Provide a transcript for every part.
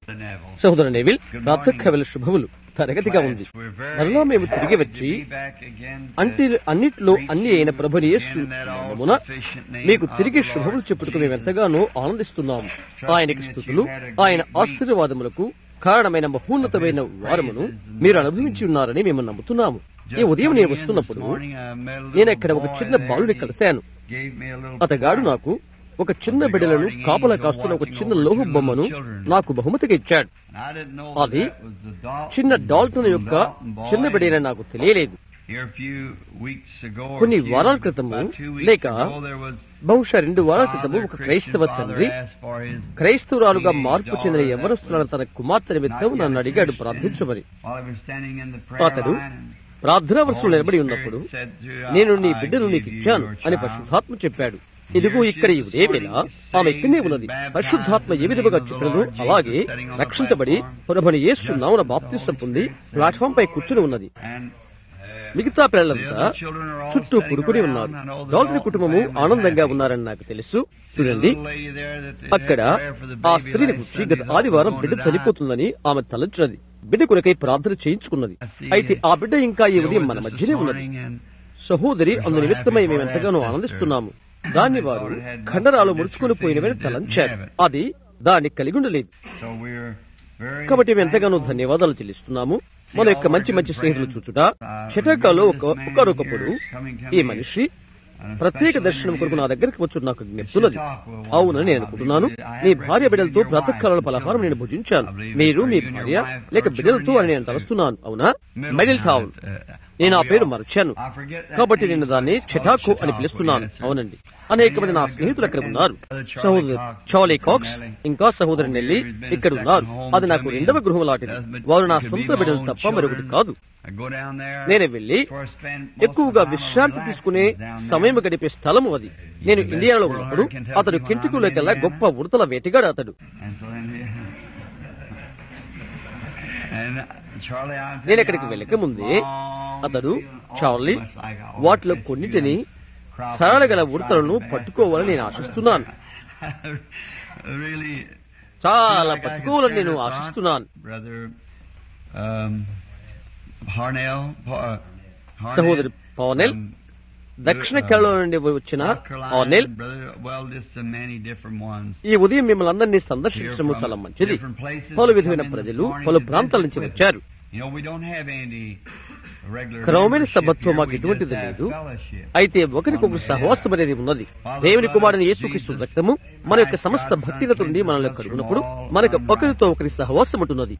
సహోదర నేవిల్ ప్రాతఃకవల శుభములు తరగతిగా ఉంది మరలా మేము తిరిగి వచ్చి అంటి అన్నిట్లో అన్ని అయిన ప్రభుని యేసు నామమున మీకు తిరిగి శుభములు చెప్పుటకు మేము ఎంతగానో ఆనందిస్తున్నాము ఆయనకి స్థుతులు ఆయన ఆశీర్వాదములకు కారణమైన మహోన్నతమైన వారమును మీరు అనుభవించి ఉన్నారని మేము నమ్ముతున్నాము ఈ ఉదయం నేను వస్తున్నప్పుడు నేను ఇక్కడ ఒక చిన్న బాలుని కలిశాను అతగాడు నాకు ఒక చిన్న బిడ్డలను కాపలా కాస్తున్న ఒక చిన్న లోహ బొమ్మను నాకు బహుమతిగా ఇచ్చాడు అది చిన్న డాల్టన్ యొక్క చిన్న బిడ్డ నాకు తెలియలేదు కొన్ని వారాల క్రితము లేక బహుశా రెండు వారాల క్రితము ఒక క్రైస్తవ తండ్రి క్రైస్తవురాలుగా మార్పు చెందిన ఎవరొస్తున్నాడు తన కుమార్తె నిమిత్తం నన్ను అడిగాడు ప్రార్థించమని అతడు ప్రార్థనా వరుసలో నిలబడి ఉన్నప్పుడు నేను నీ బిడ్డను నీకు ఇచ్చాను అని పరిశుద్ధాత్మ చెప్పాడు ఇదిగో ఇక్కడ ఈ ఉదయవేళ ఆమె ఇక్కడనే ఉన్నది పరిశుద్ధాత్మ ఏ విధముగా చెప్పినదో అలాగే రక్షించబడి పురభని యేసు నామన బాప్తిసం పొంది ప్లాట్ఫామ్ పై కూర్చుని ఉన్నది మిగతా పిల్లలంతా చుట్టూ పుడుకుని ఉన్నారు డాల్టన్ కుటుంబము ఆనందంగా ఉన్నారని నాకు తెలుసు చూడండి అక్కడ ఆ స్త్రీని గురించి గత ఆదివారం బిడ్డ చనిపోతుందని ఆమె తలంచినది బిడ్డ కొరకై ప్రార్థన చేయించుకున్నది అయితే ఆ బిడ్డ ఇంకా ఈ ఉదయం మన మధ్యనే ఉన్నది సహోదరి అందు నిమిత్తమై మేము ఎంతగానో ఆనందిస్తున్నాము దాన్ని వారు ఖండరాలు ముడుచుకొని పోయినవని తలంచారు అది దాన్ని కలిగి ఉండలేదు కాబట్టి మేము ఎంతగానో ధన్యవాదాలు చెల్లిస్తున్నాము మన యొక్క మంచి మంచి స్నేహితులు చూచుట చిటాకాలో ఒక ఒకరొకప్పుడు ఈ మనిషి ప్రత్యేక దర్శనం కొరకు నా దగ్గరికి వచ్చు నాకు జ్ఞప్తున్నది అవునని నేను అనుకుంటున్నాను మీ భార్య బిడ్డలతో ప్రాతకాల పలహారం నేను భుజించాను మీరు మీ భార్య లేక బిడ్డలతో అని నేను తలుస్తున్నాను అవునా మిడిల్ టౌన్ నేను ఆ పేరు మర్చాను కాబట్టి నేను దాన్ని చిటాకో అని పిలుస్తున్నాను అవునండి అనేక మంది నా స్నేహితులు అక్కడ ఉన్నారు సహోదరు చాలీ కాక్స్ ఇంకా సహోదరు నెల్లి ఇక్కడ ఉన్నారు అది నాకు రెండవ గృహం లాంటిది వారు నా సొంత బిడ్డలు తప్ప మరొకటి కాదు నేను వెళ్లి ఎక్కువగా విశ్రాంతి తీసుకునే సమయం గడిపే స్థలము అది నేను ఇండియాలో ఉన్నప్పుడు అతడు కెంటుకులోకెల్లా గొప్ప ఉడతల వేటగాడు అతడు నేను ఇక్కడికి వెళ్ళక ముందే అతడు చార్లీ వాటిలో కొన్నిటిని సరళగల ఉడతలను పట్టుకోవాలని నేను ఆశిస్తున్నాను చాలా పట్టుకోవాలని నేను ఆశిస్తున్నాను సహోదరి పవనెల్ దక్షిణ కేరళ నుండి వచ్చిన ఆనెల్ ఈ ఉదయం మిమ్మల్ని అందరినీ సందర్శించడం చాలా మంచిది పలు విధమైన ప్రజలు పలు ప్రాంతాల నుంచి వచ్చారు క్రమమైన సభత్వం మాకు ఎటువంటిది లేదు అయితే ఒకరికొకరు సహవాసం అనేది ఉన్నది దేవుని కుమారుని యేసుక్రీస్తు రక్తము మన యొక్క సమస్త భక్తిగత నుండి మనల్ని కలుగునప్పుడు మనకు ఒకరితో ఒకరి సహవాసం ఉంటున్నది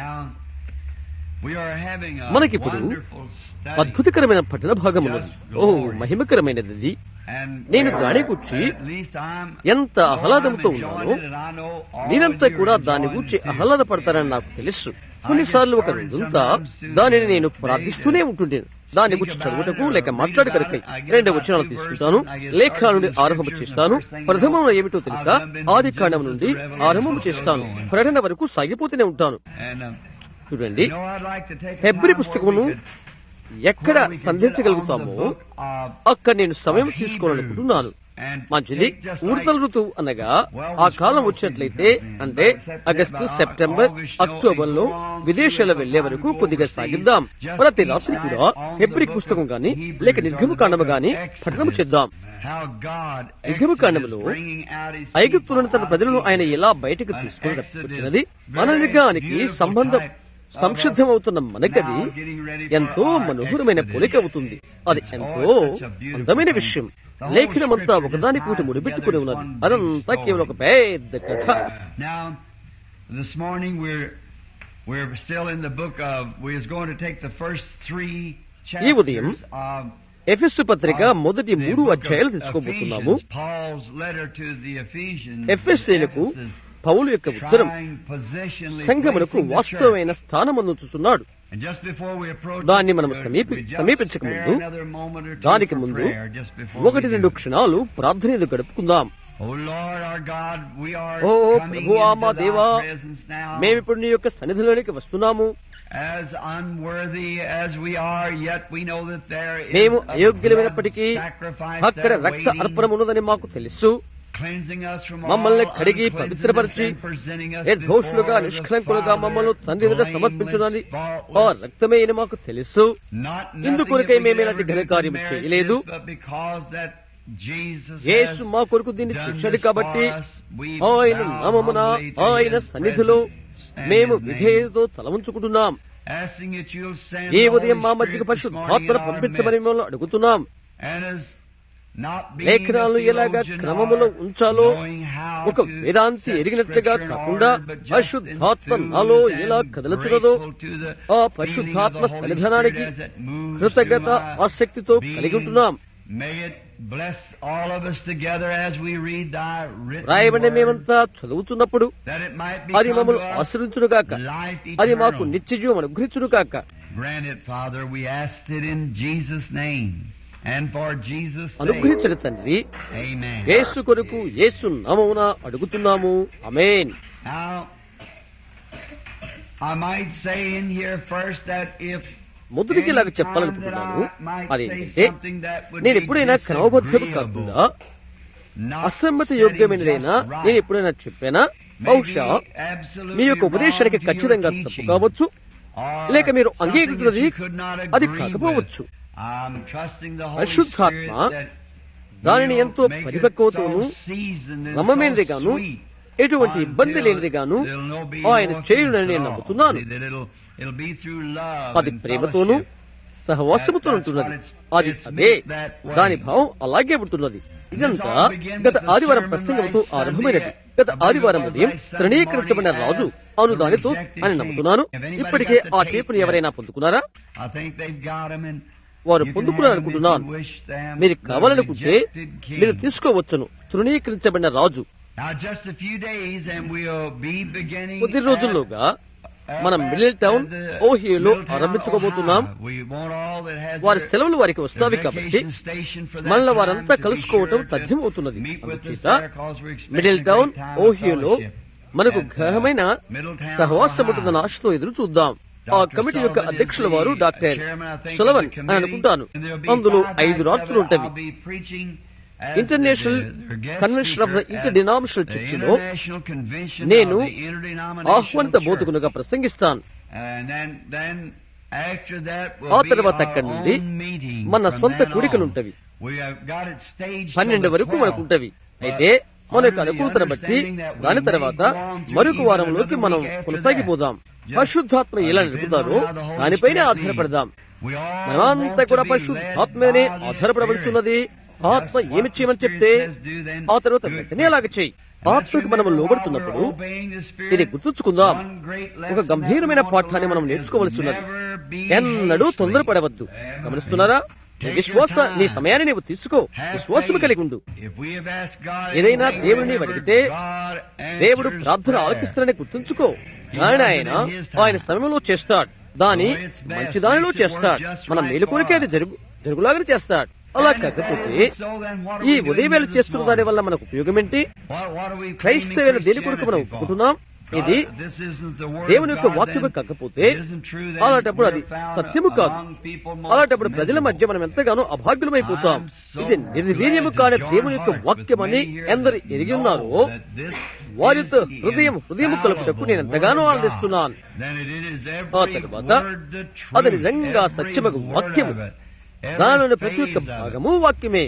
మనకిప్పుడు అద్భుతకరమైన పఠన భాగం ఉన్నది ఓ మహిమకరమైనది నేను దాని గురించి ఎంత ఆహ్లాదంతో ఉన్నానో నేనంతా కూడా దాని గురించి ఆహ్లాద పడతానని నాకు తెలుసు కొన్నిసార్లు ఒక రోజంతా దానిని నేను ప్రార్థిస్తూనే ఉంటుండేను దాని గురించి చదువుటకు లేక మాట్లాడగలకై రెండవ వచనాలు తీసుకుంటాను లేఖ నుండి ఆరంభం చేస్తాను ప్రథమం ఏమిటో తెలుసా ఆది కాండం నుండి ఆరంభం చేస్తాను ప్రకటన వరకు సాగిపోతూనే ఉంటాను చూడండి హెబ్రి పుస్తకమును ఎక్కడ సంధించగలుగుతామో అక్కడ నేను సమయం తీసుకోవాలనుకుంటున్నాను మంచిది ఉడతల ఋతువు అనగా ఆ కాలం వచ్చినట్లయితే అంటే ఆగస్టు సెప్టెంబర్ అక్టోబర్ లో విదేశాలు వెళ్లే వరకు కొద్దిగా సాగిద్దాం ప్రతి రాత్రి కూడా హెబ్రి పుస్తకం గాని లేక నిర్గమ కాండము గాని పఠనం చేద్దాం నిర్గమకాండములో ఐగుప్తులను తన ప్రజలను ఆయన ఎలా బయటకు తీసుకుని వచ్చినది మన నిగానికి సంబంధం సంసిద్ధమవుతున్న మనకది ఎంతో మనోహరమైన పోలిక అవుతుంది అది ఎంతో అందమైన విషయం లేఖనమంతా ఒకదానికి ఒకటి ముడిపెట్టుకుని ఉన్నది అదంతా కేవలం ఒక పెద్ద కథ This morning we're we're still in the book of we is going to take the first three ఈ ఉదయం chapters of ఎఫెస్సు పత్రిక మొదటి the మూడు book of అధ్యాయాలు తీసుకోబోతున్నాము Ephesians, Paul's letter to the Ephesians, ఎఫ్ఎస్సీలకు Ephesus, పౌలు యొక్క ఉత్తరం trying positionally సంఘమునకు placing the వాస్తవమైన church. స్థానమందుచుచున్నాడు And just before we approach దాన్ని it, మనం we- సమీపి we just సమీపించక spare ముందు another moment or two దానికి for ముందు prayer just before ఒకటి we do. రెండు క్షణాలు ప్రార్థన ఎదురు గడుపుకుందాం Oh Lord our God, we are oh coming ప్రభువా మా into దేవా thy presence now. మేమిప్పుడు నీ యొక్క సన్నిధిలోనికి వస్తున్నాము As unworthy as we are, yet we know that there is మేము a అయోగ్యులమైనప్పటికీ blood sacrifice అక్కడ there రక్త waiting. అర్పణ ఉన్నదని మాకు తెలుసు మమ్మల్ని కడిగి పవిత్రపరిచి నిర్దోషులుగా నిష్కలంకులుగా మమ్మల్ని తండ్రి ఎదుట సమర్పించునని ఆ రక్తమే అని మాకు తెలుసు ఇందుకొరకై మేము ఇలాంటి ఘనకార్యం చేయలేదు యేసు మా కొరకు దీన్ని చేశాడు కాబట్టి ఆయన నామమున ఆయన సన్నిధిలో మేము విధేయతతో తల ఉంచుకుంటున్నాం ఈ ఉదయం మా మధ్యకు పరిశుద్ధాత్మను పంపించమని మిమ్మల్ని అడుగుతున్నాం లేఖనాలను ఎలాగా క్రమములో ఉంచాలో ఒక వేదాంతి ఎరిగినట్లుగా కాకుండా పరిశుద్ధాత్మ నాలో ఎలా కదలచున్నదో ఆ పరిశుద్ధాత్మ సన్నిధానానికి కృతజ్ఞత ఆసక్తితో కలిగి ఉంటున్నాం రాయబడిన మేమంతా చదువుతున్నప్పుడు అది మమ్మల్ని ఆశ్రయించునుగాక అది మాకు నిత్యజీవం అనుగ్రహించునుగాక అనుగ్రహించడు తండ్రి యేసు కొరకు యేసు నామమున అడుగుతున్నాము అమేన్ మొదటికి ఇలాగ చెప్పాలనుకుంటున్నాను అదేంటంటే నేను ఎప్పుడైనా క్రమబద్ధం కాకుండా అసమ్మతి యోగ్యమైనదైనా నేను ఎప్పుడైనా చెప్పానా బహుశా మీ యొక్క ఉపదేశానికి ఖచ్చితంగా తప్పు కావచ్చు లేక మీరు అంగీకరించినది అది కాకపోవచ్చు పరిశుద్ధాత్మ దానిని ఎంతో పరిపక్వతోను క్రమమైనది గాను ఎటువంటి ఇబ్బంది లేనిది గాను ఆయన చేయునని నేను నమ్ముతున్నాను అది ప్రేమతోనూ సహవాసముతో ఉంటున్నది అది అదే దాని భావం అలాగే ఉంటున్నది ఇదంతా గత ఆదివారం ప్రసంగంతో ఆరంభమైనది గత ఆదివారం ఉదయం తృణీకరించబడిన రాజు అవును దానితో అని నమ్ముతున్నాను ఇప్పటికే ఆ టేపును ఎవరైనా పొందుకున్నారా వారు పొందుకున్నారనుకుంటున్నాను మీరు కావాలనుకుంటే మీరు తీసుకోవచ్చును తృణీకరించబడిన రాజు కొద్ది రోజుల్లోగా మనం మిడిల్ టౌన్ ఓహియోలో ఆరంభించుకోబోతున్నాం వారి సెలవులు వారికి వస్తావి కాబట్టి మనలో వారంతా కలుసుకోవటం తథ్యం అవుతున్నది అందుచేత మిడిల్ టౌన్ ఓహియోలో మనకు గ్రహమైన సహవాసం ఉంటుందన్న ఆశతో ఎదురు చూద్దాం ఆ కమిటీ యొక్క అధ్యక్షుల వారు డాక్టర్ సులవన్ అని అనుకుంటాను అందులో ఐదు రాత్రులు ఉంటవి international convention of the interdenominational చర్చిలో నేను ఆహ్వానిత బోధకునుగా ప్రసంగిస్తాను ఆ తర్వాత అక్కడి నుండి మన సొంత కూడికలుంటవి పన్నెండు వరకు మనకుంటవి అయితే మన యొక్క అనుకూలతను బట్టి దాని తర్వాత మరొక వారంలోకి మనం కొనసాగిపోదాం పరిశుద్ధాత్మ ఎలా నడుపుతారో దానిపైనే ఆధారపడదాం మనమంతా కూడా పరిశుద్ధాత్మనే ఆధారపడవలసి ఉన్నది ఆత్మ ఏమి చేయమని చెప్తే ఆ తర్వాత వెంటనే అలాగ చేయి ఆత్మకు మనం లోబడుతున్నప్పుడు ఇది గుర్తుంచుకుందాం ఒక గంభీరమైన పాఠాన్ని మనం నేర్చుకోవలసి ఉన్నది ఎన్నడూ తొందరపడవద్దు గమనిస్తున్నారా విశ్వాస నీ సమయాన్ని నీవు తీసుకో విశ్వాసము కలిగి ఉండు ఏదైనా దేవుని అడిగితే దేవుడు ప్రార్థన ఆలకిస్తానని గుర్తుంచుకో దాని ఆయన ఆయన సమయంలో చేస్తాడు దాని మంచి దానిలో చేస్తాడు మన మేలుకోరికే అది జరుగు జరుగులాగానే చేస్తాడు అలా కాకపోతే ఈ ఉదయవేళ చేస్తున్న దాని వల్ల మనకు ఉపయోగం ఏంటి క్రైస్తవుల దేని కొరకు మనం ఒప్పుకుంటున్నాం ఇది దేవుని యొక్క వాక్యము కాకపోతే అలాంటప్పుడు అది సత్యము కాదు అలాంటప్పుడు ప్రజల మధ్య మనం ఎంతగానో అభాగ్యులమైపోతాం ఇది నిర్వీర్యము కాని దేవుని యొక్క వాక్యమని ఎందరు ఎరిగి ఉన్నారో వారితో హృదయం హృదయము కలుపుటకు నేను ఎంతగానో ఆనందిస్తున్నాను ఆ తర్వాత అది నిజంగా సత్యమగు వాక్యము దానిలోని ప్రతి ఒక్క భాగము వాక్యమే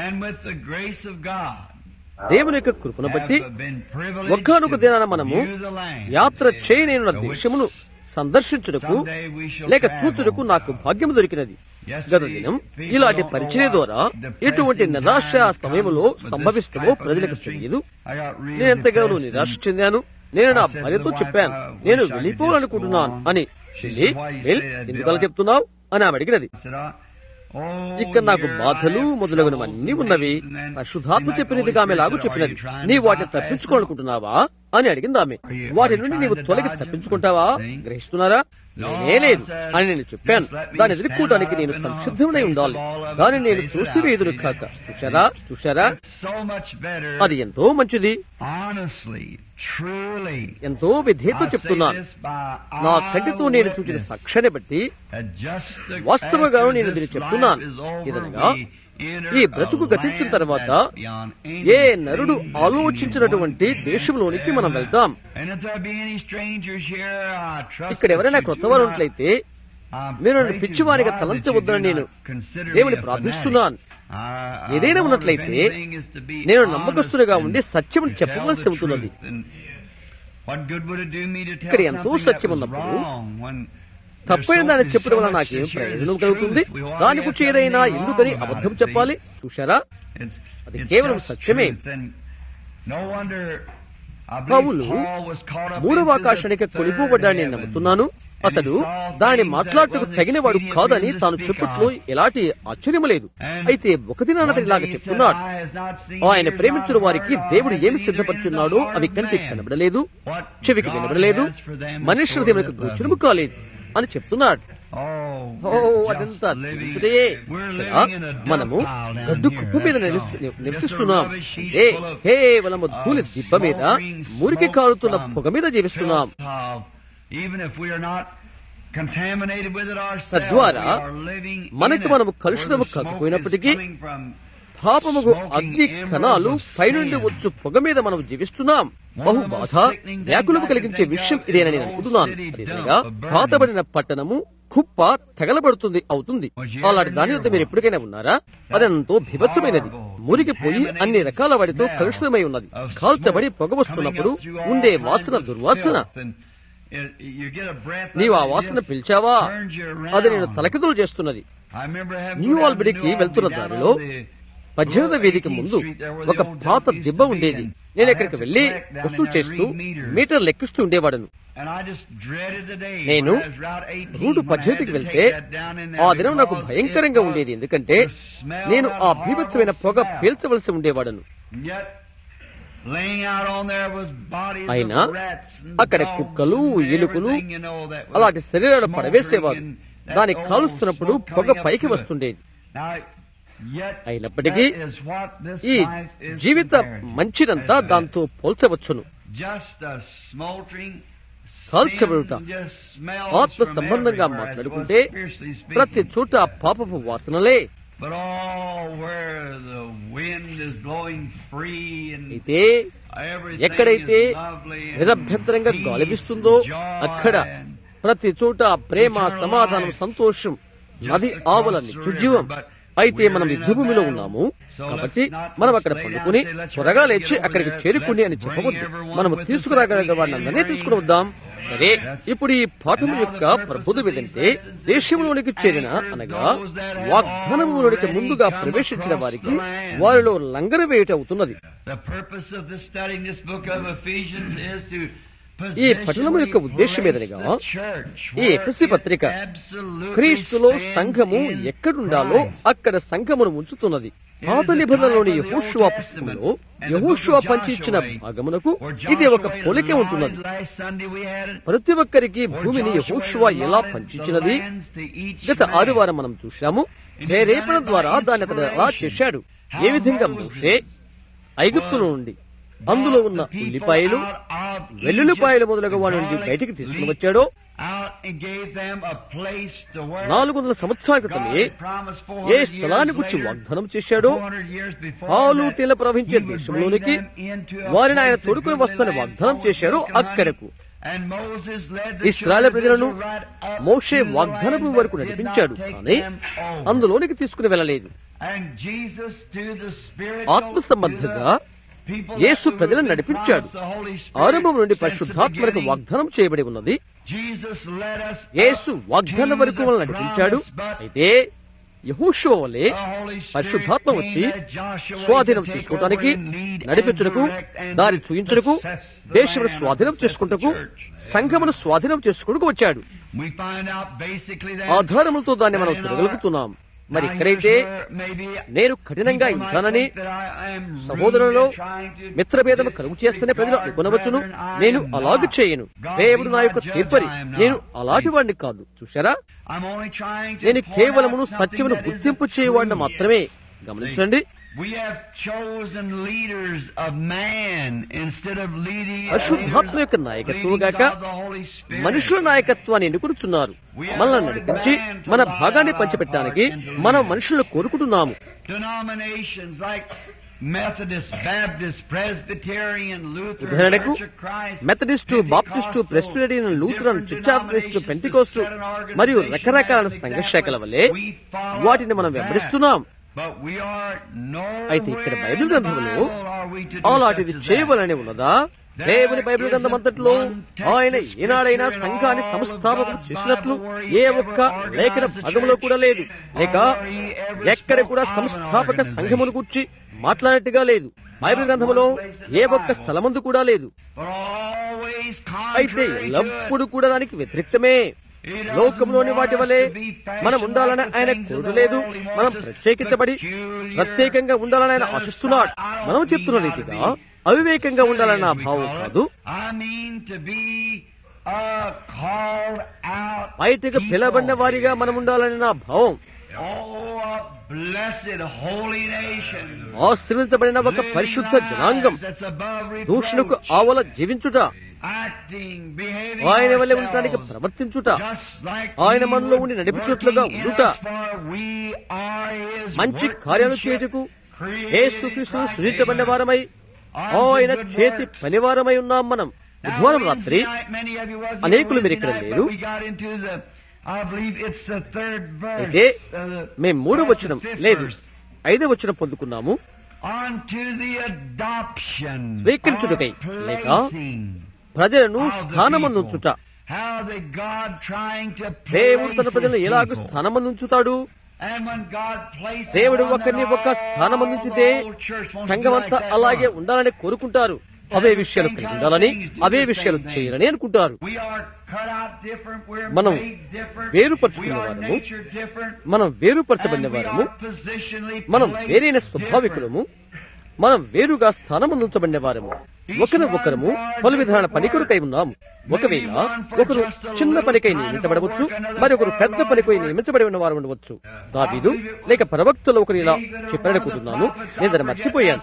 దేవుని యొక్క కృపను బట్టి ఒక్కనొక దినాన మనము యాత్ర చేయనేనున్న దేశమును సందర్శించుటకు లేక చూచుటకు నాకు భాగ్యం దొరికినది గత దినం ఇలాంటి పరిచయ ద్వారా ఎటువంటి నిరాశ సమయంలో సంభవిస్తుందో ప్రజలకు తెలియదు నేను ఎంతగానో నిరాశ చెందాను నేను నా భార్యతో చెప్పాను నేను వెళ్ళిపోవాలనుకుంటున్నాను అని ఎందుకలా చెప్తున్నావు అని ఆమె అడిగినది ఇక్కడ నాకు బాధలు మొదలగునవన్నీ ఉన్నవి పరిశుద్ధాత్మ చెప్పినది ఆమె లాగు చెప్పినది నీ వాటిని తప్పించుకోవాలనుకుంటున్నావా అని అడిగింది ఆమె వాటి నుండి నీవు తొలగి తప్పించుకుంటావా గ్రహిస్తున్నారా నేనే లేదు అని నేను చెప్పాను దాన్ని ఎదుర్కోవడానికి నేను సంసిద్ధమై ఉండాలి దాన్ని నేను చూసివేదును కాక చూశారా చూశారా అది ఎంతో మంచిది ఎంతో విధేయత చెప్తున్నాను నా కంటితో నేను చూసిన సాక్ష్యాన్ని బట్టి వాస్తవంగా నేను దీన్ని చెప్తున్నాను ఇదనగా ఈ బ్రతుకు గతించిన తర్వాత ఏ నరుడు ఆలోచించినటువంటి దేశంలోనికి మనం వెళ్తాం ఇక్కడ ఎవరైనా క్రొత్త వారు ఉన్నట్లయితే మీరు నన్ను పిచ్చివారిగా తలంచవద్దని నేను దేవుని ప్రార్థిస్తున్నాను ఏదైనా ఉన్నట్లయితే నేను నమ్మకస్తుడిగా ఉండి సత్యం చెప్పవలసి ఉంటున్నది ఇక్కడ ఎంతో సత్యం ఉన్నప్పుడు తప్పైన దాన్ని చెప్పడం వల్ల నాకేం ప్రయోజనం కలుగుతుంది దాని గురించి ఏదైనా ఎందుకని అబద్ధం చెప్పాలి చూశారా అది కేవలం సత్యమే పౌలు మూడవ ఆకాశానికి కొనిపోబడ్డాన్ని నేను నమ్ముతున్నాను అతడు దానిని మాట్లాడటకు తగినవాడు కాదని తాను చెప్పట్లో ఎలాంటి ఆశ్చర్యం లేదు అయితే ఒక దినాన అతను ఇలాగ చెప్తున్నాడు ఆయన ప్రేమించిన వారికి దేవుడు ఏమి సిద్ధపరుచున్నాడో అవి కంటికి కనబడలేదు చెవికి వినబడలేదు మనుష్యుల దేవునికి గోచరము కాలేదు అని చెప్తున్నాడు ఓ అదంతా చూచుడే మనము గడ్డు కుప్ప మీద నివసిస్తున్నాం ఏ కేవలము ధూళి దిబ్బ మీద మురికి కారుతున్న పొగ మీద జీవిస్తున్నాం తద్వారా మనకు మనము కలుషితము కాకపోయినప్పటికీ పాపముకు అగ్ని కణాలు పైనుండి వచ్చు పొగ మీద మనం జీవిస్తున్నాం బహు బాధ వ్యాకులము కలిగించే విషయం ఇదేనని నేను అనుకుంటున్నాను అదేవిధంగా పాతబడిన పట్టణము కుప్ప తగలబడుతుంది అవుతుంది అలాంటి దాని వద్ద మీరు ఎప్పటికైనా ఉన్నారా అదెంతో భీభత్సమైనది మురిగిపోయి అన్ని రకాల వాటితో కలుషితమై ఉన్నది కాల్చబడి పొగ వస్తున్నప్పుడు ఉండే వాసన దుర్వాసన నీవు ఆ వాసన పిలిచావా అది నేను తలకిదులు చేస్తున్నది న్యూ ఆల్బిడికి వెళ్తున్న దారిలో పద్దెనిమిదవ వేదిక ముందు ఒక పాత దిబ్బ ఉండేది నేను ఇక్కడికి వెళ్లి వసూలు చేస్తూ మీటర్ లెక్కిస్తూ ఉండేవాడను నేను రూటు పద్దెనిమిదికి వెళ్తే ఆ దినం నాకు భయంకరంగా ఉండేది ఎందుకంటే నేను ఆ భీభత్సమైన పొగ పీల్చవలసి ఉండేవాడను అయినా అక్కడ కుక్కలు ఎలుకలు అలాంటి శరీరాలు పడవేసేవారు దాన్ని కాలుస్తున్నప్పుడు పొగ పైకి వస్తుండేది అయినప్పటికీ ఈ జీవిత మంచిదంతా దాంతో పోల్చవచ్చును కాల్చబడుట ఆత్మ సంబంధంగా మాట్లాడుకుంటే ప్రతి చోట పాపపు వాసనలే అయితే ఎక్కడైతే నిరభ్యంతరంగా గాలిపిస్తుందో అక్కడ ప్రతి చోట ప్రేమ సమాధానం సంతోషం నది ఆవుల నిత్యుజీవం అయితే మనం యుద్ధభూమిలో ఉన్నాము కాబట్టి మనం అక్కడ పండుకుని త్వరగా లేచి అక్కడికి చేరుకుని అని చెప్పవద్దు మనము తీసుకురాగలిగిన వాడిని అందరినీ తీసుకుని వద్దాం సరే ఇప్పుడు ఈ పాఠం యొక్క ప్రబోధం ఏదంటే దేశంలోనికి చేరిన అనగా వాగ్దానంలోనికి ముందుగా ప్రవేశించిన వారికి వారిలో లంగర వేయట అవుతున్నది ఈ పఠనము యొక్క ఉద్దేశం ఏదనగా ఈ ఎఫ్ఎస్సి పత్రిక క్రీస్తులో సంఘము ఎక్కడుండాలో అక్కడ సంఘమును ఉంచుతున్నది పాత నిబంధనలోని యహోషువా పుస్తకంలో యహోషువా పంచి ఇచ్చిన భాగమునకు ఇది ఒక పోలిక ఉంటున్నది ప్రతి ఒక్కరికి భూమిని యహోషువా ఎలా పంచిచ్చినది గత ఆదివారం మనం చూశాము ప్రేరేపణ ద్వారా దాన్ని అతను అలా చేశాడు ఏ విధంగా మోసే ఐగుప్తులో నుండి అందులో ఉన్న ఉల్లిపాయలు వెల్లుల్లిపాయలు మొదలగు వాడి నుండి బయటికి తీసుకుని వచ్చాడో నాలుగు వందల సంవత్సరాల క్రితమే ఏ స్థలాన్ని గురించి వాగ్దానం చేశాడో పాలు తేల ప్రవహించే దేశంలోనికి వారిని ఆయన తొడుకుని వస్తానని వాగ్దానం చేశాడో అక్కడకు ఇస్రాయల్ ప్రజలను మోషే వాగ్దానపు వరకు నడిపించాడు కానీ అందులోనికి తీసుకుని వెళ్ళలేదు ఆత్మ సంబంధంగా యేసు ప్రజలను నడిపించాడు ఆరంభం నుండి పరిశుద్ధాత్మకు వాగ్దానం చేయబడి ఉన్నది యేసు వాగ్దానం వరకు మనల్ని నడిపించాడు అయితే యహూషువ వలె పరిశుద్ధాత్మ వచ్చి స్వాధీనం చేసుకోవటానికి నడిపించుటకు దారి చూయించుటకు దేశమును స్వాధీనం చేసుకుంటకు సంఘమును స్వాధీనం చేసుకుంటూ వచ్చాడు ఆధారములతో దాన్ని మనం చూడగలుగుతున్నాం మరి ఇక్కడైతే నేను కఠినంగా ఉంటానని సహోదరులలో మిత్రభేదము కలుగు చేస్తేనే ప్రజలు అనుకునవచ్చును నేను అలాగే చేయను దేవుడు నా యొక్క తీర్పరి నేను అలాంటి వాడిని కాదు చూశారా నేను కేవలమును సత్యమును గుర్తింపు చేయవాడిని మాత్రమే గమనించండి We have chosen leaders of man instead of leading పరిశుద్ధాత్మ యొక్క నాయకత్వం గాక మనుషుల నాయకత్వాన్ని ఎన్నుకుంటున్నారు మనల్ని నడిపించి మన భాగాన్ని పంచిపెట్టడానికి మనం మనుషులను కోరుకుంటున్నాము denominations like Methodist, Baptist, Presbyterian, Lutheran, ఉదాహరణకు Church of Christ, Methodist Baptist Presbyterian Lutheran church of Christ Pentecost మరియు రకరకాల సంఘ శాఖల వల్లే వాటిని మనం వెంబడిస్తున్నాం But we are no అయితే ఇక్కడ బైబిల్ గ్రంథంలో అలాంటిది చేయవలని ఉన్నదా దేవుని బైబిల్ గ్రంథం అంతట్లో ఆయన ఏనాడైనా సంఘాన్ని సంస్థాపకం చేసినట్లు ఏ ఒక్క లేఖన భాగంలో కూడా లేదు లేక ఎక్కడ కూడా సంస్థాపక సంఘమును గురించి మాట్లాడినట్టుగా లేదు బైబిల్ గ్రంథములో ఏ ఒక్క స్థలమందు కూడా లేదు అయితే ఎల్లప్పుడూ కూడా దానికి వ్యతిరేక్తమే లోకంలోని వాటి వలె మనం ఉండాలని ఆయన కోరలేదు మనం ప్రత్యేకించబడి ప్రత్యేకంగా ఉండాలని ఆయన ఆశిస్తున్నాడు మనం చెప్తున్న రీతిగా అవివేకంగా ఉండాలని నా భావం కాదు బయటకు పిలబడిన వారిగా మనం ఉండాలని నా భావం ఆశ్రమించబడిన ఒక పరిశుద్ధ జనాంగం దూషణకు ఆవల జీవించుట ఆయన వల్లే ఉండటానికి ప్రవర్తించుట ఆయన మనలో ఉండి నడిపించుట్లుగా ఉండుట మంచి కార్యాలు చేయుటకు యేసుక్రీస్తును సృజించబడిన వారమై ఆయన చేతి పనివారమై ఉన్నాం మనం బుధవారం రాత్రి అనేకులు మీరు ఇక్కడ లేరు అయితే మేము మూడో వచ్చినం లేదు ఐదో వచ్చినం పొందుకున్నాము స్వీకరించుటకై లేక ప్రజలను స్థానమందుంచుట దేవుడు తన ప్రజలను ఎలాగ స్థానమందుంచుతాడు దేవుడు ఒకరిని ఒక స్థానమందించితే సంఘమంతా అలాగే ఉండాలని కోరుకుంటారు అవే విషయాలు కలిగి ఉండాలని అవే విషయాలు చేయాలని అనుకుంటారు మనం వేరుపరుచుకున్న వారము మనం వేరుపరచబడిన వారము మనం వేరైన స్వాభావికులము మనం వేరుగా స్థానమందించబడిన వారము ఒకరు ఒకరము పలు విధాన పని కొరకై ఉన్నాము ఒకవేళ ఒకరు చిన్న పనికై నియమించబడవచ్చు మరొకరు పెద్ద పనికై నియమించబడి ఉన్న వారు ఉండవచ్చు దావీదు లేక ప్రవక్తలు ఒకరు ఇలా చెప్పారనుకుంటున్నాను నేను దాన్ని మర్చిపోయాను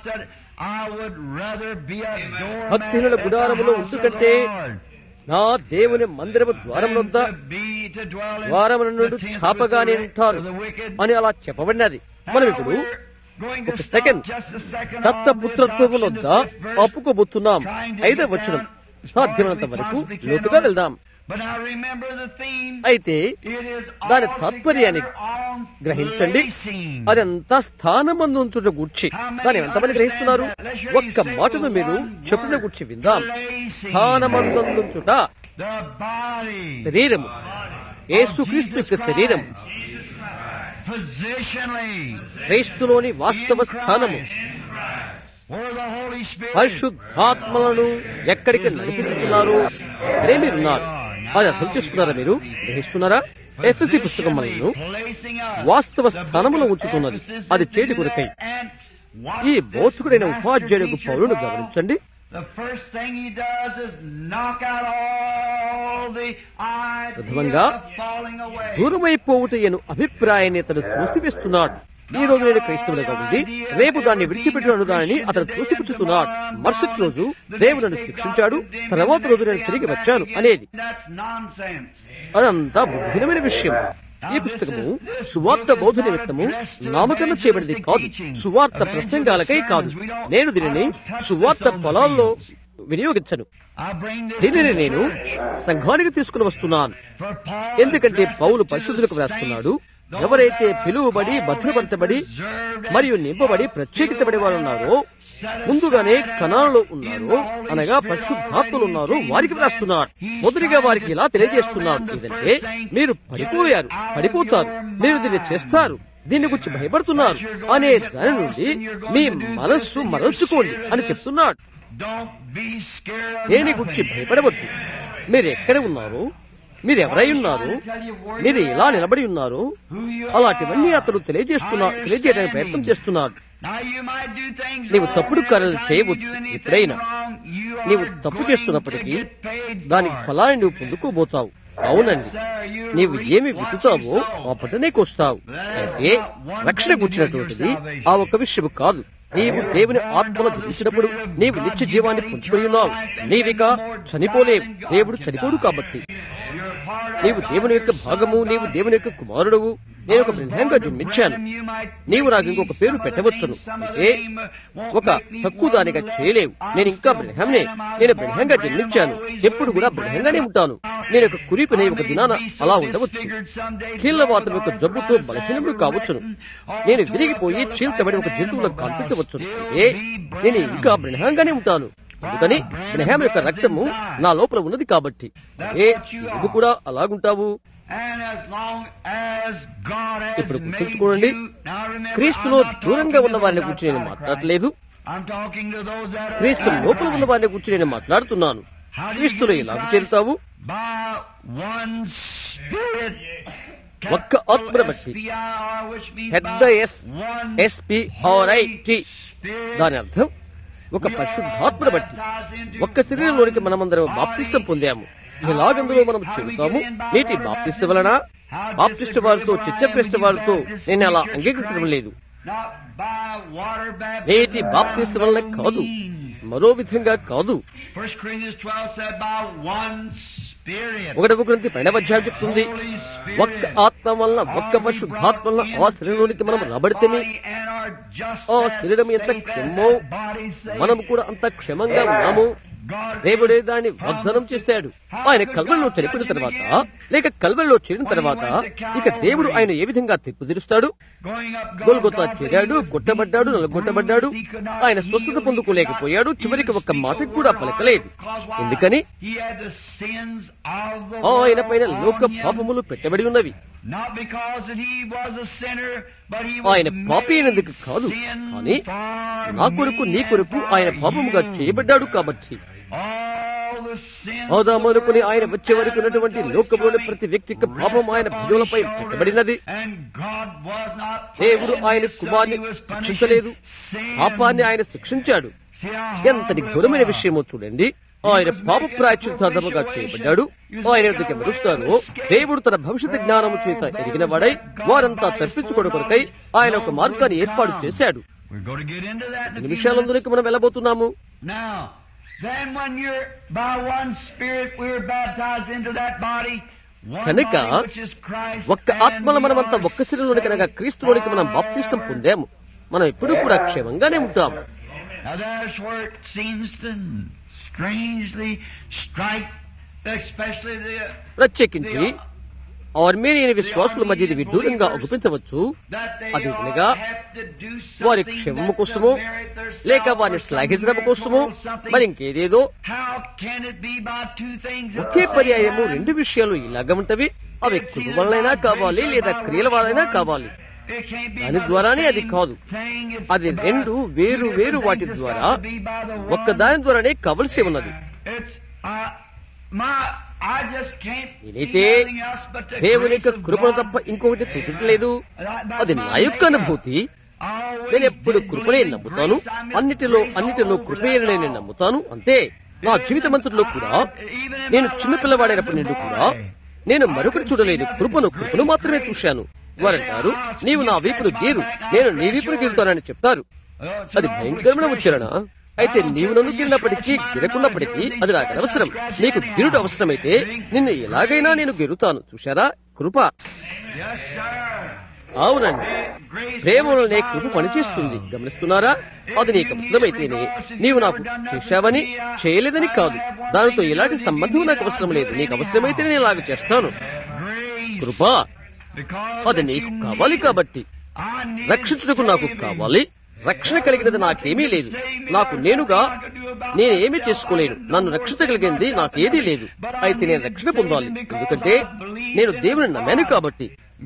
భక్తిహీనుల గుడారములో ఉంటుకంటే నా దేవుని మందిరము ద్వారం వద్ద ద్వారముల నుండి చాపగానే ఉంటారు అని అలా చెప్పబడినది మనం ఇప్పుడు ఒక సెకండ్ దత్త పుత్రత్వములొద్ద అప్పుకోబోతున్నాం ఐదవ వచనం సాధ్యమైనంత వరకు లోతుగా వెళ్దాం అయితే దాని తాత్పర్యాన్ని గ్రహించండి అదంతా స్థానమందు ఉంచుట గూర్చి దాని ఎంతమంది గ్రహిస్తున్నారు ఒక్క మాటను మీరు చెప్పిన గూర్చి విందాం స్థానమందుంచుట శరీరము యేసుక్రీస్తు యొక్క శరీరం క్రైస్తులోని వాస్తవ స్థానము పరిశుద్ధాత్మలను ఎక్కడికి నడిపించుతున్నారు అదే మీరున్నారు అది అర్థం చేసుకున్నారా మీరు గ్రహిస్తున్నారా ఎఫ్ఎస్సి పుస్తకం మనల్ని వాస్తవ స్థానంలో ఉంచుతున్నది అది చేతి కొరకై ఈ బోధకుడైన ఉపాధ్యాయులకు పౌరును గమనించండి ప్రథమంగా దూరమైపోవుటయను అభిప్రాయాన్ని అతను త్రోసివేస్తున్నాడు ఈ రోజు నేను క్రైస్తవులుగా ఉంది రేపు దాన్ని విడిచిపెట్టిన దానిని అతను త్రోసిపుచ్చుతున్నాడు మరుసటి రోజు దేవుడు నన్ను శిక్షించాడు తర్వాత రోజు నేను తిరిగి వచ్చాను అనేది అదంతా బుద్ధినమైన విషయం ఈ పుస్తకము సువార్త బౌద్ధ నిమిత్తము నామకరణం చేయబడింది కాదు సువార్త ప్రసంగాలకై కాదు నేను దీనిని సువార్త పొలాల్లో వినియోగించను దీనిని నేను సంఘానికి తీసుకుని వస్తున్నాను ఎందుకంటే పౌలు పరిశుద్ధులకు వేస్తున్నాడు ఎవరైతే పిలువబడి భద్రపరచబడి మరియు నింపబడి ప్రత్యేకించబడి వారు ఉన్నారో ముందుగానే కణాలలో ఉన్నారో అనగా పరిశుద్ధాత్మలు ఉన్నారో వారికి వ్రాస్తున్నారు మొదటిగా వారికి ఇలా తెలియజేస్తున్నారు ఏదంటే మీరు పడిపోయారు పడిపోతారు మీరు దీన్ని చేస్తారు దీని గురించి భయపడుతున్నారు అనే దాని నుండి మీ మనస్సు మరల్చుకోండి అని చెప్తున్నాడు దేని గురించి భయపడవద్దు మీరు ఎక్కడ ఉన్నారు మీరు ఎవరై ఉన్నారు మీరు ఎలా నిలబడి ఉన్నారు అలాంటివన్నీ అతడు తెలియజేస్తున్నా తెలియజేయడానికి ప్రయత్నం చేస్తున్నాడు నీవు తప్పుడు కార్యాలు చేయవచ్చు ఎప్పుడైనా నీవు తప్పు చేస్తున్నప్పటికీ దానికి ఫలాన్ని నువ్వు పొందుకోబోతావు అవునండి నీవు ఏమి విత్తుతావో ఆ పంటనే కోస్తావు అయితే రక్షణ కూర్చున్నటువంటిది ఆ ఒక్క విషయం కాదు నీవు దేవుని ఆత్మలో జయించినప్పుడు నీవు నిత్య జీవాన్ని పొందుకొని ఉన్నావు నీవిక చనిపోలేవు దేవుడు చనిపోడు కాబట్టి నీవు దేవుని యొక్క భాగము నీవు దేవుని యొక్క కుమారుడవు నేను ఒక బ్రహ్మంగా జన్మించాను నీవు నాకు ఇంకొక పేరు పెట్టవచ్చును అంటే ఒక తక్కువ దానిగా చేయలేవు నేను ఇంకా బ్రహ్మనే నేను బ్రహ్మంగా జన్మించాను ఎప్పుడు కూడా బ్రహ్మంగానే ఉంటాను నేను ఒక కురిపిని ఒక దినాన అలా ఉండవచ్చు కీళ్లవాతం యొక్క జబ్బుతో బలహీనముడు కావచ్చును నేను విరిగిపోయి చీల్చబడి ఒక జంతువులకు కనిపించవచ్చును అంటే నేను ఇంకా బ్రహ్మంగానే ఉంటాను అందుకని బ్రహ్మ యొక్క రక్తము నా లోపల ఉన్నది కాబట్టి ఏ నువ్వు కూడా అలాగుంటావు ఇప్పుడు గుర్తుంచుకోండి క్రీస్తులో దూరంగా ఉన్న వారిని గురించి నేను మాట్లాడలేదు క్రీస్తు లోపల ఉన్న వారిని గురించి నేను మాట్లాడుతున్నాను క్రీస్తులో ఎలాగ చేరుతావు ఒక్క ఆత్మను బట్టి పెద్ద ఎస్ ఎస్పిఆర్ఐటి దాని అర్థం ఒక పరిశుద్ధాత్మను బట్టి ఒక్క శరీరంలోనికి మనమందరం బాప్తిష్టం పొందాము ఎలాగందులో మనం చెబుతాము నీటి బాప్తిష్ట వలన బాప్తిస్ట్ వారితో చర్చ వారితో నేను అలా అంగీకరించడం లేదు నేటి బాప్తిస్ట్ వలన కాదు మరో విధంగా కాదు ఒకటి గ్రంథి పైన అధ్యాయం చెప్తుంది ఒక్క ఆత్మ వలన ఒక్క పరిశుద్ధాత్మ వలన ఆ శరీరంలోనికి మనం రాబడితే ఆ శరీరం ఎంత క్షమో మనం కూడా అంత క్షమంగా ఉన్నాము దేవుడే దాన్ని వాగ్దానం చేశాడు ఆయన కల్వల్లో చనిపోయిన తర్వాత లేక కల్వల్లో చేరిన తర్వాత ఇక దేవుడు ఆయన ఏ విధంగా తీర్పు తీరుస్తాడు గోల్గొత్తా చేరాడు కొట్టబడ్డాడు నలగొట్టబడ్డాడు ఆయన స్వస్థత పొందుకోలేకపోయాడు చివరికి ఒక్క మాట కూడా పలకలేదు ఎందుకని ఆయన పైన లోక పాపములు పెట్టబడి ఉన్నవి ఆయన పాపి అయినందుకు కాదు కానీ నా కొరకు నీ కొరకు ఆయన పాపముగా చేయబడ్డాడు కాబట్టి ఆదాము అనుకుని ఆయన వచ్చే వరకు ఉన్నటువంటి లోకంలోని ప్రతి వ్యక్తికి పాపం ఆయన భుజములపై పెట్టబడినది దేవుడు ఆయన కుమార్ని శిక్షించలేదు పాపాన్ని ఆయన శిక్షించాడు ఎంతటి ఘోరమైన విషయమో చూడండి ఆయన పాప ప్రాయచిత్తాదముగా చేయబడ్డాడు ఆయన ఎందుకు మెరుస్తారో దేవుడు తన భవిష్యత్ జ్ఞానము చేత ఎరిగిన వాడై వారంతా తప్పించుకోడు కొరకై ఆయన ఒక మార్గాన్ని ఏర్పాటు చేశాడు నిమిషాలందరికి మనం వెళ్ళబోతున్నాము Then when you're by one spirit we're baptized into that body. కనుక ఒక్క ఆత్మల మనమంతా ఒక్క శరీరంలోని కనుక క్రీస్తులోనికి మనం బాప్తిష్టం పొందాము మనం ఎప్పుడు కూడా క్షేమంగానే ఉంటాము Now there's where it seems to strangely strike, especially the ప్రత్యేకించి ఆర్మేనియన్ విశ్వాసుల మధ్య ఇది విడ్డూరంగా ఒప్పించవచ్చు అది అనగా వారి క్షేమము కోసమో లేక వారిని శ్లాఘించడం కోసమో మరి ఇంకేదేదో ఒకే పర్యాయము రెండు విషయాలు ఇలాగ ఉంటవి అవి కృప వలనైనా కావాలి లేదా క్రియల వలనైనా కావాలి దాని ద్వారానే అది కాదు అది రెండు వేరు వేరు వాటి ద్వారా ఒక్క దాని ద్వారానే కావలసి ఉన్నది నేనైతే దేవుని యొక్క కృపను తప్ప ఇంకొకటి చూచట్లేదు అది నా యొక్క అనుభూతి నేను ఎప్పుడు కృపనే నమ్ముతాను అన్నిటిలో అన్నిటిలో కృపయని నేను నమ్ముతాను అంతే నా జీవితమంతట్లో కూడా నేను చిన్నపిల్లవాడైనప్పటి నుండి కూడా నేను మరొకటి చూడలేదు కృపను కృపను మాత్రమే చూశాను వారంటారు నీవు నా వీపును గీరు నేను నీ వీపును గీరుతానని చెప్తారు అది భయంకరమైన ఉచ్చారణ అయితే నీవు నన్ను గిరినప్పటికీ గిరకున్నప్పటికీ అది నాకు అవసరం నీకు గిరుడు అవసరమైతే నిన్ను ఎలాగైనా నేను గెలుతాను చూశారా కృప అవునండి ప్రేమలోనే కృప పనిచేస్తుంది గమనిస్తున్నారా అది నీకు అవసరమైతేనే నీవు నాకు చేశావని చేయలేదని కాదు దానితో ఎలాంటి సంబంధం నాకు అవసరం లేదు నీకు అవసరమైతేనే నేను ఇలాగ చేస్తాను కృప అది నీకు కావాలి కాబట్టి రక్షించుటకు నాకు కావాలి రక్షణ కలిగినది నాకేమీ లేదు నాకు నేనుగా నేనేమీ చేసుకోలేను నన్ను రక్షించగలిగింది నాకేదీ లేదు అయితే నేను రక్షణ పొందాలి ఎందుకంటే నేను దేవుని నమ్మాను కాబట్టి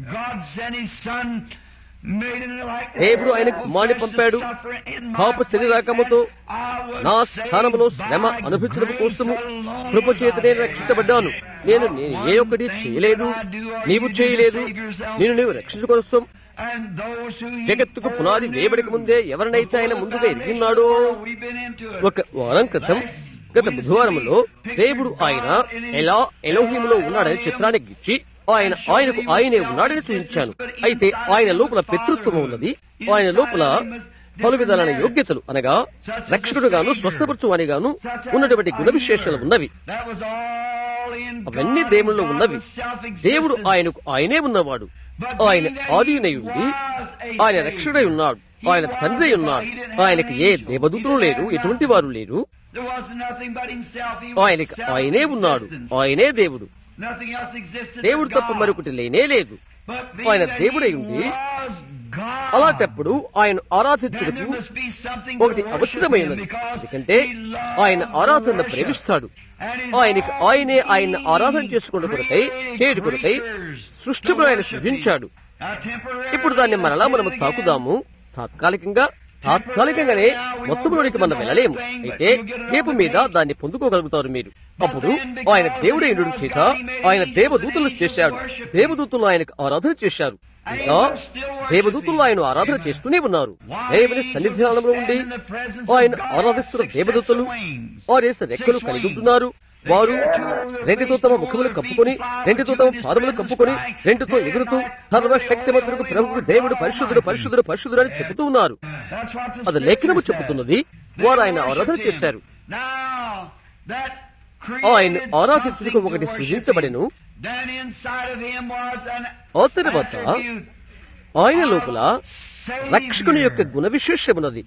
దేవుడు ఆయన కుమారుని పంపాడు పాప శరీరాకముతో నా స్థానంలో శ్రమ అనుభవించడం కోసము కృప చేత నేను రక్షించబడ్డాను నేను నేను ఏ ఒక్కటి చేయలేదు నీవు చేయలేదు నేను నీవు రక్షించ కోసం జగత్తుకు పునాది వేయబడక ముందే ఎవరినైతే ఆయన ముందుగా ఎరిగిన్నాడో ఒక వారం క్రితం గత బుధవారంలో దేవుడు ఆయన ఎలా ఎలోహిములో ఉన్నాడని చిత్రాన్ని గిచ్చి ఆయన ఆయనకు ఆయనే ఉన్నాడని చూపించాను అయితే ఆయన లోపల పితృత్వం ఉన్నది ఆయన లోపల పలు విధాలైన యోగ్యతలు అనగా రక్షకుడుగాను స్వస్థపరచువానిగాను ఉన్నటువంటి గుణ విశేషాలు ఉన్నవి అవన్నీ దేవునిలో ఉన్నవి దేవుడు ఆయనకు ఆయనే ఉన్నవాడు ఆయన ఆదినయుండి ఆయన రక్షకుడై ఉన్నాడు ఆయన తండ్రి ఉన్నాడు ఆయనకి ఏ దేవదూతులు లేరు ఎటువంటి వారు లేరు ఆయనకి ఆయనే ఉన్నాడు ఆయనే దేవుడు దేవుడు తప్ప మరొకటి లేనే లేదు ఆయన దేవుడై ఉండి అలాంటప్పుడు ఆయన ఆరాధించుటకు ఒకటి అవసరమైనది ఎందుకంటే ఆయన ఆరాధన ప్రేమిస్తాడు ఆయనకి ఆయనే ఆయన ఆరాధన చేసుకున్న కొరకై చేయడు కొరకై సృష్టిలో ఆయన సృజించాడు ఇప్పుడు దాన్ని మరలా మనము తాకుదాము తాత్కాలికంగా తాత్కాలికంగానే మొత్తంలోనికి మనం వెళ్ళలేము అయితే రేపు మీద దాన్ని పొందుకోగలుగుతారు మీరు అప్పుడు ఆయన దేవుడైన చేత ఆయన దేవదూతలు చేశాడు దేవదూతలు ఆయనకు ఆరాధన చేశారు ఇంకా దేవదూతలు ఆయన ఆరాధన చేస్తూనే ఉన్నారు దేవుని సన్నిధానంలో ఉండి ఆయన ఆరాధిస్తున్న దేవదూతలు వారేస రెక్కలు కలిగి ఉంటున్నారు వారు రెండుతో తమ ముఖములు కప్పుకొని రెండుతో తమ పాదములు కప్పుకొని రెండుతో ఎగురుతూ సర్వశక్తిమంతులకు ప్రభుకు దేవుడు పరిశుద్ధుడు పరిశుద్ధుడు పరిశుద్ధుడు అని చెబుతూ ఉన్నారు అది లేఖనము చెబుతున్నది వారు ఆయన ఆరాధన చేశారు ఆయన ఆరాధించుటకు ఒకటి సృజించబడిను ఆ తర్వాత ఆయన లోపల రక్షకుని యొక్క గుణ విశేషమున్నది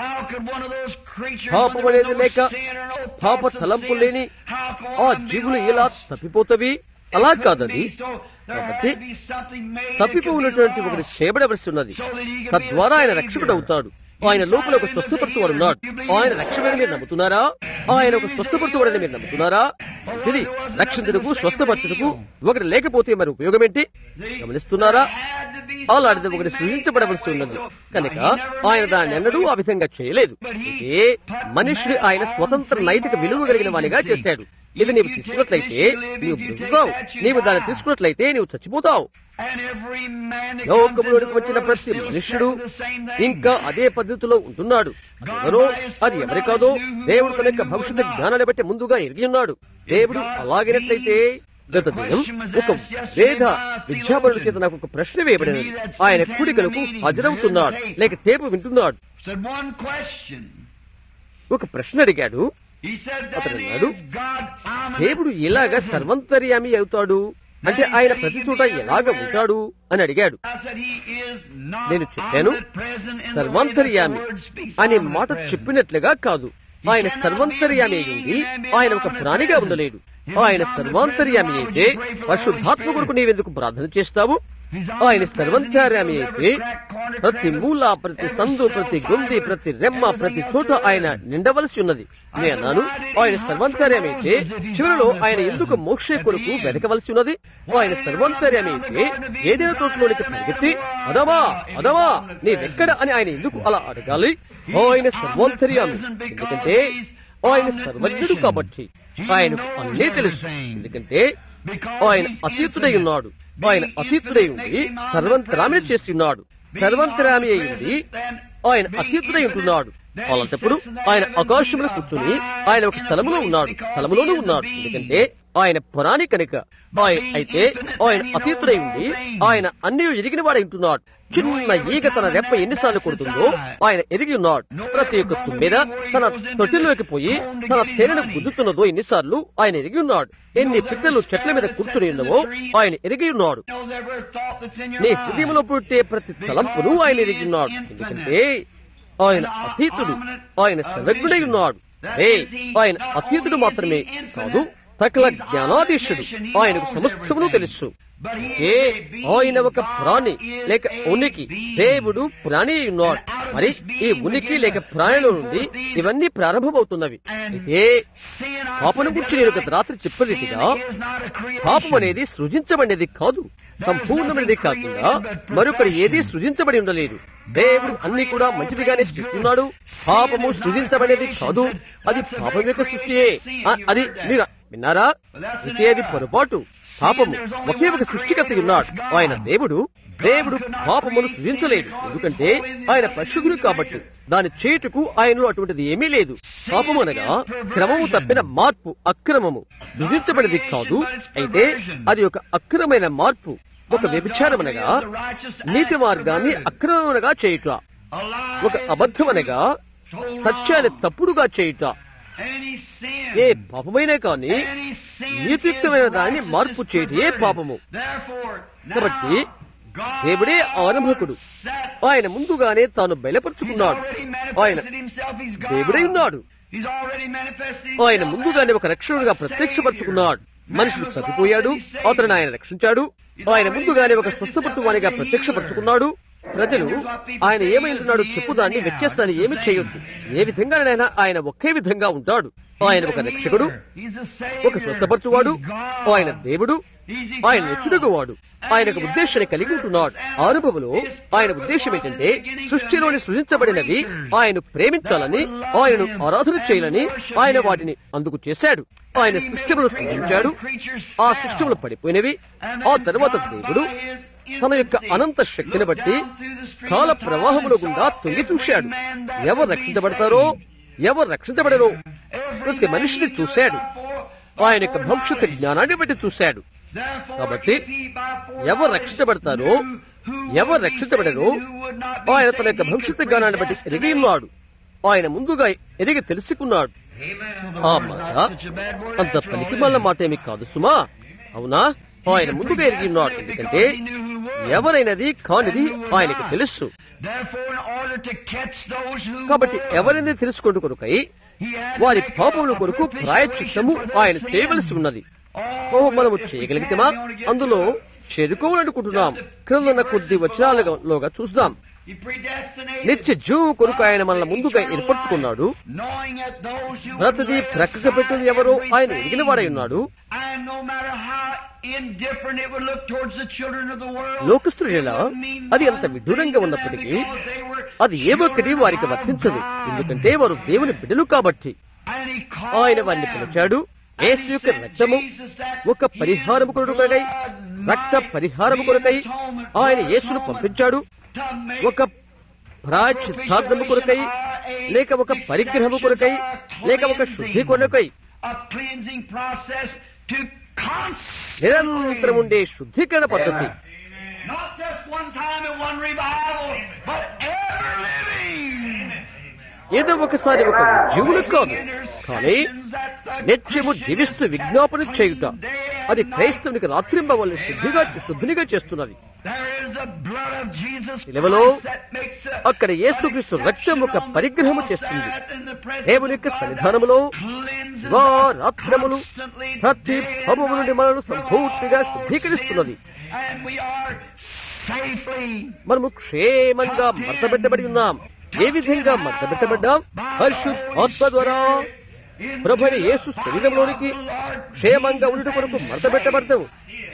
పాపం అనేది లేక పాప తలంపు లేని ఆ జీవులు ఎలా తప్పిపోతవి అలా కాదది కాబట్టి తప్పిపోయినటువంటి ఒకటి చేయబడవలసి ఉన్నది తద్వారా ఆయన రక్షకుడు అవుతాడు ఆయన లోపల ఒక స్వస్థపరచువాడు ఉన్నాడు ఆయన రక్షకుడని మీరు నమ్ముతున్నారా ఆయన ఒక స్వస్థపరచువాడని మీరు నమ్ముతున్నారా మంచిది రక్షించుటకు స్వస్థపరచుటకు ఒకటి లేకపోతే మరి ఉపయోగం ఏంటి గమనిస్తున్నారా అలాంటిది ఒకటి సృజించబడవలసి ఉన్నది కనుక ఆయన దాన్ని ఎన్నడూ ఆ విధంగా చేయలేదు ఇదే మనుషుడు ఆయన స్వతంత్ర నైతిక విలువ కలిగిన వానిగా చేశాడు ఇది నీవు తీసుకున్నట్లయితే నీవు బ్రతుకుతావు నీవు దాన్ని తీసుకున్నట్లయితే నీవు చచ్చిపోతావు లోకంలోనికి వచ్చిన ప్రతి మనుష్యుడు ఇంకా అదే పద్ధతిలో ఉంటున్నాడు ఎవరో అది ఎవరి కాదో దేవుడు తన యొక్క భవిష్యత్తు జ్ఞానాన్ని బట్టి ముందుగా ఎరిగి ఉన్నాడు దేవుడు అలాగినట్లయితే గత దినం ఒక వేద విద్యాపరుల చేత నాకు ఒక ప్రశ్న వేయబడినది ఆయన కుడికలకు హాజరవుతున్నాడు లేక టేపు వింటున్నాడు ఒక ప్రశ్న అడిగాడు అతడు అన్నాడు దేవుడు ఇలాగ సర్వంతర్యామి అవుతాడు అంటే ఆయన ప్రతి చోట ఎలాగ ఉంటాడు అని అడిగాడు నేను చెప్పాను సర్వాంతర్యామి అనే మాట చెప్పినట్లుగా కాదు ఆయన సర్వాంతర్యామి అయింది ఆయన ఒక ప్రాణిగా ఉండలేడు ఆయన సర్వాంతర్యామి అయితే పరిశుద్ధాత్మ కొరకు నీవెందుకు ప్రార్థన చేస్తావు ఆయన సర్వంతర్యామి అయితే ప్రతి మూల ప్రతి సందు ప్రతి గుంది ప్రతి రెమ్మ ప్రతి చోట ఆయన నిండవలసి ఉన్నది నేను అన్నాను ఆయన సర్వంతర్యామి అయితే చివరిలో ఆయన ఎందుకు మోక్ష కొరకు వెతకవలసి ఉన్నది ఆయన సర్వంతర్యామి అయితే ఏదైనా తోటలోనికి పరిగెత్తి అదవా అదవా నీవెక్కడ అని ఆయన ఎందుకు అలా అడగాలి ఆయన సర్వంతర్యామి ఎందుకంటే ఆయన సర్వజ్ఞుడు కాబట్టి ఆయనకు అన్నీ తెలుసు ఎందుకంటే ఆయన అతీతుడై ఉన్నాడు ఆయన అతీతుడై ఉండి సర్వంతరామిని చేసి ఉన్నాడు సర్వంతరామి అయింది ఆయన అతీతుడై ఉంటున్నాడు అలాంటప్పుడు ఆయన ఆకాశంలో కూర్చుని ఆయన ఒక స్థలములో ఉన్నాడు స్థలములోనూ ఉన్నాడు ఎందుకంటే ఆయన పురాణి కనుక ఆయన అయితే ఆయన అతీతుడై ఉండి ఆయన అన్ని ఎరిగిన వాడై ఉంటున్నాడు చిన్న ఈగ తన రెప్ప ఎన్నిసార్లు కొడుతుందో ఆయన ఎరిగి ఉన్నాడు ప్రతి ఒక్క తుమ్మిద తన తొట్టిలోకి పోయి తన తేనెను గుద్దుతున్నదో ఎన్నిసార్లు ఆయన ఎరిగి ఉన్నాడు ఎన్ని పిట్టలు చెట్ల మీద కూర్చుని ఉన్నవో ఆయన ఎరిగి ఉన్నాడు నీ హృదయంలో పుట్టే ప్రతి తలంపును ఆయన ఎరిగి ఉన్నాడు ఎందుకంటే ఆయన అతీతుడు ఆయన సర్వజ్ఞుడై ఉన్నాడు ఏ ఆయన అతీతుడు మాత్రమే కాదు సకల జ్ఞానాధీశుడు ఆయనకు సమస్తమును తెలుసు ఏ ఆయన ఒక ప్రాణి లేక ఉనికి దేవుడు ప్రాణి ఉన్నాడు మరి ఈ ఉనికి లేక ప్రాణిలో నుండి ఇవన్నీ ప్రారంభమవుతున్నవి అయితే పాపను గురించి నేను గత రాత్రి చెప్పినట్టుగా పాపం అనేది సృజించబడినది కాదు సంపూర్ణమైనది కాకుండా మరొకరు ఏది సృజించబడి ఉండలేదు దేవుడు అన్ని కూడా మంచివిగానే చేస్తున్నాడు పాపము సృజించబడేది కాదు అది పాపం యొక్క సృష్టియే అది మీరు విన్నారా అయితే అది పొరపాటు పాపము ఒకే ఒక సృష్టికర్త ఉన్నాడు ఆయన దేవుడు దేవుడు పాపమును సృజించలేదు ఎందుకంటే ఆయన పరిశుద్ధుడు కాబట్టి దాని చేటుకు ఆయనలో అటువంటిది ఏమీ లేదు పాపము అనగా క్రమము తప్పిన మార్పు అక్రమము సృజించబడినది కాదు అయితే అది ఒక అక్రమైన మార్పు ఒక వ్యభిచారమనగా నీతి మార్గాన్ని అక్రమమునగా చేయుట ఒక అబద్ధమనగా సత్యాన్ని తప్పుడుగా చేయుట ఏ పాపమైనా కానీ నీతియుక్తమైన దాన్ని మార్పు చేయటం ఏ పాపము కాబట్టి దేవుడే ఆరంభకుడు ఆయన ముందుగానే తాను బయలుపరుచుకున్నాడు ఆయన దేవుడై ఉన్నాడు ఆయన ముందుగానే ఒక రక్షకుడుగా ప్రత్యక్షపరుచుకున్నాడు మనుషుడు తప్పిపోయాడు అతను ఆయన రక్షించాడు ఆయన ముందుగానే ఒక స్వస్థపత్వానిగా ప్రత్యక్షపరుచుకున్నాడు ప్రజలు ఆయన ఏమైంటున్నాడు చెప్పుదాన్ని వ్యత్యాసాన్ని ఏమి చేయొద్దు ఏ విధంగానైనా ఆయన ఒకే విధంగా ఉంటాడు ఆయన ఒక రక్షకుడు ఒక స్వస్థపరచువాడు ఆయన దేవుడు ఆయన రక్షుడుగువాడు ఆయన ఒక ఉద్దేశాన్ని కలిగి ఉంటున్నాడు ఆరంభంలో ఆయన ఉద్దేశం ఏంటంటే సృష్టిలోని సృజించబడినవి ఆయన ప్రేమించాలని ఆయనను ఆరాధన చేయాలని ఆయన వాటిని అందుకు చేశాడు ఆయన సృష్టిములు సృజించాడు ఆ సృష్టిములు పడిపోయినవి ఆ తర్వాత దేవుడు తన యొక్క అనంత శక్తిని బట్టి కాల ప్రవాహముల గుండా తొంగి చూశాడు ఎవరు రక్షించబడతారో ఎవరు రక్షించబడరో ప్రతి మనిషిని చూశాడు ఆయన యొక్క భవిష్యత్తు జ్ఞానాన్ని బట్టి చూశాడు కాబట్టి ఎవరు రక్షించబడతారో ఎవరు రక్షించబడరో ఆయన తన యొక్క భవిష్యత్తు జ్ఞానాన్ని బట్టి ఎరిగి ఉన్నాడు ఆయన ముందుగా ఎరిగి తెలుసుకున్నాడు ఆ మాట అంత పనికి మళ్ళ మాట ఏమి కాదు సుమా అవునా ఆయన ముందుగా ఎరిగి ఉన్నాడు ఎందుకంటే ఎవరైనది కానిది ఆయనకు తెలుసు కాబట్టి ఎవరైనా తెలుసుకుంటు కొరకై వారి పాపముల కొరకు ప్రాయచిత్తము ఆయన చేయవలసి ఉన్నది ఓ మనము చేయగలిగితేమా అందులో చేరుకోవాలనుకుంటున్నాం క్రిందన్న కొద్ది వచనాలుగా చూద్దాం నిత్య జీవు కొరకు ఆయన మనల్ని ముందుగా ఏర్పరచుకున్నాడు ప్రతిదీ ప్రక్కకు పెట్టింది ఎవరో ఆయన ఎరిగిన వాడై ఉన్నాడు లోకస్తుల అది అంత విడ్డూరంగా ఉన్నప్పటికీ అది ఏ ఒక్కటి వారికి వర్తించదు ఎందుకంటే వారు దేవుని బిడ్డలు కాబట్టి ఆయన వారిని పిలిచాడు యేసు యొక్క రక్తము ఒక పరిహారము కొరకై రక్త పరిహారము కొరకై ఆయన యేసును పంపించాడు ఒక ప్రాచిత్తార్థము కొరకై లేక ఒక పరిగ్రహము కొరకై లేక ఒక శుద్ధి కొరకై నిరంతరం ఉండే శుద్ధీకరణ పద్ధతి ఏదో ఒకసారి ఒక జీవుడు కాదు కానీ నిత్యము జీవిస్తూ విజ్ఞాపన చేయుట అది క్రైస్తవునికి రాత్రింబ వల్ల శుద్ధిగా శుద్ధినిగా చేస్తున్నది నిలవలో అక్కడ యేసుక్రీస్తు రక్తం ఒక పరిగ్రహము చేస్తుంది దేవుని యొక్క సన్నిధానములో రాత్రములు ప్రతి భవము నుండి మనను సంపూర్తిగా శుద్ధీకరిస్తున్నది మనము క్షేమంగా మర్తబెట్టబడి ఉన్నాం ఏ విధంగా మర్తబెట్టబడ్డాం పరిశుద్ధాత్మ ద్వారా ప్రభుని యేసు శరీరంలోనికి క్షేమంగా ఉండుట కొరకు మర్తబెట్టబడతావు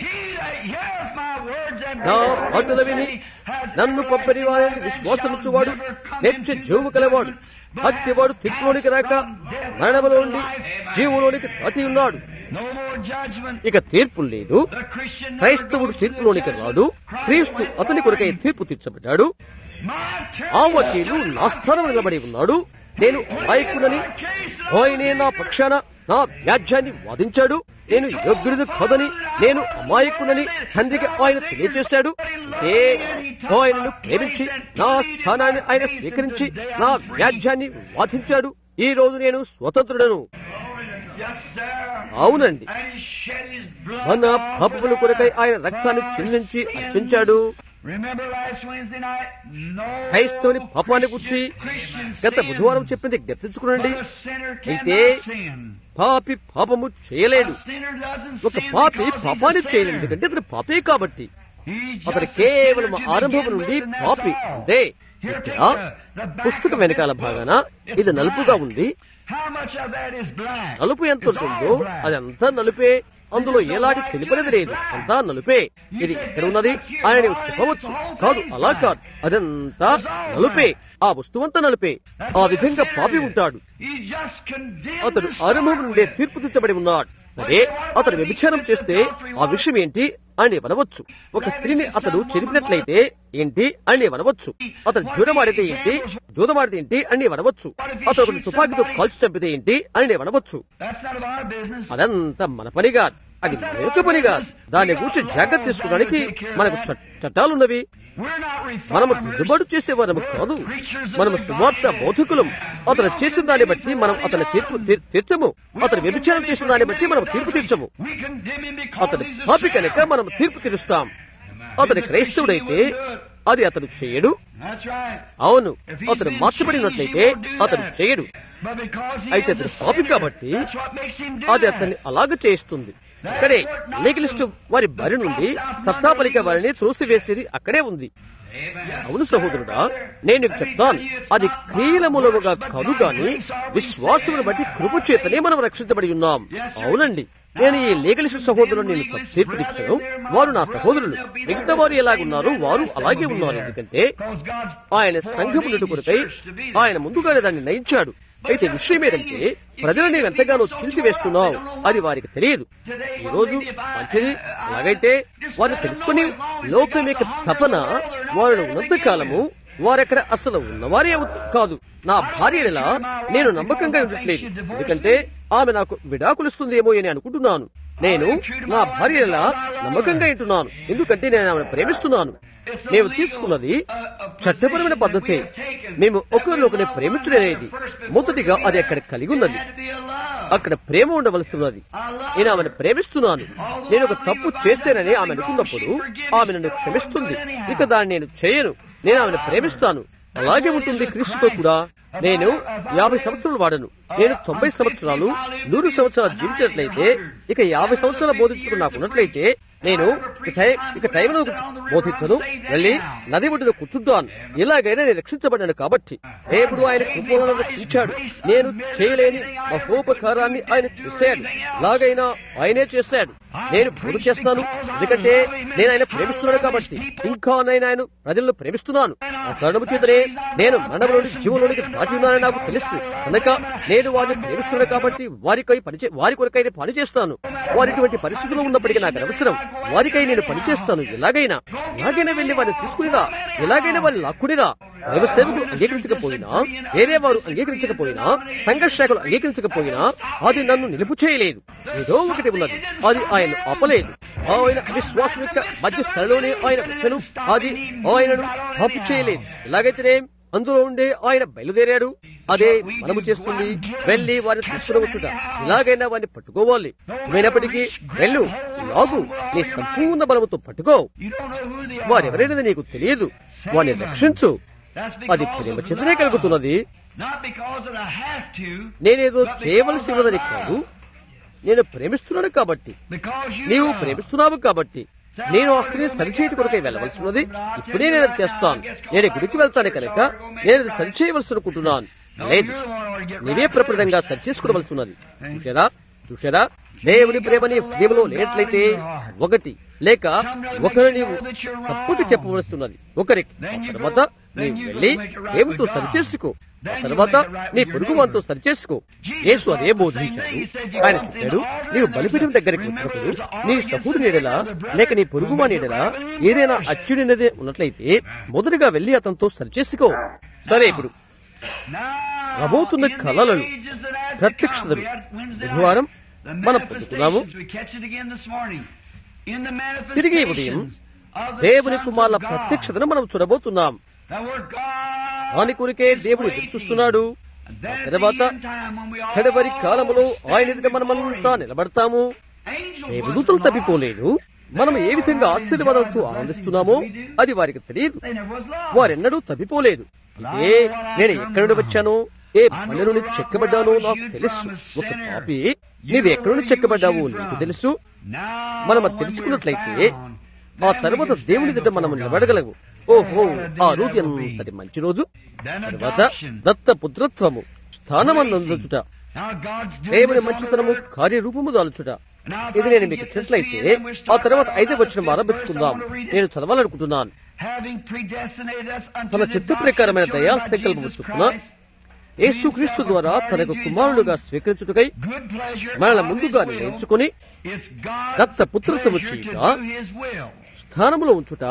నా మాటలు విని నన్ను పంపని వారిని విశ్వాసమిచ్చువాడు నెచ్చ జీవు కలవాడు అట్టివాడు తిప్పులోనికి రాక మరణములో ఉండి జీవులోనికి దాటి ఉన్నాడు ఇక తీర్పు లేదు క్రైస్తవుడు తీర్పులోనికి రాడు క్రీస్తు అతని కొరకై తీర్పు తీర్చబడ్డాడు ఆ వకీలు నా స్థానం నిలబడి ఉన్నాడు నేను నాయకుడని ఆయనే నా పక్షాన నా వ్యాజ్యాన్ని వాదించాడు నేను యోగ్యుడిని కాదని నేను అమాయకునని తండ్రికి ఆయన తెలియజేశాడు ఏ ఆయనను ప్రేమించి నా స్థానాన్ని ఆయన స్వీకరించి నా వ్యాజ్యాన్ని వాదించాడు ఈ రోజు నేను స్వతంత్రుడను అవునండి మన పాపముల కొరకై ఆయన రక్తాన్ని చిందించి అర్పించాడు క్రైస్తవుని పాపాన్ని గుర్చి గత బుధవారం చెప్పింది గుర్తించుకునండి అయితే పాపి పాపము చేయలేడు ఒక పాపి పాపాన్ని చేయలేడు ఎందుకంటే అతను పాపే కాబట్టి అతను కేవలం ఆరంభం నుండి పాపి అంతే ఇక్కడ పుస్తకం వెనకాల భాగాన ఇది నలుపుగా ఉంది నలుపు ఎంత ఉంటుందో అది అంతా నలుపే అందులో ఎలాంటి తెలిపనేది లేదు అంతా నలుపే ఇది ఎక్కడ ఉన్నది ఆయన నీవు చెప్పవచ్చు కాదు అలా కాదు అదంతా నలుపే ఆ వస్తువంతా నలుపే ఆ విధంగా పాపి ఉంటాడు అతడు ఆరంభం నుండే తీర్పు తెచ్చబడి ఉన్నాడు సరే అతను వ్యభిచారం చేస్తే ఆ విషయం ఏంటి అని అనవచ్చు ఒక స్త్రీని అతడు చెరిపినట్లయితే ఏంటి అని అనవచ్చు అతను జూదమాడితే ఏంటి జూదమాడితే ఏంటి అని అనవచ్చు అతను ఒకరిని తుపాకీతో కాల్చి చంపితే ఏంటి అని అనవచ్చు That's none of our business. అదంతా మన పని కాదు అది మన యొక్క పని కాదు దాని గురించి జాగ్రత్త తీసుకోవడానికి మనకు చట్- చట్టాలున్నవి We're not మనము reformers. దిద్దుబాటు చేసేవారము కాదు మనము సువార్త బౌద్ధికులం అతను చేసిన దాన్ని బట్టి మనం అతని తీర్పు తీర్- తీర్చము అతను వ్యభిచారం చేసిన దాన్ని బట్టి మనం తీర్పు తీర్చము We condemn him because అతని he's a పాపి sinner. కనుక మనం తీర్పు తీరుస్తాం అతని క్రైస్తవుడైతే అది అతడు చేయడు That's right. అవును If he's అతను been మార్చబడినట్లయితే changed, he won't do అతను that. చేయడు But because he అయితే is a అతను పాపి sinner, కాబట్టి that's what makes him do అది that. అతన్ని అలాగ చేయిస్తుంది ఇక్కడే లీగలిస్టు వారి బరి నుండి సత్తాపలిక వారిని త్రోసివేసేది అక్కడే ఉంది అవును సహోదరుడా నేను నీకు చెప్తాను అది క్రియల మూలముగా కాదు గాని విశ్వాసమును బట్టి కృప చేతనే మనం రక్షించబడి ఉన్నాం అవునండి నేను ఈ లీగలిస్ట్ సహోదరులు నేను తీర్పు తెచ్చాను వారు నా సహోదరులు మిగతా వారు ఎలాగున్నారు వారు అలాగే ఉన్నారు ఎందుకంటే Because God's ఆయన సంఘము కొరకై ఆయన ముందుగానే దాన్ని నయించాడు అయితే విషయం ఏంటంటే ప్రజలను నీవు ఎంతగానో చీల్చివేస్తున్నావు అది వారికి తెలియదు ఈ రోజు మంచిది అలాగైతే వారిని తెలుసుకుని లోకం యొక్క తపన వారిని ఉన్నంత కాలము వారెక్కడ అసలు ఉన్నవారే అవు- కాదు నా భార్యలా నేను నమ్మకంగా ఉండట్లేదు ఎందుకంటే ఆమె నాకు విడాకులిస్తుందేమో అని అనుకుంటున్నాను నేను నా భార్యలా నమ్మకంగా ఉంటున్నాను ఎందుకంటే నేను ఆమెను ప్రేమిస్తున్నాను నేను తీసుకున్నది చట్టపరమైన పద్ధతి మేము ఒకరినొకరిని ప్రేమించడనేది మొదటిగా అది అక్కడ కలిగి ఉన్నది had to be a love. అక్కడ ప్రేమ ఉండవలసి ఉన్నది నేను ఆమెను ప్రేమిస్తున్నాను నేను ఒక తప్పు చేశానని ఆమె అనుకున్నప్పుడు ఆమె నన్ను క్షమిస్తుంది ఇక దాన్ని నేను చేయను నేను ఆమెను ప్రేమిస్తాను అలాగే ఉంటుంది క్రీస్తుతో కూడా నేను యాభై సంవత్సరాలు వాడను నేను తొంభై సంవత్సరాలు నూరు సంవత్సరాలు జీవించినట్లయితే ఇక యాభై సంవత్సరాలు బోధించుకుని నాకు ఉన్నట్లయితే నేను ఇక టైం ఇక టైంలో బోధించను వెళ్ళి నది ఒడ్డున కూర్చుంటాను ఇలాగైనా నేను రక్షించబడ్డాను కాబట్టి దేవుడు ఆయన కృపలను రక్షించాడు నేను చేయలేని మహోపకారాన్ని ఆయన చేశాడు ఎలాగైనా ఆయనే చేశాడు నేను బోధ చేస్తాను ఎందుకంటే నేను ఆయన ప్రేమిస్తున్నాను కాబట్టి ఇంకా నేను ఆయన ప్రజలను ప్రేమిస్తున్నాను ఆ కారణము చేతనే నేను మరణంలోని జీవంలోనికి దాటి ఉన్నానని నాకు తెలుసు కనుక నేను వారిని ప్రేమిస్తున్నాను కాబట్టి వారికై పని చే- వారి కొరకై నేను పని చేస్తాను వారి ఇటువంటి పరిస్థితుల్లో ఉన్నప్పటికీ నాకు అవసరం వారికై నేను పని చేస్తాను ఎలాగైనా ఎలాగైనా వెళ్లి వారిని తీసుకునిరా ఎలాగైనా వారిని లాక్కునిరా దైవ సేవకులు అంగీకరించకపోయినా వేరే వారు అంగీకరించకపోయినా సంఘర్షకులు అంగీకరించకపోయినా అది నన్ను నిలుపు చేయలేదు ఏదో ఒకటి ఉన్నది అది ఆయన ఆపలేదు ఆయన విశ్వాసం యొక్క మధ్య స్థలంలోనే ఆయన వచ్చను అది ఆయనను ఆపు చేయలేదు ఎలాగైతేనే అందులో ఉండే ఆయన బయలుదేరాడు అదే మనము చేస్తుంది వెళ్లి వారిని తీసుకురవచ్చుట ఇలాగైనా వారిని పట్టుకోవాలి ఏమైనప్పటికీ వెళ్ళు లాగు నీ సంపూర్ణ బలముతో పట్టుకో You don't know who they are. వారెవరైనది నీకు తెలియదు వారిని రక్షించు That's అది because ప్రేమ of చేతనే love. కలుగుతున్నది Not because that I have to, నేనేదో చేయవలసి ఉన్నదని కాదు నేను ప్రేమిస్తున్నాను కాబట్టి because you నీవు love. ప్రేమిస్తున్నావు కాబట్టి నేను ఆ స్త్రీని సరిచేయటి కొరకై వెళ్ళవలసి ఉన్నది ఇప్పుడే నేను అది చేస్తాను నేను ఈ గుడికి వెళ్తాను కనుక నేను అది సరిచేయవలసి అనుకుంటున్నాను లేదు నీవే ప్రప్రదంగా సరిచేసుకోవలసి ఉన్నది చూసారా చూసారా దేవుని ప్రేమని హృదయంలో లేనట్లయితే ఒకటి లేక ఒకరు నీవు తప్పుకి చెప్పవలసి ఉన్నది ఒకరికి ఆ తర్వాత నీవు వెళ్ళి దేవునితో సరిచేసుకో ఆ తర్వాత నీ పొరుగు వారితో సరిచేసుకో యేసు అదే బోధించాడు ఆయన చెప్పాడు నీవు బలిపీఠం దగ్గరికి వచ్చినప్పుడు నీ సహుడు నీడలా లేక నీ పొరుగు నీడలా ఏదైనా అచ్చుడినది ఉన్నట్లయితే మొదటగా వెళ్లి అతనితో సరిచేసుకో సరే ఇప్పుడు రాబోతున్న కళలను ప్రత్యక్షతలు బుధవారం మనం పొందుకున్నాము తిరిగి ఉదయం దేవుని కుమారుల ప్రత్యక్షతను మనం చూడబోతున్నాం దాని కొరికే దేవుడు ఎదురు చూస్తున్నాడు ఆ తర్వాత కడవరి కాలములో ఆయన ఎదుట మనమంతా నిలబడతాము దేవదూతలు తప్పిపోలేదు మనం ఏ విధంగా ఆశీర్వాదాలతో ఆనందిస్తున్నామో అది వారికి తెలియదు వారెన్నడూ తప్పిపోలేదు ఏ నేను ఎక్కడి నుండి వచ్చానో ఏ పల్లె నుండి చెక్కబడ్డానో నాకు తెలుసు ఒక పాపి నీవు ఎక్కడి నుండి చెక్కబడ్డావో నీకు తెలుసు మనం అది తెలుసుకున్నట్లయితే ఆ తర్వాత దేవుని దగ్గర మనం నిలబడగలము ఓహో ఆ రోజు ఎంతటి మంచి రోజు తర్వాత దత్త పుత్రత్వము స్థానమందుచుట దేవుని మంచితనము కార్యరూపము దాల్చుట ఇది నేను మీకు ఇచ్చినట్లయితే ఆ తర్వాత ఐదే వచ్చిన ఆరంభించుకుందాం నేను చదవాలనుకుంటున్నాను తన చిత్త ప్రకారమైన దయా సంకల్పము చొప్పున యేసుక్రీస్తు ద్వారా తనకు కుమారులుగా స్వీకరించుటకై good pleasure మనల of ముందుగా his will. నిర్ణయించుకుని It's God's Datta పుత్రత్వము pleasure to చేయుట, do his will. స్థానములో ఉంచుట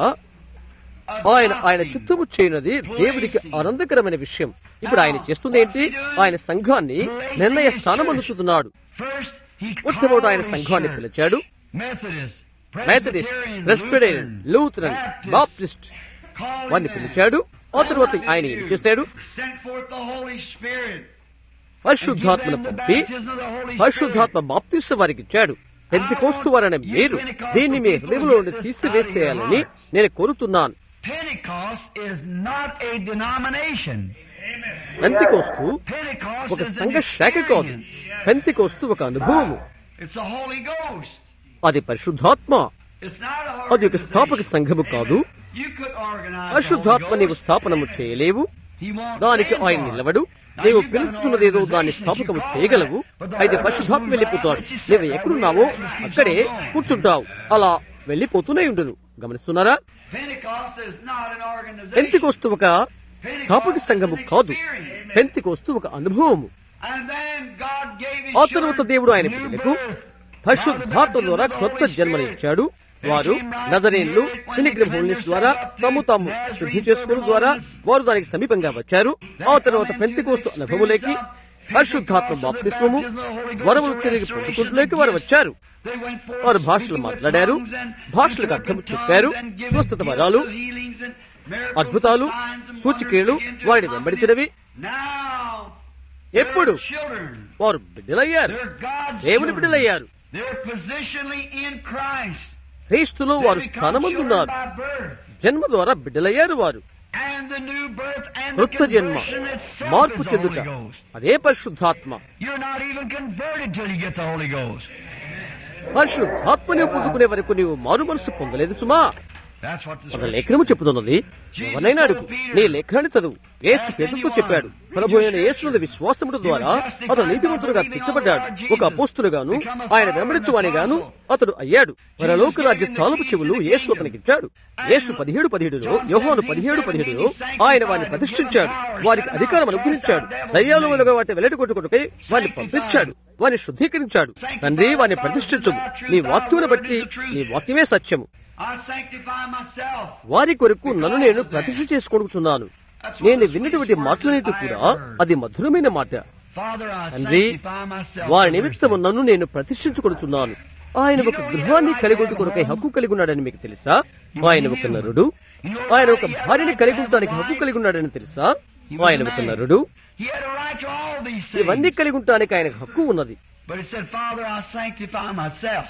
ఆయన ఆయన Adopting. చిత్తము చేయనది దేవుడికి ఆనందకరమైన విషయం ఇప్పుడు ఆయన చేస్తుంది ఏంటి ఆయన సంఘాన్ని నిర్ణయ స్థానం అందుచుతున్నాడు First, he మొట్టమొదట ఆయన called సంఘాన్ని his పిలిచాడు Methodist, Methodist Presbyterian, Presbyterian Lutheran Baptist, Baptist called వారిని them. పిలిచాడు ఆ తర్వాత ఆయన ఏం చేశాడు Sent forth the Holy Spirit. పరిశుద్ధాత్మను పంపి పరిశుద్ధాత్మ బాప్తిస్త వారికి ఇచ్చాడు పెంతికోస్తు వారనే మీరు దీన్ని మీ హృదయంలో నుండి తీసివేసేయాలని నేను కోరుతున్నాను Pentecost is not a denomination. Pentecost Pentecost ఒక is సంఘ an శాఖ కాదు experience. పెంతికోస్తు ఒక అనుభవము It's the Holy Ghost. అది పరిశుద్ధాత్మ It's not a అది ఒక స్థాపక organization. సంఘము కాదు You could organize the పరిశుద్ధాత్మ Holy నీవు Ghost. స్థాపనము చేయలేవు He won't దానికి stand ఆయన for it. నిలవడు Now, నీవు you've got an పిలుచున్నదేదో దాన్ని organization స్థాపకము that you call చేయగలవు that, but the అయితే Holy పరిశుద్ధాత్మ Ghost వెళ్ళిపోతాడు moves out, నీవు lets you ఎక్కడున్నావో sit right where అక్కడే it keeps on going. కూర్చుంటావు అలా వెళ్ళిపోతూనే ఉండును గమనిస్తున్నారా Pentecost is not an organization. Pentecost ఒక స్థాపక సంఘము కాదు పెంతికోస్తు ఒక అనుభవము And then God gave his ఆ తర్వాత దేవుడు ఆయన new పిల్లలకు birth. పరిశుద్ధాత్మ ద్వారా కొత్త జన్మనిచ్చాడు వారు నజరేన్లు పిలిగ్రిమ్ హోల్నెస్ ద్వారా తాము తాము శుద్ధి చేసుకోవడం ద్వారా వారు దానికి సమీపంగా వచ్చారు ఆ తర్వాత పెంతికోస్తు అనుభవములేకి పరిశుద్ధాత్మ బాప్తిస్మము వరములు తిరిగి పొందుకుంటులేకి వారు వచ్చారు They went forth వారు భాషలు speaking with మాట్లాడారు tongues and భాషలకు అర్థం interpreting చెప్పారు tongues and giving స్వస్థత gifts వరాలు of healings and miracles అద్భుతాలు and signs and సూచికేలు wonders began to వారిని accompany వెంబడించినవి Now, ఎప్పుడు they're children. వారు బిడ్డలయ్యారు They're God's దేవుని children. బిడ్డలయ్యారు They're positionally in Christ. క్రీస్తులో They వారు become స్థానమందున్నారు children by birth. జన్మ ద్వారా బిడ్డలయ్యారు వారు And the new birth and the కృత జన్మ conversion itself మార్పు is the చెందుట Holy Ghost. అదే పరిశుద్ధాత్మ You're not even converted till you get the Holy Ghost. పరిశుద్ధాత్మని పొందుకునే వరకు నీవు మారు మనసు పొందలేదు సుమా That's what the ఒక లేఖనము చెప్పుతున్నది ఎవరినైనా అడుగు నీ లేఖనాన్ని చదువు యేసు పేదతో చెప్పాడు ప్రభు అయిన యేసునందు విశ్వాసముడు ద్వారా అతడు నీతిమంతుడుగా తీర్చబడ్డాడు ఒక అపోస్తులుగాను ఆయన వెంబడించువానిగాను అతడు అయ్యాడు పరలోక రాజ్య తాలపు చెవులు యేసు అతనికిచ్చాడు యేసు పదిహేడు పదిహేడులో యోహాను పదిహేడు పదిహేడులో ఆయన వారిని ప్రతిష్ఠించాడు వారికి అధికారం అనుగ్రహించాడు దయ్యాలుగా వాటిని వెల్లడికొట్టుకొట్టుకై వారిని పంపించాడు వారిని శుద్ధీకరించాడు తండ్రి వారిని ప్రతిష్ఠించు నీ వాక్యమును బట్టి నీ వాక్యమే సత్యము I sanctify myself. వారి కొరకు నన్ను నేను ప్రతిష్ఠ చేసుకొనుచున్నాను నేను విన్నటువంటి మాటలన్నిటి కూడా అది మధురమైన మాట Father, I తండ్రి sanctify myself. వారి for నిమిత్తము your నన్ను నేను ప్రతిష్ఠించుకొనుచున్నాను ఆయన ఒక గృహాన్ని కలిగి ఉంటూ కొరకై హక్కు కలిగి ఉన్నాడని మీకు తెలుసా ఆయన ఒక నరుడు ఆయన ఒక భార్యని కలిగి ఉండడానికి హక్కు కలిగి ఉన్నాడని తెలుసా ఆయన ఒక నరుడు He had a right to all these things. ఇవన్నీ కలిగి ఉండటానికి ఆయనకు హక్కు ఉన్నది But he said, Father, I sanctify myself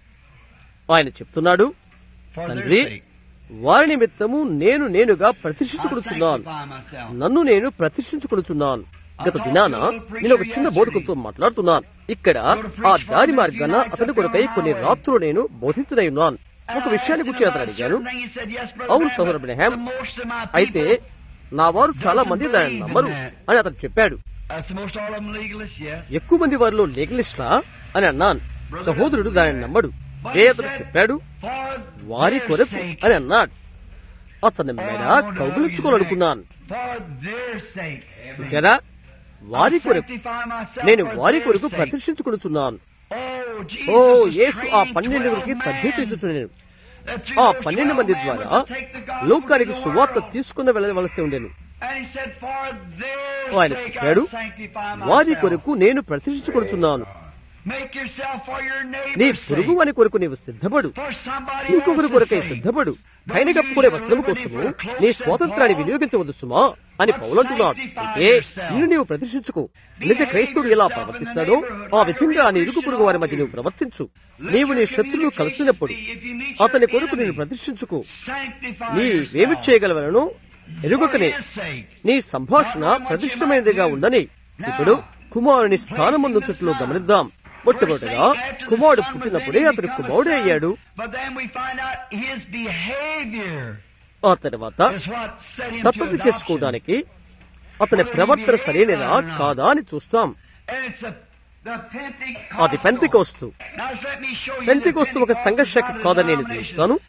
ఆయన చెప్తున్నాడు for their తండ్రి sake. వారి నిమిత్తము నేను నేనుగా I ప్రతిష్ఠించుకొనుచున్నాను sanctify myself. నన్ను నేను ప్రతిష్ఠించుకొనుచున్నాను గత దినాన నేను ఒక చిన్న బోధకులతో మాట్లాడుతున్నాను ఇక్కడ ఆ దారి మార్గాన అతని కొరకై కొన్ని రాత్రులు నేను బోధించనై ఉన్నాను ఒక విషయాన్ని గురించి అతను అడిగాను అవును సహోదరు అబ్రహాం అయితే నా వారు చాలా మంది దానిని నమ్మరు అని అతను చెప్పాడు That's the most all of them legalists, yes. ఎక్కువ మంది వారిలో లీగలిస్టా అని అన్నాను సహోదరుడు దానిని నమ్మడు ఏ అతను చెప్పాడు For వారి their కొరకు sake. అని అన్నాడు అతని మీద కౌగులించుకోవాలనుకున్నాను For their sake. చూసారా వారి I కొరకు sanctify myself నేను for వారి their కొరకు sake. ప్రతిష్ఠించుకొనుచున్నాను Oh, Jesus oh was యేసు ఆ training పన్నెండుగురికి 12 తగ్గి men తెచ్చుచున్నాను that through ఆ those పన్నెండు 12 మంది men ద్వారా was to take the gospel లోకానికి to the సువార్త world. తీసుకుని వెళ్ళవలసి ఉండేను And he said, For their ఆయన sake చెప్పాడు I sanctify వారి myself. కొరకు నేను ప్రతిష్ఠించుకొనుచున్నాను Make yourself for your నీ neighbor's పొరుగు sake. వాని కొరకు నీవు సిద్ధపడు For somebody ఇంకొకరి else's కొరకై sake. సిద్ధపడు పైన కప్పుకునే వస్త్రము కోసము నీ స్వాతంత్రాన్ని వినియోగించవద్దు సుమా అని పౌలంటున్నాడు అయితే నిన్ను నీవు ప్రదర్శించుకో నిజ క్రైస్తవుడు ఎలా ప్రవర్తిస్తాడో ఆ విధంగా నీ ఇరుకు పొరుగు వారి మధ్య నీవు ప్రవర్తించు నీవు నీ శత్రువు కలిసినప్పుడు అతని కొరకు నేను ప్రదర్శించుకో Sanctify నీవేమి yourself చేయగలవలను for ఎరుగకనే his sake. నీ సంభాషణ ప్రతిష్టమైనదిగా ఉందని ఇప్పుడు కుమారుని స్థానమందు చుట్టూ గమనిద్దాం మొట్టమొదటిగా కుమారుడు పుట్టినప్పుడే అతడు కుమారుడే అయ్యాడు But then we find out his behavior ఆ తర్వాత is what set him to దత్తత adoption. చేసుకోవడానికి అతని ప్రవర్తన సరైనదా కాదా అని చూస్తాం And it's a, the Pentecostal. అది Pentecost Now let me show you Pentecost the ఒక సంఘ శాఖ Pentecostal కాదని నేను denomination. చూస్తాను How many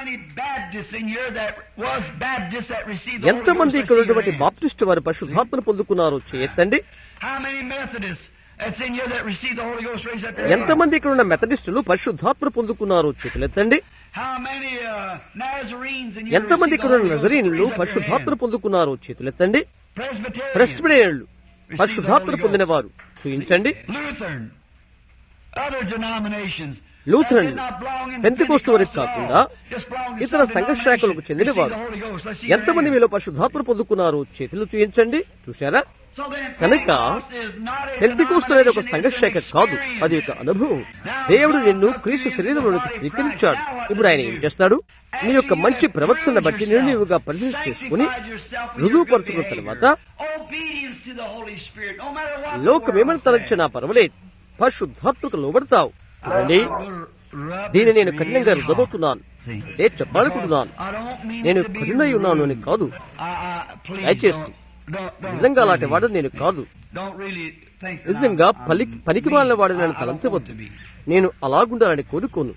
many Baptists in here that was Baptists that received the Holy ఎంతమంది Ghost? ఇక్కడ Let's see your ఉన్నటువంటి hands. బాప్టిస్ట్ వారు పరిశుద్ధాత్మను పొందుకున్నారో చేయెత్తండి How many Methodists that's in here that received the Holy Ghost? Raise up your hand. ఎంతమంది ఇక్కడ ఉన్న మెథడిస్టులు పరిశుద్ధాత్మను పొందుకున్నారో చేతులెత్తండి How many uh, Nazarenes in here ఎంతమంది received ఇక్కడ the ఉన్న Holy Ghost? నజరీనులు Raise up your పరిశుద్ధాత్మను hand. పొందుకున్నారో చేతులెత్తండి Presbyterians, ప్రెస్బిటేయన్లు పరిశుద్ధాత్మను పొందిన వారు చూయించండి Lutheran, other denominations. Lutheran that did not belong in Pentecost వారికి Pentecost at కాకుండా all, just belong to ఇతర some సంఘ denomination, శాఖలకు చెందినవారు received the Holy Ghost. Let's see your ఎంతమంది hand. మీలో పరిశుద్ధాత్మను పొందుకున్నారో చేతులు చూయించండి చూశారా So then, కనుక Pentecost is not a Pentecost అనేది ఒక denomination, సంఘ it's an శాఖ కాదు experience. అది ఒక అనుభవం దేవుడు నిన్ను క్రీస్తు శరీరంలోనికి స్వీకరించాడు ఇప్పుడు ఆయన ఏం చేస్తాడు నీ యొక్క మంచి ప్రవర్తన బట్టి నేను నీవుగా పరిశీలి చేసుకుని రుజువుపరుచుకున్న తర్వాత Obedience to the Holy Spirit, no matter what the లోకం world ఏమని says. తలచినా పర్వాలేదు పరిశుద్ధాత్మకు లోబడతావు చూడండి దీన్ని నేను కఠినంగా రుద్దబోతున్నాను అంటే చెప్పాలనుకుంటున్నాను నేను కఠినై ఉన్నాను అని కాదు దయచేసి నిజంగా అలాంటి వాడు నేను కాదు నిజంగా పలి పనికి మాలిన వాడు నేను తలంచవద్దు నేను అలాగుండాలని కోరుకోను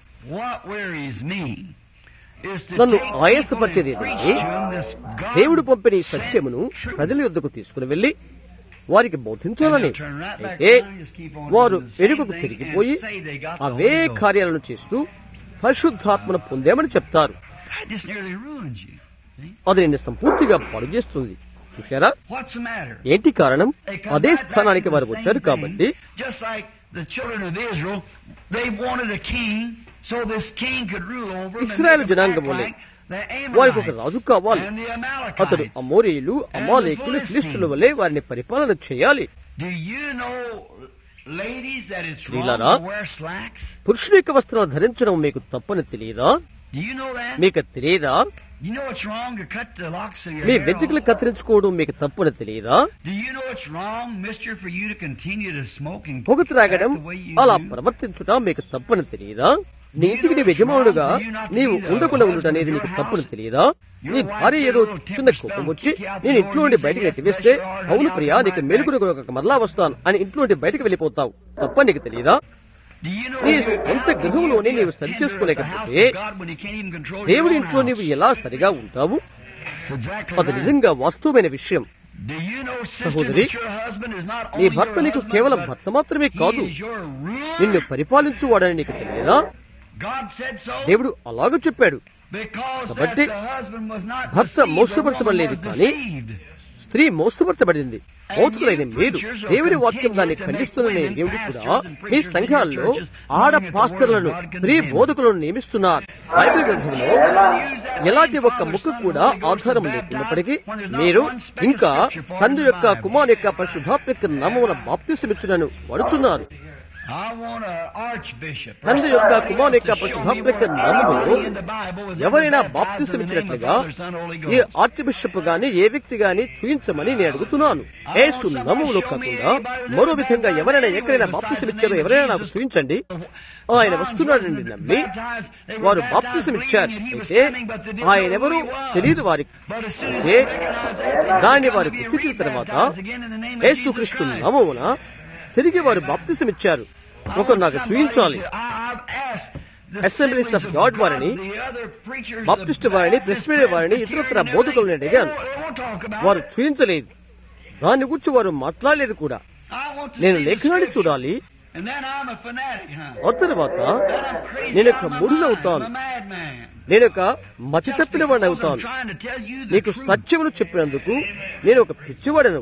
నన్ను ఆయాసపరిచేది ఏంటంటే దేవుడు పంపిన ఈ సత్యమును ప్రజల యొద్దకు తీసుకుని వెళ్లి వారికి బోధించాలని అయితే వారు వెనుకకు తిరిగిపోయి అవే కార్యాలను చేస్తూ పరిశుద్ధాత్మను పొందామని చెప్తారు అది నిన్ను సంపూర్తిగా పాడు చేస్తుంది చూశారా ఏంటి కారణం అదే స్థానానికి వారు వచ్చారు కాబట్టి Just like the children of Israel, they wanted a king, so this king could rule over them and Israel make them జనాంగం act వలె like the వారికి ఒక Ammonites రాజు కావాలి and the అతడు Amalekites. అమోరీయులు అమాలేకులు ఫిలిస్తుల వలె వారిని పరిపాలన చేయాలి Do you know, ladies, that it's wrong స్త్రీలారా, to wear slacks? పురుషుని యొక్క వస్త్రాలు ధరించడం మీకు తప్పని తెలియదా Do you know that? మీకు తెలియదా You know it's wrong to cut the locks of your me hair వెంట్రుకలు off? కత్తిరించుకోవడం మీకు తప్పని తెలియదా Do you know it's wrong, mister, for you to continue to smoke and పొగ త్రాగడం act the way you అలా do? ప్రవర్తించుట మీకు తప్పని తెలియదా నీ ఇంటికి నీ యజమానుడుగా నీవు ఉండకుండా ఉండటం అనేది నీకు తప్పని తెలియదా నీ భార్య ఏదో చిన్న కోపం వచ్చి నేను ఇంట్లో నుండి బయటకు నెట్టివేస్తే అవును ప్రియా నీకు మెలుగురు మరలా వస్తాను అని ఇంట్లో నుండి బయటకు వెళ్ళిపోతావు తప్ప నీకు తెలియదా Do you know నీ you సొంత have to గృహంలోనే be నీవు a సరి tender of the చేసుకోలేకపోతే house of God when you can't even control your దేవుడి own ఇంట్లో house. నీవు ఎలా సరిగా ఉంటావు It's exactly అది right. నిజంగా వాస్తవమైన విషయం Do you know, sister, సహోదరి, that your husband is not నీ only భర్త your నీకు husband, కేవలం but భర్త మాత్రమే కాదు he is your ruler? నిన్ను పరిపాలించువాడని నీకు తెలియదా God said so దేవుడు అలాగ చెప్పాడు because that కాబట్టి the husband was not భర్త deceived, the woman మోసపరచబడలేదు was కానీ deceived. స్త్రీ మోసపరచబడింది బౌద్ధులైన మీరు దేవుని వాక్యం దాన్ని ఖండిస్తున్న దేవుడు కూడా మీ సంఘాల్లో ఆడ పాస్టర్లను స్త్రీ బోధకులను నియమిస్తున్నారు బైబిల్ గ్రంథంలో ఎలాంటి ఒక్క ముక్క కూడా ఆధారం లేకున్నప్పటికీ మీరు ఇంకా తండ్రి యొక్క కుమారు యొక్క పరిశుద్ధాత్మ యొక్క నామమున బాప్తిసమిచ్చునను వడుచున్నారు I want an archbishop. తండ్రి యొక్క కుమారు యొక్క పరిశుద్ధాత్మ యొక్క నామములో ఎవరైనా బాప్తిసం ఇచ్చినట్లుగా ఏ ఆర్చ్ బిషప్ గాని ఏ వ్యక్తి గాని చూయించమని నేను అడుగుతున్నాను యేసు నామములో కాకుండా మరో విధంగా ఎవరైనా ఎక్కడైనా బాప్తిసం ఇచ్చారో ఎవరైనా నాకు చూయించండి ఆయన వస్తున్నాడండి నమ్మి వారు బాప్తిసం ఇచ్చారు అయితే ఆయన ఎవరు తెలియదు వారికి అయితే దాన్ని వారు గుర్తించిన తర్వాత యేసుక్రీస్తు నామమున తిరిగి వారు బాప్తిసం ఇచ్చారు ఒకరు నాకు చూయించాలి అసెంబ్లీస్ ఆఫ్ గాడ్ వారిని బాప్టిస్ట్ వారిని ప్రెస్బిటరీ వారిని ఇతరత్ర బోధకులను అడిగాను వారు చూయించలేదు దాని గురించి వారు మాట్లాడలేదు కూడా నేను లేఖనాన్ని చూడాలి ఆ తర్వాత నేను ఒక మూడుని అవుతాను నేను ఒక మతి తప్పిన వాడిని అవుతాను నీకు సత్యమును చెప్పినందుకు నేను ఒక పిచ్చివాడను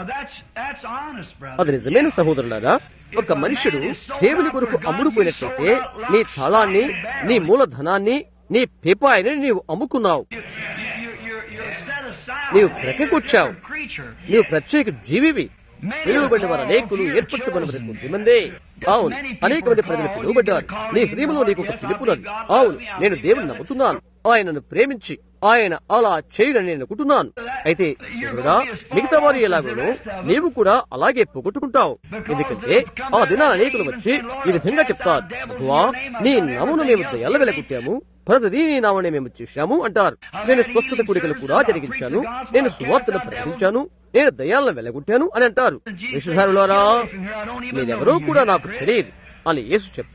అది నిజమైన సహోదరులారా ఒక మనుషుడు దేవుని కొరకు అమ్ముడుపోయినట్లయితే నీ స్థలాన్ని నీ మూలధనాన్ని నీ పిపాయిని నీవు అమ్ముకున్నావు నీవు ప్రక్కకొచ్చావు నీవు ప్రత్యేక జీవివి పిలువబడిన వారు అనేకులు ఏర్పరచబడిన వారు కొద్దిమందే అవును అనేక మంది ప్రజలు పిలువబడ్డారు నీ హృదయంలో నీకు ఒక పిలుపున్నది అవును నేను దేవుని నమ్ముతున్నాను ఆయనను ప్రేమించి ఆయన అలా చేయనని నేను అనుకుంటున్నాను అయితే సోదరుడా మిగతా వారు ఎలాగోనో నీవు కూడా అలాగే పోగొట్టుకుంటావు ఎందుకంటే ఆ దినాన అనేకులు వచ్చి ఈ విధంగా చెప్తారు ప్రభువా నీ నామును మేము దయాల వెలగొట్టాము ప్రతిదీ నీ నామనే మేము చూశాము అంటారు నేను స్వస్థత కూడికలు కూడా జరిగించాను నేను సువార్తను ప్రకటించాను నేను దయాలను వెలగొట్టాను అని అంటారు విషధారులారా మీరెవరో కూడా నాకు తెలియదు అని యేసు చెప్తాడు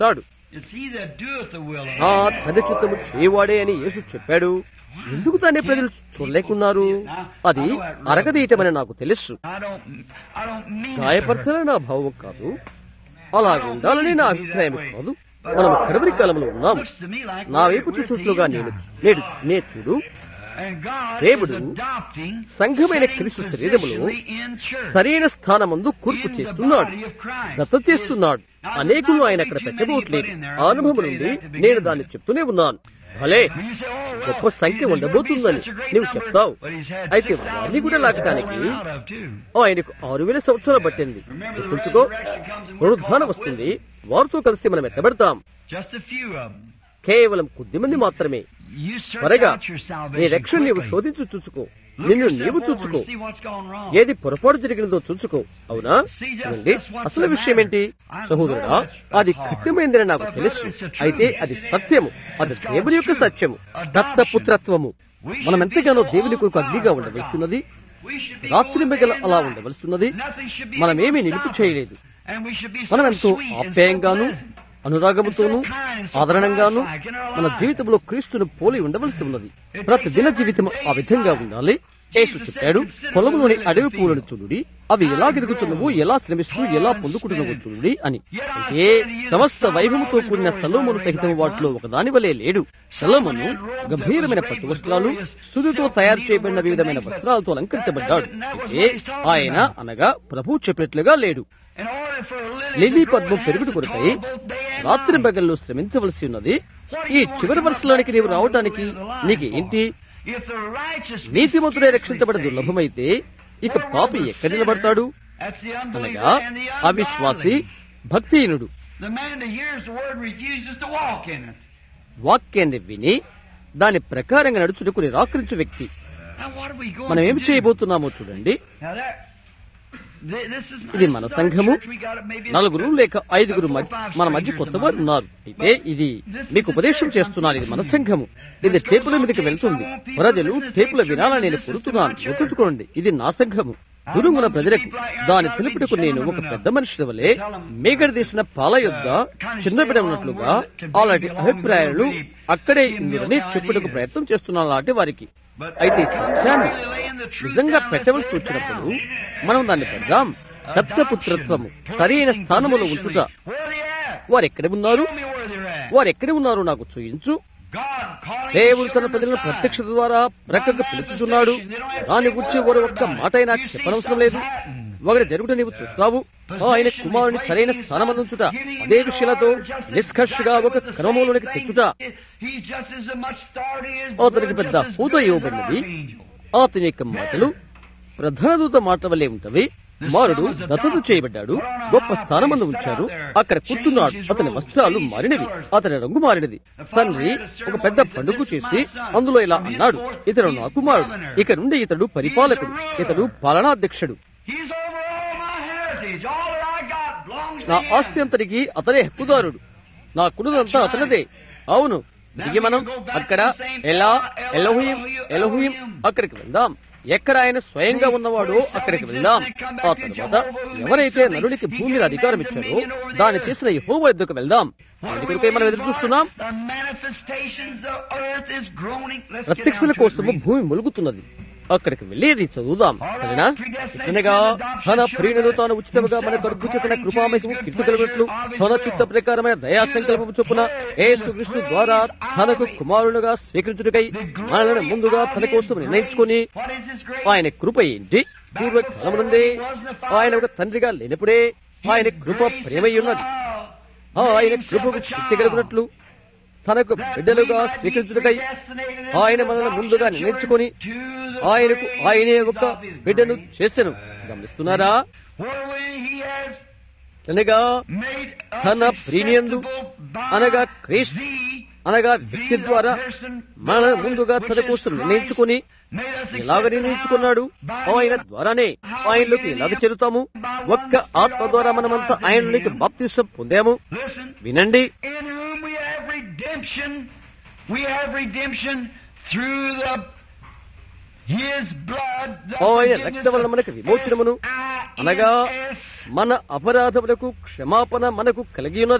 It's he that doeth the will of ఆ God. తండ్రి చిత్తము చేయవాడే అని యేసు చెప్పాడు ఎందుకు దాన్ని ప్రజలు చూడలేకున్నారు అది అరగదీయటమని నాకు తెలుసు I don't, I don't mean it to hurt. గాయపరచాలని నా భావం కాదు అలా ఉండాలని నా అభిప్రాయం కాదు మనం కడవరి కాలంలో ఉన్నాం Looks to me like నా we're- వైపు we're చూచుట్లుగా seeing నేను now. నేడు నే చూడు And God దేవుడు is adopting సంఘమైన sitting క్రీస్తు శరీరములో positionally in church. సరైన స్థానమందు కూర్పు In the చేస్తున్నాడు body of Christ. దత్త చేస్తున్నాడు అనేకులు ఆయన అక్కడ పెట్టబోట్లేదు ఆ అనుభవం నుండి నేను దాన్ని చెప్తూనే ఉన్నాను భలే When you say, "Oh, well, గొప్ప సంఖ్య there's gonna be ఉండబోతుందని such a great నీవు number," చెప్తావు but he's had అయితే 6,000 వారిని కూడా years లాగటానికి to roll out of, too. ఆయనకు ఆరు వేల సంవత్సరాలు పట్టింది గుర్తుంచుకో పునరుద్ధానం వస్తుంది వారితో కలిసి మనం ఎక్కబెడతాం Just a few of them. కేవలం కొద్ది మంది మాత్రమే You search త్వరగా out your నీ salvation రక్షణ నీవు quickly. శోధించు చూచుకో Look నిన్ను yourself నీవు over చూచుకో and see what's gone wrong. ఏది పొరపాటు జరిగినదో చూచుకో అవునా చూడండి అసలు విషయం ఏంటి సహోదరుడా అది కఠినమైందని నాకు తెలుసు అయితే అది సత్యము అది దేవుని యొక్క సత్యము దత్తపుత్రత్వము మనం ఎంతగానో దేవుని కొరకు అగ్నిగా ఉండవలసి ఉన్నది We should be రాత్రి more మిగల than అలా able. ఉండవలసి ఉన్నది Nothing should be మనమేమీ able to నిలుపు stop us. చేయలేదు And we should be so మనం ఎంతో sweet and so ఆప్యాయంగాను pleasant. అనురాగముతోనూ ఆదరణంగాను మన జీవితంలో క్రీస్తును పోలి ఉండవలసి ఉన్నది ప్రతి దిన జీవితం ఆ విధంగా ఉండాలి యేసు చెప్పాడు పొలంలోని అడవి పూలను చూడుడి అవి ఎలా ఎదుగుతున్నవో ఎలా శ్రమిస్తూ ఎలా పొందుకుంటున్నవో చూడుడి అని అయితే సమస్త వైభవముతో కూడిన సలోమును సహితం వాటిలో ఒకదాని వలె లేడు సలోమును గంభీరమైన పట్టు వస్త్రాలు సుదితో తయారు చేయబడిన వివిధమైన వస్త్రాలతో అలంకరించబడ్డాడు అయితే ఆయన అనగా ప్రభు చెప్పినట్లుగా లేడు In order for a lily lily to grow, పద్మం it has పెరుగుడు to కొరకై toil both day and రాత్రి night. పగల్లో శ్రమించవలసి ఉన్నది ఈ చివరి వరుసలోనికి నీవు రావటానికి నీకు ఏంటి If the righteous be నీతిమంతుడే scarcely రక్షించబడి saved, దుర్లభమైతే ఇక పాపి ఎక్కడ నిలబడతాడు that's the unbeliever అనగా and the అవిశ్వాసి ungodly. భక్తిహీనుడు The man that hears the word refuses to walk in it. వాక్యాన్ని విని దాని ప్రకారంగా నడుచుటకు నిరాకరించు వ్యక్తి Now what are we going మనం to ఏమి do? చేయబోతున్నామో చూడండి Now that, thi- this is ఇది this మన is our సంఘము church. We got it maybe నలుగురు లేక ఐదుగురు మధ్య- మన మధ్య కొత్త వారు ఉన్నారు అయితే ఇది మీకు ఉపదేశం చేస్తున్నాను ఇది మన సంఘము ఇది టేపుల మీదకి వెళ్తుంది ప్రజలు టేపుల వినాలని నేను కోరుతున్నాను గుర్తుంచుకోండి ఇది నా సంఘము దురుమున ప్రజలకు దాని తెలుపుటకు నేను ఒక పెద్ద మనిషి వలె మేగడ తీసిన పాల యొద్ద చిన్న బిడ్డ ఉన్నట్లుగా అలాంటి అభిప్రాయాలు అక్కడే ఇందులని చెప్పుటకు ప్రయత్నం చేస్తున్నాను అలాంటి వారికి అయితే ఈ సత్యాన్ని నిజంగా పెట్టవలసి వచ్చినప్పుడు మనం దాన్ని పెడదాం దత్తపుత్రత్వము సరైన స్థానములో ఉంచుట Where are they at? వారు ఎక్కడ ఉన్నారు Show me where they're at. వారు ఎక్కడ ఉన్నారు నాకు చూయించు God calling దేవుడు తన children ప్రజలను aside. ప్రత్యక్షత ద్వారా ప్రక్కకు పిలుచుచున్నాడు దాని గురించి వారు ఒక్క మాట అయినా చెప్పనవసరం లేదు ఒకటి జరుగుట నీవు చూస్తావు ఆయన కుమారుని సరైన స్థానమందుంచుట అదే విషయాలతో నిష్కర్షగా ఒక క్రమంలోనికి తెచ్చుట He's just as much authority as అతనికి పెద్ద just as హూత great as an ఇవ్వబడినది archangel. అతని యొక్క మాటలు ప్రధాన దూత మాటల వల్లే ఉంటవి కుమారుడు దత్తత చేయబడ్డాడు గొప్ప స్థానమందు ఉంచారు అక్కడ కూర్చున్నాడు అతని వస్త్రాలు మారినవి అతని రంగు మారినది తండ్రి ఒక పెద్ద పండుగ చేసి అందులో ఇలా అన్నాడు ఇతడు నా కుమారుడు ఇక నుండి ఇతడు పరిపాలకుడు ఇతడు పాలనాధ్యక్షుడు He's over all my heritage. All that I got belongs to నా him. ఆస్తి అంతటికి అతనే హక్కుదారుడు నా కుడుదంతా అతనిదే అవును తిరిగి మనం అక్కడ ఎలా ఎలహుయం ఎలహుయం అక్కడికి వెళ్దాం ఎక్కడ ఆయన స్వయంగా ఉన్నవాడో అక్కడికి వెళ్దాం ఆ తర్వాత ఎవరైతే నరునికి భూమి మీద అధికారం ఇచ్చారో దాన్ని చేసిన యహోవ ఎద్దుకు వెళ్దాం దాని కొరకై మనం ఎదురు చూస్తున్నాం The manifestations of earth is groaning. Let's get ప్రత్యక్షల down to it. కోసము భూమి ములుగుతున్నది అక్కడికి వెళ్ళేది చదువుదాం సరేనా ఇట్లనగా తన ప్రియునను తాను ఉచితముగా మన కొరకు చెప్పిన కృపామయము కీర్తి కలిగినట్లు తన చిత్త ప్రకారమైన దయా సంకల్పము చొప్పున యేసుక్రీస్తు ద్వారా తనకు కుమారులుగా స్వీకరించుటకై మనలను ముందుగా తన కోసం నిర్ణయించుకొని What is this great? ఆయన కృప ఏంటి పూర్వకాలమునందే ఆయన ఒక తండ్రిగా లేనప్పుడే ఆయన కృప ప్రేమై ఉన్నది ఆయన కృపకు కీర్తి కలిగినట్లు తనకు బిడ్డలుగా స్వీకరించుటకై ఆయన మనల్ని ముందుగా నిర్ణయించుకొని ఆయనకు ఆయనే ఒక బిడ్డను చేసెను గమనిస్తున్నారా అనగా తన ప్రీమియందు అనగా క్రీస్తు అనగా వ్యక్తి ద్వారా మన ముందుగా తన కోసం నిర్ణయించుకొని ఎలాగ నిర్ణయించుకున్నాడు ఆయన ద్వారానే ఆయనలోకి ఎలాగ చేరుతాము ఒక్క ఆత్మ ద్వారా మనమంతా ఆయనలోకి బాప్తిసం పొందాము Listen, వినండి in whom we have redemption. We have redemption through the His blood. the ఆయన forgiveness రక్తం వలన of మనకు విమోచనమును అనగా S-I-N-S. మన అపరాధములకు క్షమాపణ మనకు కలిగి ఉన్నది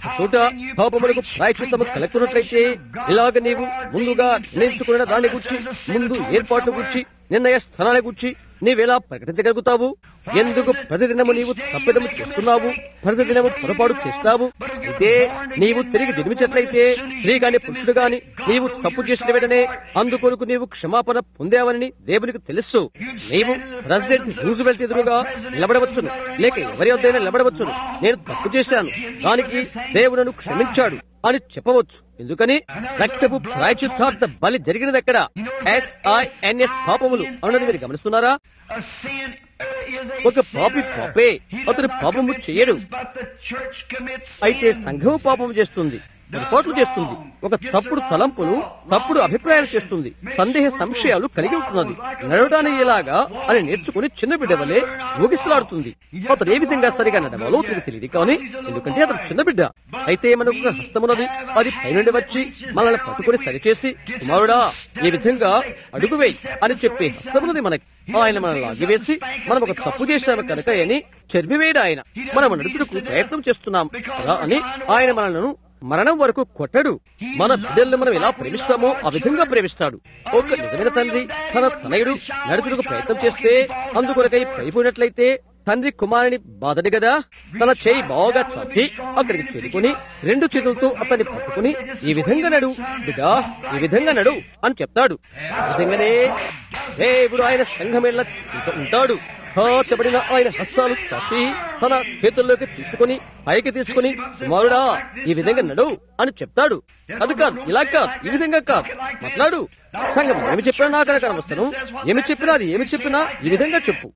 చోట పాపములకు ప్రాయచిత్తము కలుగుతున్నట్లయితే ఇలాగ నీవు ముందుగా నిర్ణయించుకున్న దాన్ని గుర్చి ముందు ఏర్పాటు గుర్చి నిర్ణయ స్థానాన్ని గుర్చి నీవెలా ప్రకటించగలుగుతావు ఎందుకు ప్రతిదినము నీవు తప్పిదము చేస్తున్నావు ప్రతిదినము పొరపాటు చేస్తావు అయితే నీవు తిరిగి జన్మించినట్లయితే స్త్రీ గాని పురుషుడు గాని నీవు తప్పు చేసిన వెంటనే అందుకొరకు నీవు క్షమాపణ పొందావని దేవునికి తెలుసు నీవు ప్రెసిడెంట్ రూజ్వెల్ట్ ఎదురుగా నిలబడవచ్చును లేక ఎవరి వద్దైనా నిలబడవచ్చును నేను తప్పు చేశాను దానికి దేవుడు నన్ను క్షమించాడు అని చెప్పవచ్చు ఎందుకని రక్తపు ప్రాయచిత్తార్థ బలి జరిగినది ఎక్కడ ఎస్ఐఎన్ఎస్ పాపములు అన్నది మీరు గమనిస్తున్నారా A sin uh, is a ఒక పాపి sinner. పాపే He అతడు does not పాపము commit చేయడు sins, but the church commits అయితే sin. సంఘము పాపము చేస్తుంది పొరపాట్లు చేస్తుంది ఒక తప్పుడు తలంపులు తప్పుడు అభిప్రాయాలు చేస్తుంది సందేహ సంశయాలు కలిగి ఉంటున్నది నడవడానికి ఎలాగా అని నేర్చుకుని చిన్న బిడ్డ వలె ఊగిసలాడుతుంది అతడు ఏ విధంగా సరిగా నడవాలో తిరిగి తెలియదు కానీ ఎందుకంటే అతడు చిన్న బిడ్డ అయితే మనకు ఒక హస్తమున్నది అది పైనుండి వచ్చి మనల్ని పట్టుకుని సరిచేసి కుమారుడా ఈ విధంగా అడుగు వేయి అని చెప్పే హస్తమున్నది మనకి ఆయన మనల్ని లాగివేసి మనం ఒక తప్పు చేశాము కనుక అని చెరిపివేయడు ఆయన మనం నడుచుటకు ప్రయత్నం చేస్తున్నాం కదా అని ఆయన మనలను మరణం వరకు కొట్టడు మన బిడ్డల్ని మనం ఎలా ప్రేమిస్తామో ఆ విధంగా ప్రేమిస్తాడు ఒక నిజమైన తండ్రి తన తనయుడు నడుచుటకు ప్రయత్నం చేస్తే అందుకొరకై పడిపోయినట్లయితే తండ్రి కుమారుని బాధడి కదా తన చేయి బాగా చాచి అక్కడికి చేరుకుని రెండు చేతులతో అతన్ని పట్టుకుని ఈ విధంగా నడు బిడ్డా ఈ విధంగా నడు అని చెప్తాడు ఆ విధంగానే దేవుడు ఆయన సంఘమేళ్ళ ఉంటాడు చాచబడిన ఆయన హస్తాలు చాచి తన చేతుల్లోకి తీసుకుని పైకి తీసుకుని కుమారుడా ఈ విధంగా నడు అని చెప్తాడు అది కాదు ఇలా కాదు ఈ విధంగా కాదు మాట్లాడు సంఘం ఏమి చెప్పినా నాకు అనక అవసరం ఏమి చెప్పినా అది ఏమి చెప్పినా ఈ విధంగా చెప్పు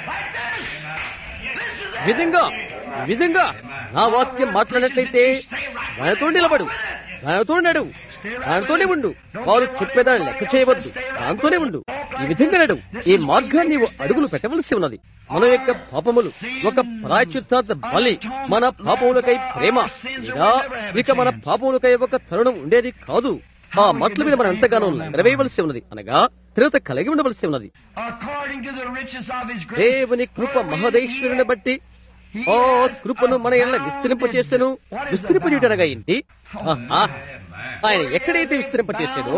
ఈ విధంగా ఈ విధంగా నా వాక్యం మాట్లాడినట్లయితే దానితో నిలబడు దానితో నడు దానితోనే ఉండు వారు చెప్పేదాన్ని లెక్క చేయవద్దు దాంతోనే ఉండు ఈ విధంగా నడు ఈ మార్గాన్ని నీవు అడుగులు పెట్టవలసి ఉన్నది మన యొక్క పాపములు ఒక ప్రాయచిత్తార్థ బలి మన పాపములకై ప్రేమ లేదా ఇక మన పాపములకై ఒక తరుణం ఉండేది కాదు ఆ మట్ల మీద మనం ఎంతగానో నెరవేయవలసి ఉన్నది అనగా స్థిరత కలిగి ఉండవలసి ఉన్నది According to the riches of his grace, దేవుని కృప మహదైశ్వరుని బట్టి ఆ కృపను మన ఎల్ల విస్తరింపచేసెను విస్తరింపజేయటనగా ఏంటి ఆహా. ఆయన ఎక్కడైతే విస్తరింపచేసాడో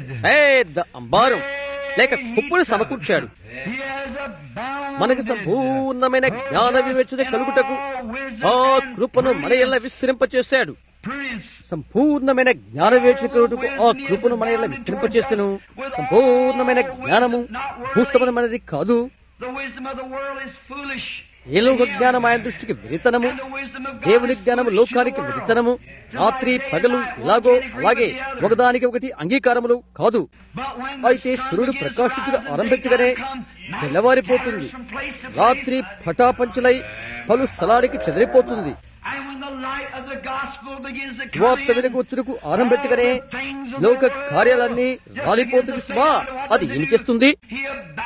పెద్ద అంబారం లేక కుప్పను సమకూర్చాడు he has abounded మనకు సంపూర్ణమైన జ్ఞాన వివేచన కలుగుటకు ఆ కృపను మన ఎల్ల విస్తరింపచేశాడు prudence. సంపూర్ణమైన జ్ఞాన వివేచన కలుగుటకు ఆ కృపను మన ఎల్ల విస్తరింపచేసెను సంపూర్ణమైన జ్ఞానము భూసమనమైనది కాదు The wisdom of the world is foolish. ఏ లోక జ్ఞానం ఆయన దృష్టికి వెరితనము And the wisdom of God దేవుని is జ్ఞానము foolish to the లోకానికి world. వెరితనము రాత్రి పగలు ఇలాగో అలాగే ఒకదానికి ఒకటి అంగీకారములు కాదు But when the అయితే sun సూర్యుడు begins to ప్రకాశించుట rise and ఆరంభించగానే daytime come, night తెల్లవారిపోతుంది scatters from place to place. రాత్రి పటాపంచలై పలు స్థలానికి చెదిరిపోతుంది And when the light of the gospel begins to come సువార్త in, వెలుగు వచ్చుటకు ఆరంభించగానే లోక కార్యాలన్నీ రాలిపోతుంది సుమా అది ఏమి చేస్తుంది he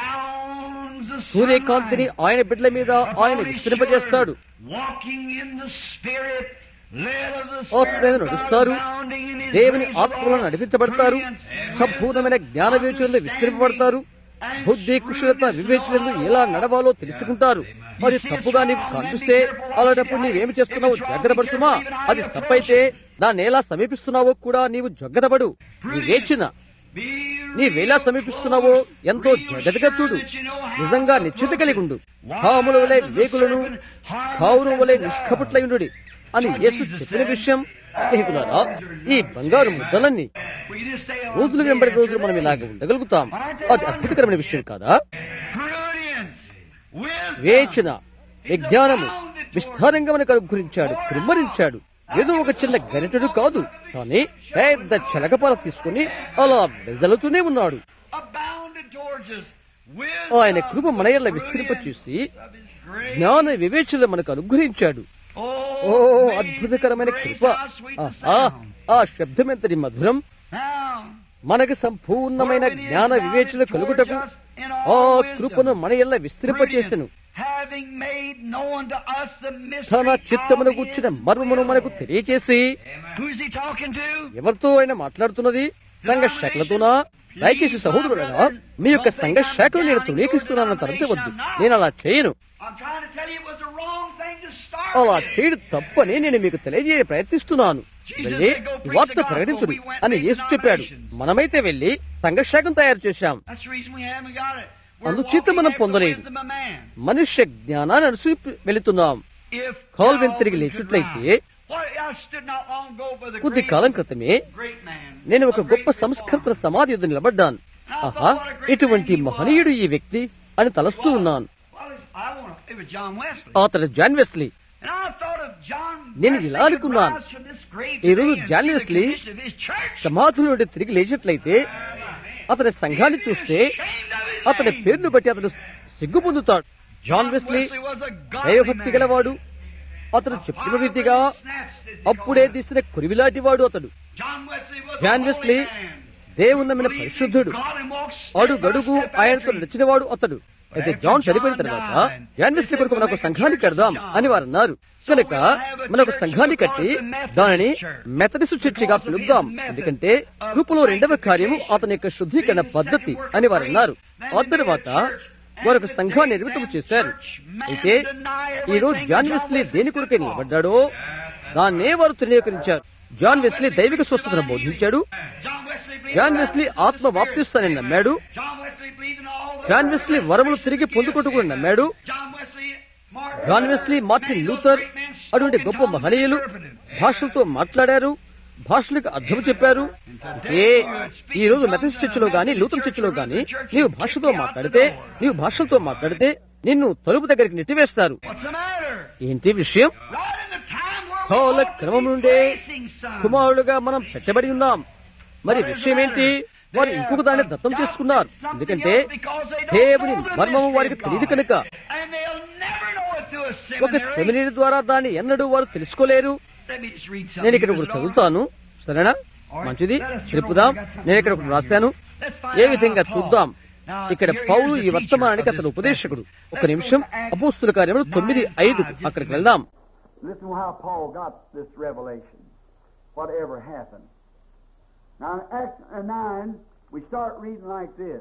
abounds the సూర్యకాంతిని sunlight. ఆయన బిడ్డల మీద ఆయన విస్తరింపజేస్తాడు Walking in the spirit, led of the ఆత్మ మీద spirit of God, నడుస్తారు abounding in his దేవుని grace, ఆత్మలో Lord, నడిపించబడతారు brilliance, సంపూర్ణమైన జ్ఞాన వివేచనలు విస్తరింపబడతారు బుద్ధి కుశలత వివేచనలు ఎలా నడవాలో తెలుసుకుంటారు మరి తప్పుగా నీకు కనిపిస్తే అలాంటప్పుడు నీవేమి చేస్తున్నావు జాగ్రత్త పడుతుమా అది తప్పైతే దాన్ని ఎలా సమీపిస్తున్నావో కూడా నీవు జాగ్రత్తపడు నీ వేచిన Be నీవేలా సమీపిస్తున్నావో ఎంతో జాగ్రత్తగా చూడు నిజంగా నిశ్చిత కలిగి ఉండు పాముల వలె వివేకులను పావురం వలె నిష్కపట్లయుండు అని యేసు చెప్పిన విషయం స్నేహితులారా ఈ బంగారు ముద్దలన్నీ We just stay on రోజులు వెంబడి రోజులు మనం ఇలాగ ఉండగలుగుతాం అది అద్భుతకరమైన విషయం కాదా prudence, wisdom, వేచిన విజ్ఞానము విస్తారంగా మనకు అనుగ్రహించాడు కుమ్మరించాడు ఏదో ఒక చిన్న గరిటెడు కాదు కానీ పెద్ద చిలకపాల తీసుకుని అలా వెదలుతూనే ఉన్నాడు abounded towards us. ఆయన కృప మన ఎల్ల విస్తరింప చూసి జ్ఞాన వివేచన మనకు అనుగ్రహించాడు ఓ అద్భుతకరమైన కృప ఆహా, ఆ శబ్దం ఎంతటి మధురం మనకు సంపూర్ణమైన జ్ఞాన వివేచన కలుగుటకు ఆ కృపను మన ఎల్ల విస్తరింపచేసెను తన చిత్తమును కూర్చిన మర్మమును మనకు తెలియచేసి ఎవరితో ఆయన మాట్లాడుతున్నది సంఘ శాఖలతోనా దయచేసి సహోదరుడగా మీ యొక్క సంఘ శాఖలు నేను తృణీకరిస్తున్నానని తరచవద్దు నేను అలా చేయను I'm trying to tell you it was the wrong thing to అలా చేయడం తప్పని నేను మీకు తెలియజేయ ప్రయత్నిస్తున్నాను వెళ్ళి ఈ వార్త ప్రకటించుడు అని యేసు చెప్పాడు మనమైతే వెళ్ళి సంఘశాఖం తయారు చేశాం That's the reason we haven't got it. We're అందుచేత walking మనం after the పొందలేదు. wisdom of man. మనుష్య జ్ఞానాన్ని అనుసరి వెళుతున్నాం If కాల్విన్ తిరిగి Calvin could లేచినట్లయితే rise. What, I stood not long ago by the కొద్ది grave కాలం of a క్రితమే great man, నేను a ఒక great గొప్ప reformer. సంస్కృత సమాధి యుద్ధ నిలబడ్డాను ఆహా ఇటువంటి మహనీయుడు ఈ వ్యక్తి అని తలస్తూ ఉన్నాను Well, it's- I wanna- it was John Wesley. అతడు John Wesley And I thought of John నేను Wesley ఇలా could అనుకున్నాను. rise from this grave ఈ రోజు today and John see the Wesley condition of his church. సమాధుల నుండి తిరిగి లేచినట్లయితే అతని సంఘాన్ని చూస్తే అతని పేరును బట్టి అతడు సిగ్గు పొందుతాడు John Wesley was a godly దైవభక్తి man. గలవాడు అతడు చెప్పిన రీతిగా అప్పుడే తీసిన కురివిలాంటి వాడు అతడు John Wesley was John a holy Wesley man. దేవున్నమైన పరిశుద్ధుడు God and walked step అడుగడుగు by step ఆయనతో after him. నడిచినవాడు అతడు అయితే జాన్ చనిపోయిన తర్వాత జాన్ వెస్లీ కొరకు మనకు సంఘాన్ని కడదాం అని వారు అన్నారు కనుక మనకు సంఘాన్ని కట్టి దానిని మెథడిస్ట్ చర్చిగా పిలుద్దాం ఎందుకంటే కృపలో రెండవ కార్యము అతని యొక్క శుద్ధీకరణ పద్ధతి అని వారు అన్నారు ఆ తర్వాత వారు ఒక సంఘాన్ని నిర్మితం చేశారు అయితే ఈ రోజు జాన్ వెస్లీ దేని కొరకే నిలబడ్డాడో దాన్నే వారు తృణీకరించారు జాన్ వెస్లీ దైవిక స్వస్థతను బోధించాడు John Wesley believed John in Wesley baptism ఆత్మ of the Spirit. బాప్తిస్తానని నమ్మాడు John Wesley believed in all the John Wesley వరములు తిరిగి పొందుకుంటూ కూడా నమ్మాడు John Wesley, Martin John Wesley Martin many of those Luther great men spoke అటువంటి in గొప్ప tongues and మహనీయులు interpreted. భాషలతో మాట్లాడారు భాషలకు అర్థం చెప్పారు ఏ ఈ రోజు మెథడిస్ట్ చర్చిలో గాని లూథర్ చర్చిలో గాని నీవు భాషతో మాట్లాడితే నీవు భాషలతో మాట్లాడితే నిన్ను తలుపు దగ్గరికి నెట్టివేస్తారు What's the matter? ఏంటి విషయం Right in the time where we కాల ought to క్రమం be నుండే facing some. కుమారులుగా మనం పెట్టబడి ఉన్నాం మరి విషయం ఏంటి వారు ఇంకొక దాన్ని దత్తం చేసుకున్నారు ఎందుకంటే దేవుని మర్మము వారికి తెలియదు కనుక And they'll never know it through a ఒక seminary. సెమినరీ ద్వారా దాన్ని ఎన్నడూ వారు తెలుసుకోలేరు Let me just read something నేను ఇక్కడ here, ఒకటి Lord. చదువుతాను సరేనా మంచిది తెలుపుదాం నేను ఇక్కడ ఒకటి రాశాను ఏ విధంగా చూద్దాం ఇక్కడ పౌలు ఈ వర్తమానానికి అతను ఉపదేశకుడు ఒక నిమిషం అపోస్తుల కార్యములు తొమ్మిది ఐదు అక్కడికి వెళ్దాం Listen to how Paul got this revelation. Whatever happened. Now in Acts 9, we start reading like this.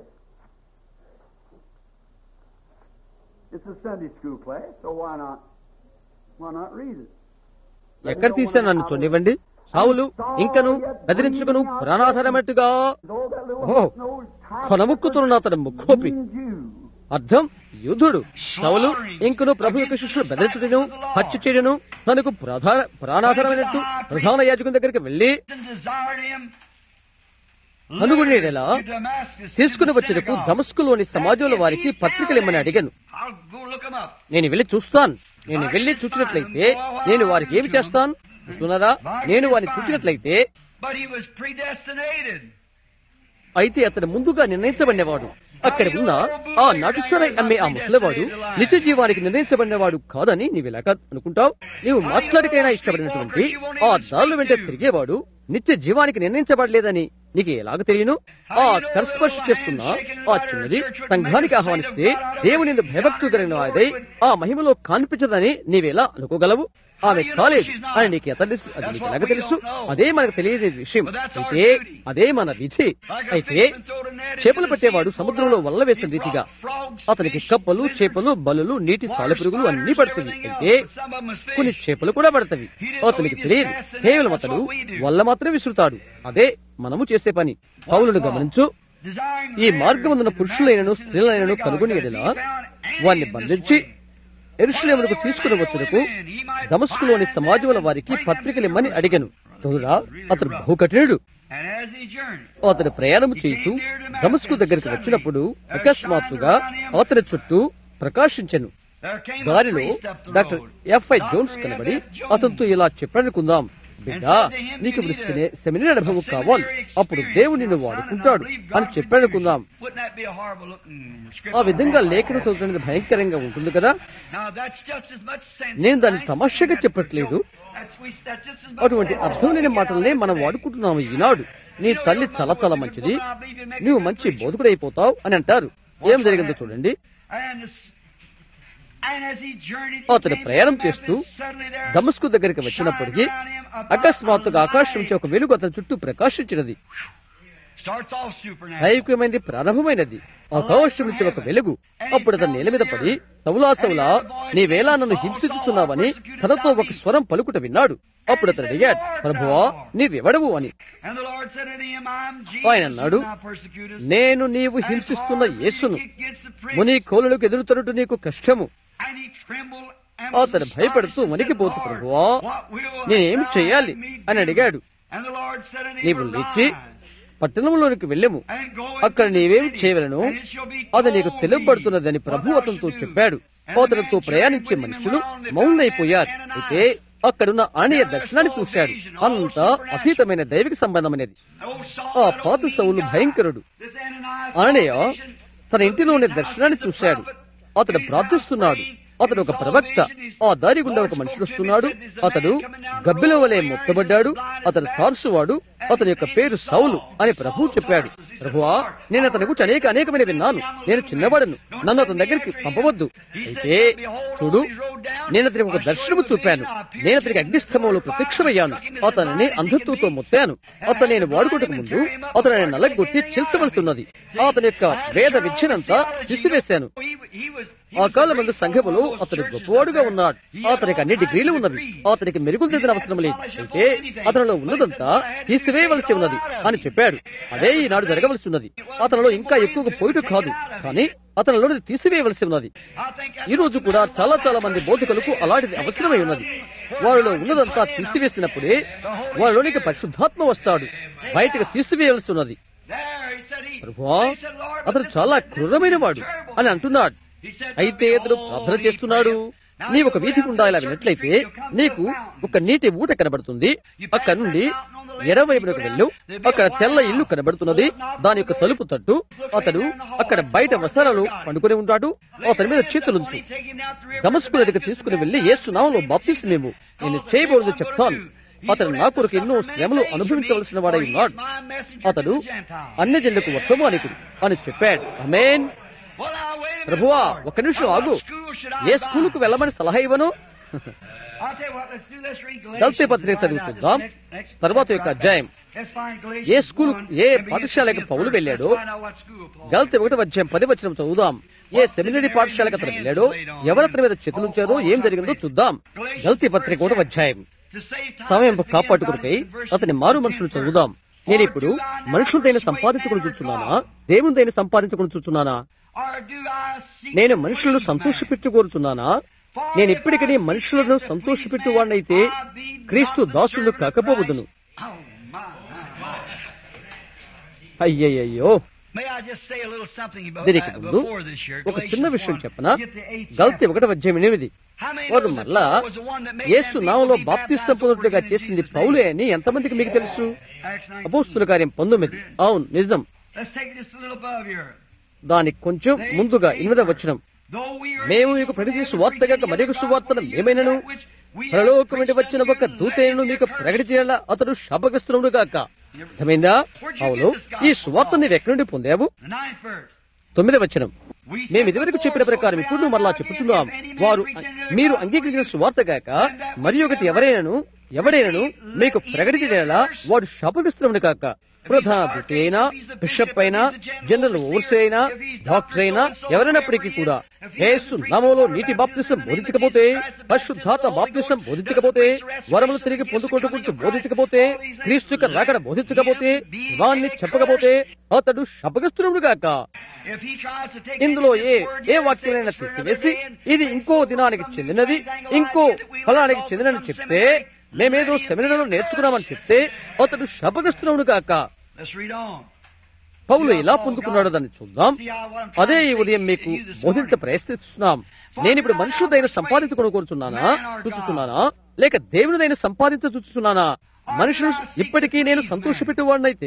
It's a Sunday school class, so why not? Why not read it? ఎక్కడ తీశాను నన్ను చూడనివ్వండి సావులు ఇంకను బెదిరించుకును ప్రాణాధారమట్టుగా Though that little Oh, nose tight కొనముక్కుతున్న అతను ముక్కోపి means you. అర్థం యూదుడు సౌలు ఇంకను ప్రభు యొక్క శిష్యులు బెదిరించుటను హత్య చేయను తనకు ప్రధాన ప్రాణాధారమైనట్టు ప్రధాన యాజకుని దగ్గరికి వెళ్లి And desired him అనుగుణేడలా to Damascus to తీసుకుని the వచ్చేటకు synagogue. దమస్కులోని సమాజంలో వారికి పత్రికలు ఇమ్మని అడిగాను I'll go look 'em up. నేను వెళ్లి చూస్తాను నేను వెళ్లి చూచినట్లయితే నేను వారికి ఏమి చేస్తాను చూస్తున్నారా నేను వారిని చూచినట్లయితే But he was predestinated. అయితే అతను ముందుగా నిర్ణయించబడినవాడు అక్కడ ఉన్న ఆ నటుసరై అమ్మే ఆ ముసలివాడు నిత్య జీవానికి నిర్ణయించబడినవాడు కాదని నీవు ఎలా అనుకుంటావు నీవు మాట్లాడికైనా ఇష్టపడినటువంటి ఆ దారుల వెంట తిరిగేవాడు నిత్య జీవానికి నిర్ణయించబడలేదని నీకు ఎలాగ తెలియను ఆ కరస్పర్శ చేస్తున్న ఆ చిన్నది సంఘానికి ఆహ్వానిస్తే దేవుని భయభక్తు కలిగిన వాదై ఆ మహిమలో కాన్పించదని నీవెలా అనుకోగలవు ఆమె కాలేదు అని నీకు ఎంత తెలుసు అది నీకు ఎలాగ తెలుసు అదే మనకు తెలియని విషయం అయితే అదే మన విధి అయితే చేపలు పట్టేవాడు సముద్రంలో వల్ల వేసిన రీతిగా అతనికి కప్పలు చేపలు బలులు నీటి సాలెపురుగులు అన్ని పడుతుంది అయితే కొన్ని చేపలు కూడా పడతవి అతనికి తెలియదు కేవలం అతడు వల్ల మాత్రమే విసురుతాడు అదే మనము చేసే పని పౌలను గమనించు ఈ మార్గమున్న పురుషులైనను స్త్రీలైనను కనుగొని ఎడలా వారిని బంధించి ఎరుషులేములకు తీసుకుని వచ్చుటకు దమస్కులోని సమాజముల వారికి పత్రికలిమ్మని అడిగాను చూడురా అతడు బహు కఠినుడు And as he journeyed, అతడు ప్రయాణం చేయుచు దమస్కు దగ్గరికి వచ్చినప్పుడు అకస్మాత్తుగా అతని చుట్టూ ప్రకాశించెను there came a దారిలో priest up the doctor road. F I Jones కనబడి అతనితో ఇలా చెప్పనుకుందాం బిడ్డా నీకు ఇప్పుడు సెమి- సెమినరీ అనుభవం కావాలి అప్పుడు దేవుడు నిన్ను వాడుకుంటాడు అని చెప్పనుకుందాం Wouldn't that be a horrible looking script? ఆ విధంగా లేఖను చదువుతున్నది భయంకరంగా ఉంటుంది కదా Now that's just as much sense. నేను దాన్ని Nice తమాషాగా thing, that's చెప్పట్లేదు. That's we- that's just as much అటువంటి sense. అర్థం లేని మాటలనే మనం వాడుకుంటున్నాము ఈనాడు నీ తల్లి చాలా చాలా మంచిది నువ్వు మంచి బోధకుడైపోతావు అని అంటారు ఏం జరిగిందో చూడండి And this- and as he journeyed, అతడు ప్రయాణం చేస్తూ దమస్కు దగ్గరికి వచ్చినప్పటికీ అకస్మాత్తుగా ఆకాశం నుంచి ఒక వెలుగు అతని చుట్టూ ప్రకాశించినది Starts off supernatural. దైవికమైనది ప్రారంభమైనది ఆకాశం నుంచి ఒక వెలుగు అప్పుడు అతని నేల మీద పడి సౌలా సౌలా నీవేలా నన్ను హింసించుచున్నావని తనతో ఒక స్వరం పలుకుట విన్నాడు అప్పుడు అతను అడిగాడు ప్రభువా నీవెవడవు అని And the Lord said unto him, I'm ఆయన Jesus, అన్నాడు whom thou persecutest. నేను నీవు And హింసిస్తున్న hard you యేసును kick against the pricks. ముని కోలులకు ఎదురుతరుట నీకు కష్టము And he trembled and అతను was భయపడుతూ astonished and వణికిపోతూ said, ప్రభువా Lord, what will నేనేం thou చెయ్యాలి have me అని do?" అడిగాడు And the Lord said unto him, నీవు లేచి Arise, పట్టణంలోనికి వెళ్ళెము and go అక్కడ into the నీవేం city, చేయవలను and it shall be అది నీకు told తెలుపబడుతున్నదని thee Prabhu what thou అతనితో shalt do. చెప్పాడు And the అతనితో man ప్రయాణించే journeyed with him మనుషులు and went on, మౌనైపోయారు and found అయితే Ananias. అక్కడున్న ఆనయ దర్శనాన్ని చూశాడు అంతా అతీతమైన దైవిక సంబంధమైనది Oh, Saul, ఆ that పాత old Saul mean guy. భయంకరుడు This Ananias అననయ saw a vision. తన ఇంటిలోని దర్శనాన్ని చూశాడు అతడు ప్రార్థిస్తున్నాడు అతడు ఒక ప్రవక్త ఆ దారి గుండా ఒక మనిషి వస్తున్నాడు అతడు గబ్బిల వలె మొత్తబడ్డాడు అతడు తార్సువాడు అతని యొక్క పేరు సౌలు అని ప్రభువు చెప్పాడు ప్రభువా నేను అతని గురించి అనేక అనేకమైన విన్నాను నేను చిన్నవాడను నన్ను అతని దగ్గరికి పంపవద్దు అయితే చూడు నేను అతనికి ఒక దర్శనము చూపాను నేను అతనికి అగ్నిస్తంభంలో ప్రత్యక్షమయ్యాను అతనిని అంధత్వంతో మొత్తాను అతను నేను వాడుకోటకు ముందు అతను నేను నలగొట్టి చిల్చవలసి ఉన్నది అతని యొక్క వేద విద్యనంతా తీసివేశాను ఆ కాలం మందు సంఘములో అతడు గొప్పవాడుగా ఉన్నాడు అతనికి అన్ని డిగ్రీలు ఉన్నవి అతనికి మెరుగులు దిద్దిన అవసరం లేదు అయితే అతనిలో ఉన్నదంతా తీసివేయవలసి ఉన్నది అని చెప్పాడు అదే ఈనాడు జరగవలసి ఉన్నది అతనిలో ఇంకా ఎక్కువగా పోయిట కాదు కానీ అతనిలో తీసివేయవలసి ఉన్నది ఈ రోజు కూడా చాలా చాలా మంది బోధకులకు అలాంటిది అవసరమై ఉన్నది వారిలో ఉన్నదంతా తీసివేసినప్పుడే వారిలోనికి పరిశుద్ధాత్మ వస్తాడు బయటకు తీసివేయవలసి ఉన్నది ప్రభువా అతను చాలా క్రూరమైన వాడు అని అంటున్నాడు అయితే అతడు ప్రార్థన చేస్తున్నాడు నీ ఒక వీధి గుండా ఇలా విన్నట్లయితే నీకు ఒక నీటి ఊట కనబడుతుంది అక్కడ నుండి ఎడవైపునకు వెళ్ళు అక్కడ తెల్ల ఇల్లు కనబడుతున్నది దాని యొక్క తలుపు తట్టు అతడు అక్కడ బయట వసరాలు పండుకొని ఉంటాడు అతని మీద చేతులుంచు దమస్కు నదికి తీసుకుని వెళ్లి ఏసునామంలో బాప్తిస్మేము నేను చేయబోదు చెప్తాను అతడు నా కొరకు ఎన్నో శ్రమలు అనుభవించవలసిన వాడై ఉన్నాడు అతడు అన్ని జనులకు వర్తమానికుడు అని చెప్పాడు అమేన్ ప్రభువా ఒక నిమిషం ఆగు ఏ స్కూలుకు వెళ్ళమని సలహా ఇవ్వను గల్తీ పత్రిక చదివి చూద్దాం తర్వాత యొక్క అధ్యాయం ఏ స్కూల్ ఏ పాఠశాలకు పౌలు వెళ్ళాడో గల్తీ ఒకటి అధ్యాయం పది వచ్చిన చదువుదాం ఏ సెమినరీ పాఠశాలకు అతను వెళ్ళాడో ఎవరతని మీద చేతులుంచారో ఏం జరిగిందో చూద్దాం గల్తీ పత్రిక ఒకటి అధ్యాయం సమయం కాపాటుకునిపై అతని మారు మనుషులు చదువుదాం నేను ఇప్పుడు మనుషులదైన సంపాదించుకుని చూస్తున్నానా దేవునిదైన సంపాదించుకుని చూస్తున్నానా నేను మనుషులను సంతోషపెట్టు కోరుచున్నానా నేను ఇప్పటికీ మనుషులను సంతోషపెట్టువాడినైతే క్రీస్తు దాసులు కాకపోవదును అయ్యయ్యో దీనికి ముందు ఒక చిన్న విషయం చెప్పనా గల్తీ ఒకటి అధ్యాయం ఎనిమిది వారు మళ్ళా యేసు నామంలో బాప్తిస్తం పొందుతుగా చేసింది పౌలే అని ఎంతమందికి మీకు తెలుసు అపోస్తుల కార్యం పంతొమ్మిది అవును నిజం దానికి కొంచెం ముందుగా ఎనిమిదవ వచనం మేము మీకు ప్రకటించిన సువార్తగా మరియు సువార్తను ఏమైనను ప్రలోకం నుండి వచ్చిన ఒక దూతైనను మీకు ప్రకటించేలా అతడు శాపగ్రస్తుడు గాక అర్థమైందా అవును ఈ సువార్త నీవు ఎక్కడి నుండి పొందావు తొమ్మిది వచనం మేము ఇదివరకు చెప్పిన ప్రకారం ఇప్పుడు నువ్వు మరలా చెప్పుచున్నాం వారు మీరు అంగీకరించిన సువార్త గాక మరి ఒకటి ఎవరైనాను ఎవడైనాను మీకు ప్రకటించేలా వాడు శాపగ్రస్తుడు కాక ప్రధాన దూతి అయినా బిషప్ అయినా జనరల్ ఓవర్సీ అయినా డాక్టర్ అయినా ఎవరైనప్పటికీ కూడా యేసు నామంలో నీటి బాప్తిసం బోధించకపోతే పరిశుద్ధాత్మ బాప్తిసం బోధించకపోతే వరములు తిరిగి పొందుకుంటూ గురించి బోధించకపోతే క్రీస్తు యొక్క రాకడ బోధించకపోతే వాణ్ణి చెప్పకపోతే అతడు శపగస్తుడు గాక ఇందులో ఏ ఏ వాక్యమైనా తీసివేసి ఇది ఇంకో దినానికి చెందినది ఇంకో ఫలానికి చెందినని చెప్తే మేమేదో సెమినార్లో నేర్చుకున్నామని చెప్తే అతడు శపగ్రస్తుడు కాక పౌలు ఎలా పొందుకున్నాడో దాన్ని చూద్దాం అదే ఈ ఉదయం మీకు బోధించ ప్రయత్నిస్తున్నాం నేను ఇప్పుడు మనుషులదైన సంపాదించుకుని కోరుచున్నానా చూచుచున్నానా లేక దేవునిదైన సంపాదించ చూచుచున్నానా మనుషులు ఇప్పటికీ నేను సంతోషపెట్టేవాడినైతే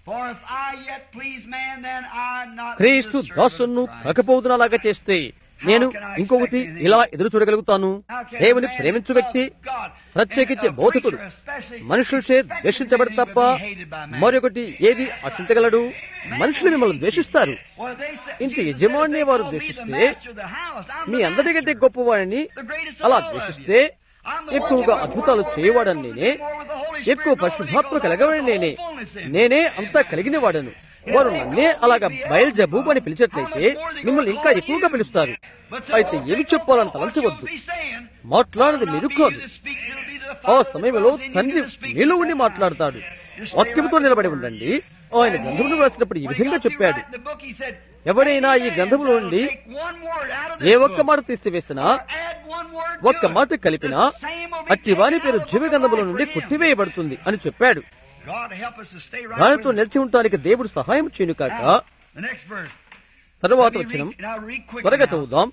క్రీస్తు దాసును కాకపోదునలాగా చేస్తే నేను ఇంకొకటి ఇలా ఎదురు చూడగలుగుతాను దేవుని ప్రేమించు వ్యక్తి ప్రత్యేకించే బోధకుడు మనుషులచే ద్వేషించబడి తప్ప మరొకటి ఏది ఆశించగలడు మనుషులు మిమ్మల్ని ద్వేషిస్తారు ఇంటి యజమాని వారు ద్వేషిస్తే మీ అందరికంటే గొప్పవాడిని అలా ద్వేషిస్తే ఎక్కువగా అద్భుతాలు చేయవాడని నేనే ఎక్కువ పరిశుద్ధాత్మ కలగవని నేనే నేనే అంతా కలిగిన వాడను వారు నన్నే అలాగా బయల్జబూబ్ అని పిలిచేట్లయితే మిమ్మల్ని ఇంకా ఎక్కువగా పిలుస్తారు అయితే ఏమి చెప్పాలని తలంచవద్దు మాట్లాడదు మీరు కాదు ఆ సమయంలో తండ్రి మీలో ఉండి మాట్లాడతాడు వాక్యంతో నిలబడి ఉండండి ఆయన గ్రంథమును రాసినప్పుడు ఈ విధంగా చెప్పాడు ఎవరైనా ఈ గ్రంథములో నుండి ఏ ఒక్క మాట తీసివేసినా ఒక్క మాట కలిపినా అట్టి వారి పేరు జీవ గ్రంథముల నుండి కొట్టివేయబడుతుంది అని చెప్పాడు దానితో నిలిచి ఉండటానికి దేవుడు సహాయం చేయను కాక తరువాత వచ్చిన త్వరగా చదువుదాం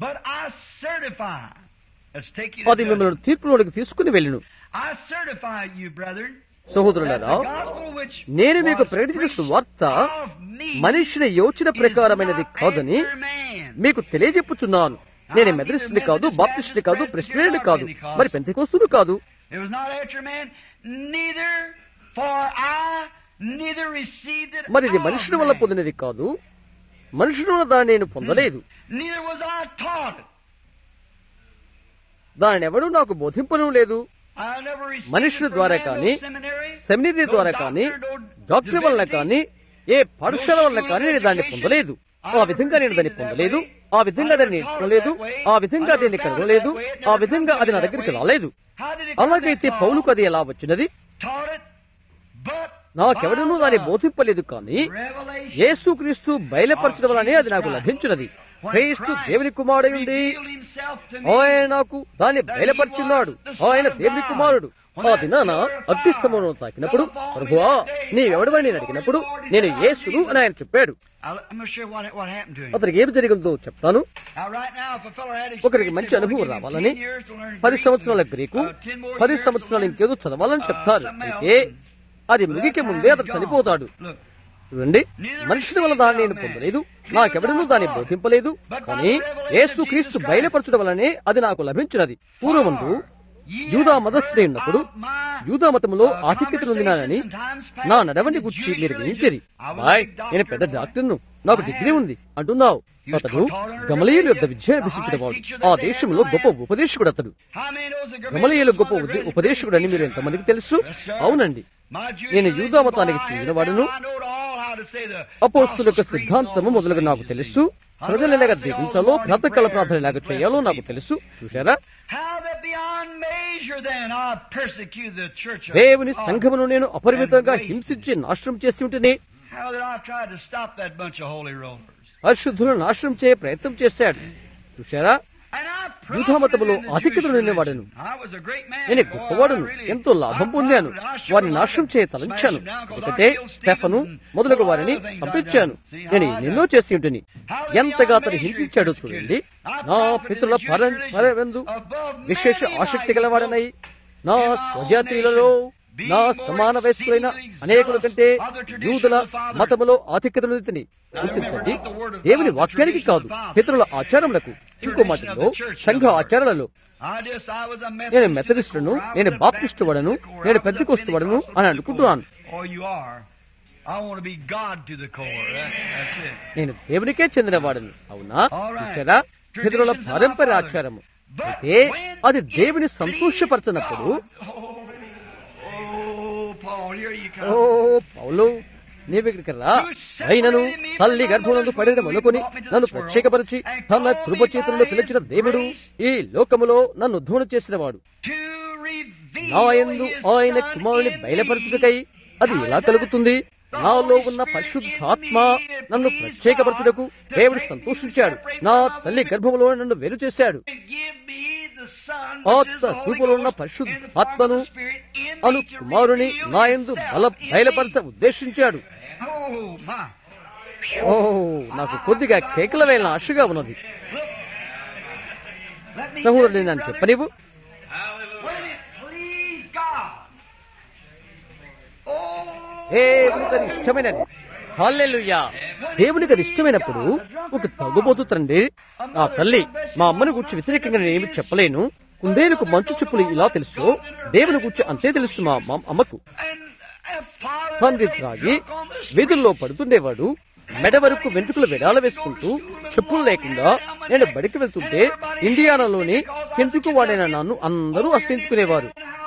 అది మిమ్మల్ని తీర్పులోనికి తీసుకుని వెళ్ళును సహోదరులారా నేను మీకు ప్రకటించిన సువార్త మనుషుల యోచన ప్రకారమైనది కాదని మీకు తెలియజెప్పుచున్నాను నేను మెదరిస్టుని కాదు బాప్టిస్టుని కాదు ప్రెసిడెంట్ కాదు మరి పెంతకోస్తుడు కాదు మరి ఇది మనుషుల వల్ల పొందినది కాదు మనుషుల వల్ల దాన్ని నేను పొందలేదు దానిని ఎవడూ నాకు బోధింపను లేదు మనుషుల ద్వారా కానీ సెమినరీ ద్వారా కానీ డాక్టర్ వల్ల కానీ ఏ పాఠశాల వల్ల కానీ నేను దాన్ని పొందలేదు ఆ విధంగా నేను దాన్ని పొందలేదు ఆ విధంగా దాన్ని నేర్చుకోలేదు ఆ విధంగా దీన్ని కలగలేదు ఆ విధంగా అది నా దగ్గరికి రాలేదు అలాగైతే పౌలుకు అది ఎలా వచ్చినది నాకెవడనూ దాన్ని బోధింపలేదు కానీ యేసుక్రీస్తు బయలుపరచడం వలనే అది నాకు లభించినది క్రీస్తు దేవుని కుమారుడి ఆయన నాకు దాన్ని బయలుపరుచున్నాడు ఆయన దేవుని కుమారుడు ఆ దినాన అగ్నిస్తంభం తాకినప్పుడు ప్రభువా నీవెవడవని నేను అడిగినప్పుడు నేను యేసును అని ఆయన చెప్పాడు అతనికి ఏమి జరిగిందో చెప్తాను ఒకరికి మంచి అనుభవం రావాలని పది సంవత్సరాల గ్రీకు పది సంవత్సరాలు ఇంకేదో చదవాలని చెప్తారు అయితే అది ముగికే ముందే అతను చనిపోతాడు చూడండి మనుషుల వల్ల దాన్ని నేను పొందలేదు నాకెవడనూ దాన్ని బోధింపలేదు కానీ యేసు క్రీస్తు బయలుపరచడం వల్లనే అది నాకు లభించినది పూర్వముందు యూదా మతస్థుడై ఉన్నప్పుడు యూదా మతములో ఆధిక్యత నొందినానని నా నడవని గుర్చి మీరు వినించేది బాయ్ నేను పెద్ద డాక్టర్ను నాకు డిగ్రీ ఉంది అంటున్నావు అతడు గమలీయుల యొక్క విద్య అభ్యసించిన వాడు ఆ దేశంలో గొప్ప ఉపదేశకుడు అతడు గమలీయుల గొప్ప ఉపదేశకుడు అని మీరు ఎంతమందికి తెలుసు అవునండి నేను యూదా మతానికి చెందిన వాడును అపోస్తుల యొక్క సిద్ధాంతము మొదలుగా నాకు తెలుసు ప్రజలు ఎలాగ దీవించాలో ప్రాతకాల ప్రార్థన ఎలాగ చేయాలో నాకు తెలుసు చూశారా దేవుని సంఘమును నేను అపరిమితంగా హింసించి నాశనం చేసి ఉంటేనే పరిశుద్ధులను నాశనం చేయ ప్రయత్నం చేశాడు చూశారా యూధామతములో ఆధిక్యతలు నిన్నవాడను నేను గొప్పవాడును ఎంతో లాభం పొందాను వారిని నాశనం చేయ తలంచాను ఎందుకంటే స్టెఫను మొదలగు వారిని పంపించాను నేను ఎన్నెన్నో చేసి ఉంటుంది ఎంతగా అతను హింసించాడో చూడండి నా పితృల పరవెందు విశేష ఆసక్తి గలవాడనై నా స్వజాతీయులలో నా సమాన వయస్కులైన అనేకుల కంటే యూదుల మతములో ఆధిక్యతలు గుర్తించండి దేవుని వాక్యానికి కాదు పితరుల ఆచారములకు ఇంకో మాటలో సంఘ ఆచారాలలో నేను మెథడిస్టును నేను బాప్టిస్టు వడను నేను పెద్దకొస్తు వడను అని అనుకుంటున్నాను నేను దేవునికే చెందిన వాడను అవునా చూసారా పితరుల పారంపర్య ఆచారము అయితే అది దేవుని సంతోషపరచినప్పుడు ఓ పౌలు నీవు ఇక్కడికి రా అయినను తల్లి గర్భమునందు పడిన మొదలుకొని నన్ను ప్రత్యేకపరిచి తన కృపచేతులను పిలిచిన దేవుడు ఈ లోకములో నన్ను ఉద్ధవన చేసినవాడు నా యందు ఆయన కుమారుని బయలుపరచుటకై అది ఎలా కలుగుతుంది నాలో ఉన్న పరిశుద్ధాత్మ నన్ను ప్రత్యేకపరచుటకు దేవుడు సంతోషించాడు నా తల్లి గర్భములో నన్ను వేరు చేశాడు ఆత్మ రూపంలో ఉన్న పరిశుద్ధాత్మను అను కుమారుని నాయందు బల బయలుపరచ ఉద్దేశించాడు ఓ నాకు కొద్దిగా కేకల వేళ ఆశగా ఉన్నది సహోదరుడు నన్ను చెప్పనివ్వు దేవునికి అది ఇష్టమైనది హాల్లెలుయ్యా దేవునికి అది ఇష్టమైనప్పుడు ఒక తగ్గుబోతు తండ్రి ఆ తల్లి మా అమ్మని గురించి వ్యతిరేకంగా నేనేమి చెప్పలేను కుందేలుకు మంచు చెప్పులు ఇలా తెలుసు దేవుని గురించి అంతే తెలుసు మా అమ్మకు తండ్రి త్రాగి వీధుల్లో పడుతుండేవాడు మెడ వరకు వెంట్రుకలు వెడాల వేసుకుంటూ చెప్పులు లేకుండా నేను బడికి వెళ్తుంటే ఇండియానాలోని నాకెందుకు వాడైన నన్ను అందరూ అసహించుకునేవారు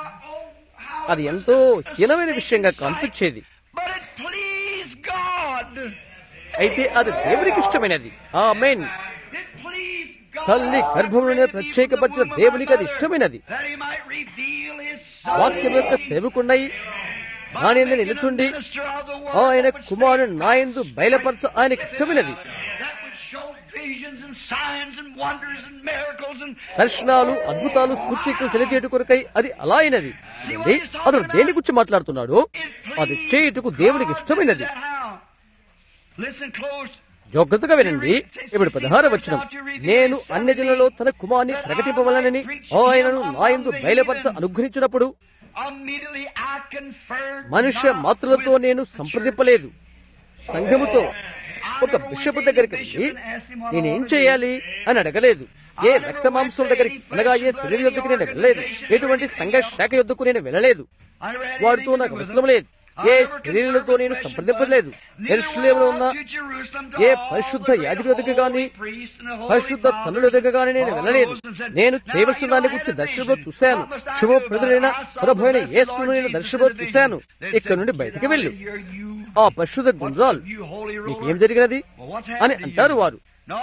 అది ఎంతో హీనమైన విషయంగా కనిపించేది But it pleased God. అయితే అది దేవునికి iష్టమైనది ఆ మెయిన్ It pleased God. తల్లి గర్భంలోనే ప్రత్యేకపరిచిన దేవునికి అది ఇష్టమైనది That he might reveal his son. వాక్యం యొక్క సేవకున్నై దాని ఎందు నిలుచుండి Minister of the word ఆయన that would కుమారుని నాయందు బయలుపరచ ఆయనకి ఇష్టమైనది that would show visions and signs and wonders and miracles and దర్శనాలు అద్భుతాలు సూచికలు తెలియజేయట కొరకై అది అలా అయినది చూడండి, అతను దేని గురించి మాట్లాడుతున్నాడు అది చేయుటకు దేవునికి ఇష్టమైనది Listen close. జాగ్రత్తగా వినండి ఇప్పుడు పదహార వచనం నేను అన్య జనులలో తన కుమార్ని ప్రకటింపవలనని ఆయనను నాయందు బయలుపరచ అనుగ్రహించినప్పుడు Immediately I conferred మనుష్య not మాత్రులతో with నేను the సంప్రదింపలేదు సంఘముతో ఒక బిషప్ దగ్గరికి వెళ్ళి నేనేం చేయాలి అని అడగలేదు ఏ రక్త మాంసం దగ్గరికి అనగా ఏ శరీర యొద్దకు నేను వెళ్ళలేదు ఎటువంటి సంఘ శాఖ యొద్దకు నేను వెళ్ళలేదు I never had వారితో anything నాకు to do with అవసరం them. లేదు ఏ శరీరులతో నేను సంప్రదింపలేదు ఎరుషలేములో ఉన్న ఏ పరిశుద్ధ యాజకుల దగ్గర గాని పరిశుద్ధ తల్లుల దగ్గర గాని నేను వెళ్ళలేదు నేను చేయవలసిన దాని గురించి దర్శనంలో చూశాను శుభప్రదులైన ప్రభు యేసును నేను దర్శనంలో చూశాను ఇక్కడ నుండి బయటికి వెళ్ళు ఆ పరిశుద్ధ గుండ్రాలు నీకేం జరిగినది అని అంటారు వారు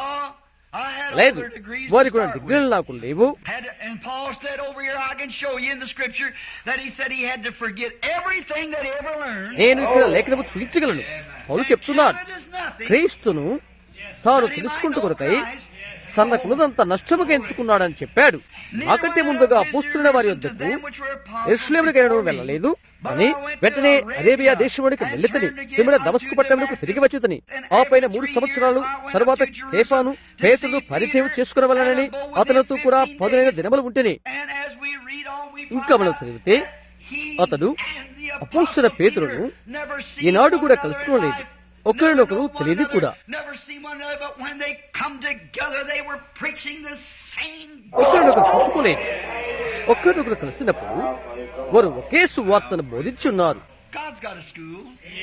లేదు వారికి కూడా డిగ్రీలు నాకు లేవు Had, and Paul said over here, I can show you in the scripture that he said he had to forget everything that he ever learned. నేను ఇక్కడ లేఖనము చూపించగలను పౌలు చెప్తున్నాడు Count it as nothing. క్రీస్తును తాను తెలుసుకుంటూ కొరకై తనకున్నదంత నష్టముగా ఎంచుకున్నాడని చెప్పాడు నాకంటే ముందుగా అపోస్తున్న వారి వద్దకు ఎరుషులేమునికి వెళ్ళలేదు అని వెంటనే అరేబియా దేశంలోనికి వెళ్ళితని తిమిడ దమస్కు పట్టణంలోకి తిరిగి వచ్చుతని ఆ పైన మూడు సంవత్సరాలు తర్వాత కేఫాను పేతులు పరిచయం చేసుకునవలనని అతనితో కూడా పదునైన దినములు ఉంటేనే And as we read on, we ఇంకా మనం చదివితే he అతడు and the అపోస్తల apostle పేతురును Peter never seen ఈనాడు one కూడా another కలుసుకోలేదు in life, ఒకరినొకరు never know one తెలియదు కూడా another, never seen one another, but when they come together, they were preaching the same ఒకరినొకరు చూసుకోలేదు ఒకరినొకరు కలిసినప్పుడు వారు ఒకే సువార్తను బోధించున్నారు God's got a school.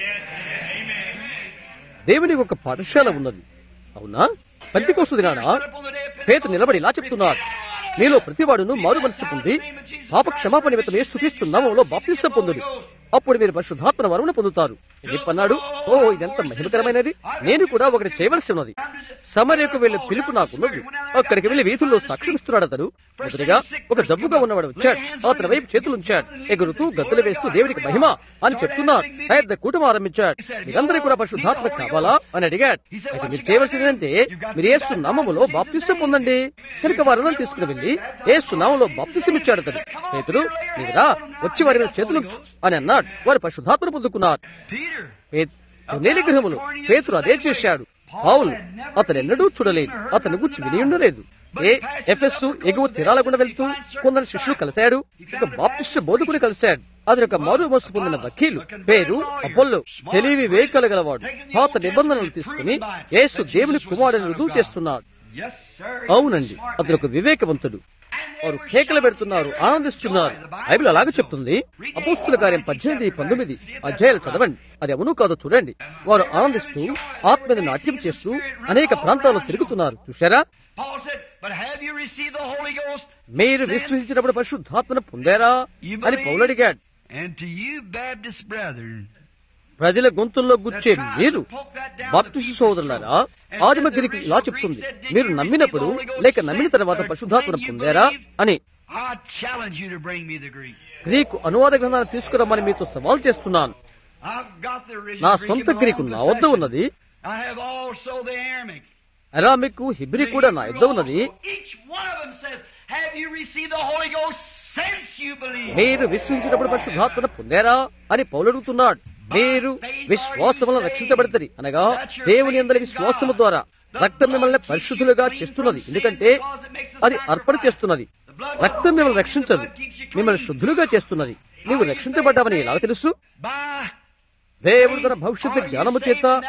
దేవునికి ఒక పాఠశాల ఉన్నది అవునా పంతికోసు దినాన పేతు నిలబడి ఇలా చెప్తున్నాడు మీలో ప్రతివాడును మారు మనసు పొంది పాప క్షమాపణ నిమిత్తం ఏ స్థుతిస్తున్నామో బాప్తిసం పొందుడు అప్పుడు మీరు పరిశుద్ధాత్మన వరమును పొందుతారు అన్నాడు ఓ ఇదెంత మహిమకరమైనది నేను కూడా ఒకటి చేయవలసి ఉన్నది సమరకు వెళ్లి పిలుపు నాకున్నది అక్కడికి వెళ్లి వీధుల్లో సాక్ష్యమిస్తున్నాడు అతడు మొదటిగా ఒక జబ్బుగా ఉన్నవాడు వచ్చాడు అతని వైపు చేతులు ఉంచాడు ఎగురుతూ గద్దులు వేస్తూ దేవునికి మహిమ అని చెప్తున్నాడు పెద్ద కూటమి ఆరంభించాడు మీరందరికీ కూడా పరిశుద్ధాత్మ కావాలా అని అడిగాడు అయితే మీరు చేయవలసిందంటే మీరు ఏసు నామములో బాప్తిసం పొందండి కనుక వారందరం తీసుకుని వెళ్లి ఏసు నామంలో బాప్తిసం ఇచ్చాడు అతడు పేతుడు నీవురా వచ్చి వారి మీద చేతులుంచు అని అన్నాడు వారు పరిశుద్ధాత్మను పొందుకున్నారు Peter. లేని గృహములు పేతురు అదే చేశాడు పావులు అతను ఎన్నడూ చూడలేదు అతని గురించి విని ఉండలేదు ఏ ఎఫ్ఎస్ ఎగువ తీరాల గుండా వెళ్తూ కొందరు శిష్యులు కలిశాడు ఒక బాప్టిస్ట్ బోధకుని కలిశాడు అతని ఒక మారు మనసు పొందిన వకీలు పేరు అపోల్లో తెలివి వేయగలగలవాడు పాత నిబంధనలు తీసుకుని యేసు దేవుని కుమారుని రుజువు చేస్తున్నాడు Yes, sir. అవునండి అతను ఒక వివేకవంతుడు వారు కేకలు పెడుతున్నారు ఆనందిస్తున్నారు బైబిల్ అలాగే చెప్తుంది అపోస్తుల కార్యం పద్దెనిమిది పంతొమ్మిది అధ్యాయాలు చదవండి అది అవును కాదో చూడండి వారు ఆనందిస్తూ ఆత్మ మీద నాట్యం చేస్తూ అనేక ప్రాంతాల్లో తిరుగుతున్నారు చూశారా Paul said, But have you received the Holy Ghost? మీరు since విశ్వసించినప్పుడు పరిశుద్ధాత్మను పొందారా you అని believe? పౌలు అడిగాడు And to you, Baptist brethren, ప్రజల గొంతుల్లో గుచ్చే మీరు బాప్టిస్టు సోదరులారా ఆదిమగిరికి ఇలా చెప్తుంది మీరు నమ్మినప్పుడు లేక నమ్మిన తర్వాత పరిశుద్ధాత్మను పొందారా అని I challenge you to bring me the Greek. Greek అనువాద గ్రంథాన్ని తీసుకురమ్మని మీతో సవాల్ చేస్తున్నాను I've got the original నా Greek సొంత in my గ్రీకు own నా వద్ద possession. ఉన్నది I have also the Aramaic. Aramaic Hebrew కూడా నా యొద్ద ఉన్నది Each one of them says, Have you received the Holy Ghost since you believe? మీరు విశ్వసించినప్పుడు పరిశుద్ధాత్మను పొందారా అని పౌలు అడుగుతున్నాడు మీరు విశ్వాసముల రక్షించబడతది అనగా దేవుని అందరి విశ్వాసము ద్వారా రక్తం మిమ్మల్ని పరిశుద్ధులుగా చేస్తున్నది ఎందుకంటే అది అర్పణ చేస్తున్నది రక్తం మిమ్మల్ని రక్షించదు మిమ్మల్ని శుద్ధులుగా చేస్తున్నది నీవు రక్షించబడ్డావని ఎలా తెలుసు By దేవుడు తన భవిష్యత్తు జ్ఞానము చేత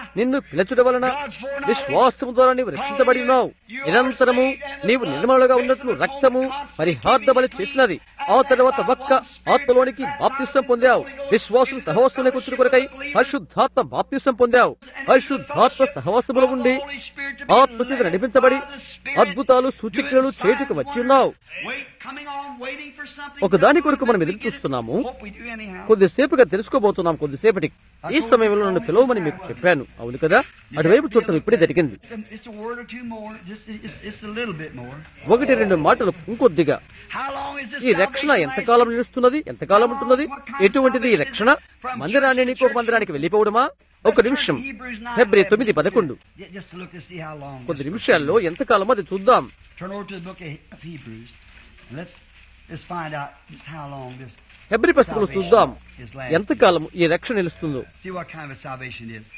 నిన్ను పిలచుట వలన విశ్వాసము ద్వారా నీవు రక్షించబడి ఉన్నావు నిరంతరము నీవు నిర్మలుగా ఉన్నట్లు రక్తము పరిహార్థ బలి చేసినది ఆ తర్వాత ఒక్క ఆత్మలోనికి బాప్తిసం పొందావు విశ్వాసులు సహవాసంలోకి వచ్చిన కొరకై పరిశుద్ధాత్మ బాప్తిసం పొందావు పరిశుద్ధాత్మ సహవాసములో ఉండి ఆత్మ చేత నడిపించబడి అద్భుతాలు సూచికలు చేటుకు వచ్చి ఉన్నావు ఒక దాని కొరకు మనం ఎదురు చూస్తున్నాము కొద్దిసేపుగా తెలుసుకోబోతున్నాం కొద్దిసేపటి ఈ సమయంలో నన్ను పిలవమని మీకు చెప్పాను అవును కదా అటువైపు చూడటం ఇప్పుడే జరిగింది Just a word or two more, just, just, just a little bit more. ఒకటి రెండు మాటలు ఇంకొద్దిగా How long is this ఈ రక్షణ salvation ఎంతకాలం నిలుస్తున్నది ఎంతకాలం ఉంటున్నది ఎటువంటిది ఈ రక్షణ మందిరాన్ని ఇంకొక మందిరానికి వెళ్ళిపోవడమా ఒక నిమిషం ఫిబ్రవరి తొమ్మిది పదకొండు Yeah, Just to look to see how long. కొద్ది this- నిమిషాల్లో ఎంతకాలం అది చూద్దాం Turn over to the book of of Hebrews. And let's just find out just how long this. ఫిబ్రవరి పుస్తకంలో చూద్దాం ఎంతకాలం ఈ రక్షణ నిలుస్తుందో See what kind of salvation it is.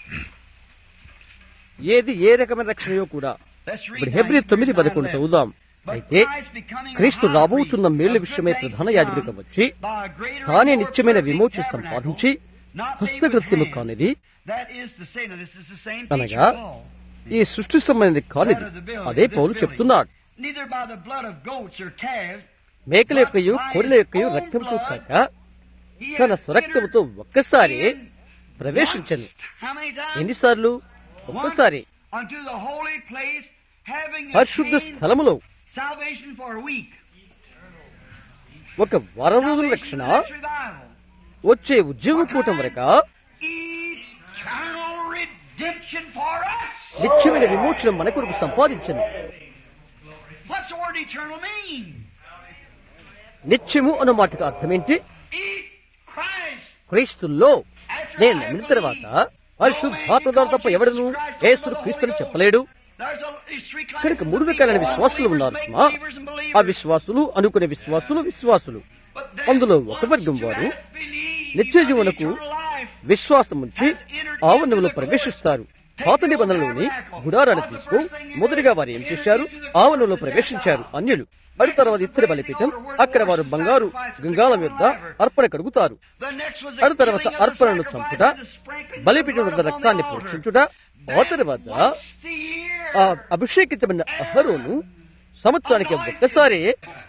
ఏది ఏ రకమైన రక్షణయో కూడా Let's read ఇప్పుడు now హెబ్రి Hebrews తొమ్మిది 9:11. పదకొండు చదువుదాం అయితే క్రీస్తు రాబోచున్న మేలు విషయమై ప్రధాన యాజకుడిగా వచ్చి తానే నిత్యమైన విమోచన సంపాదించి హస్తకృత్యము కానిది అనగా ఈ సృష్టి సంబంధించి కానిది అదే పౌలు చెప్తున్నాడు మేకల యొక్కయు కోరిల యొక్కయు రక్తంతో కాక తన స్వరక్తముతో ఒక్కసారి ప్రవేశించను ఎన్నిసార్లు ఒక్కసారి పరిశుద్ధ స్థలములో ఒక వారం రోజుల రక్షణ వచ్చే ఉద్యోగ కూటం వరక నిత్యమైన విమోచనం మన కొరకు సంపాదించను What's the word eternal mean? నిత్యము అన్న మాటకు అర్థమేంటి Eat Christ. క్రీస్తుల్లో నేను నమ్మిన తర్వాత పరిశుద్ధాత్మ ద్వారా తప్ప ఎవడను యేసుడు క్రీస్తుని చెప్పలేడు There's a, there's three classes కనుక మూడు of రకాలైన people. విశ్వాసులు Unbelievers, ఉన్నారు fake సుమా believers, and ఆ believers. విశ్వాసులు అనుకునే విశ్వాసులు విశ్వాసులు But then అందులో ఒక once వర్గం you వారు have believed, నిత్య you జీవనకు have eternal life. విశ్వాసం ఉంచి ఆవరణంలో ప్రవేశిస్తారు పాత నిబంధనలోని గుడారాన్ని తీసుకు మొదటిగా వారు ఏం చేశారు ఆవరణలో ప్రవేశించారు అన్యులు అటు తర్వాత ఇత్తడి బలిపీఠం అక్కడ వారు బంగారు గంగాళం యొద్ద అర్పణ కడుగుతారు The next was అటు తర్వాత killing of the అర్పణను sacrifice చంపుట and the sprinkling బలిపీఠం of the వద్ద blood రక్తాన్ని upon the altar. ప్రోక్షించుట ఆ తర్వాత Once the year. ఆ అభిషేకించబడిన అహరోను సంవత్సరానికి ఒక్కసారి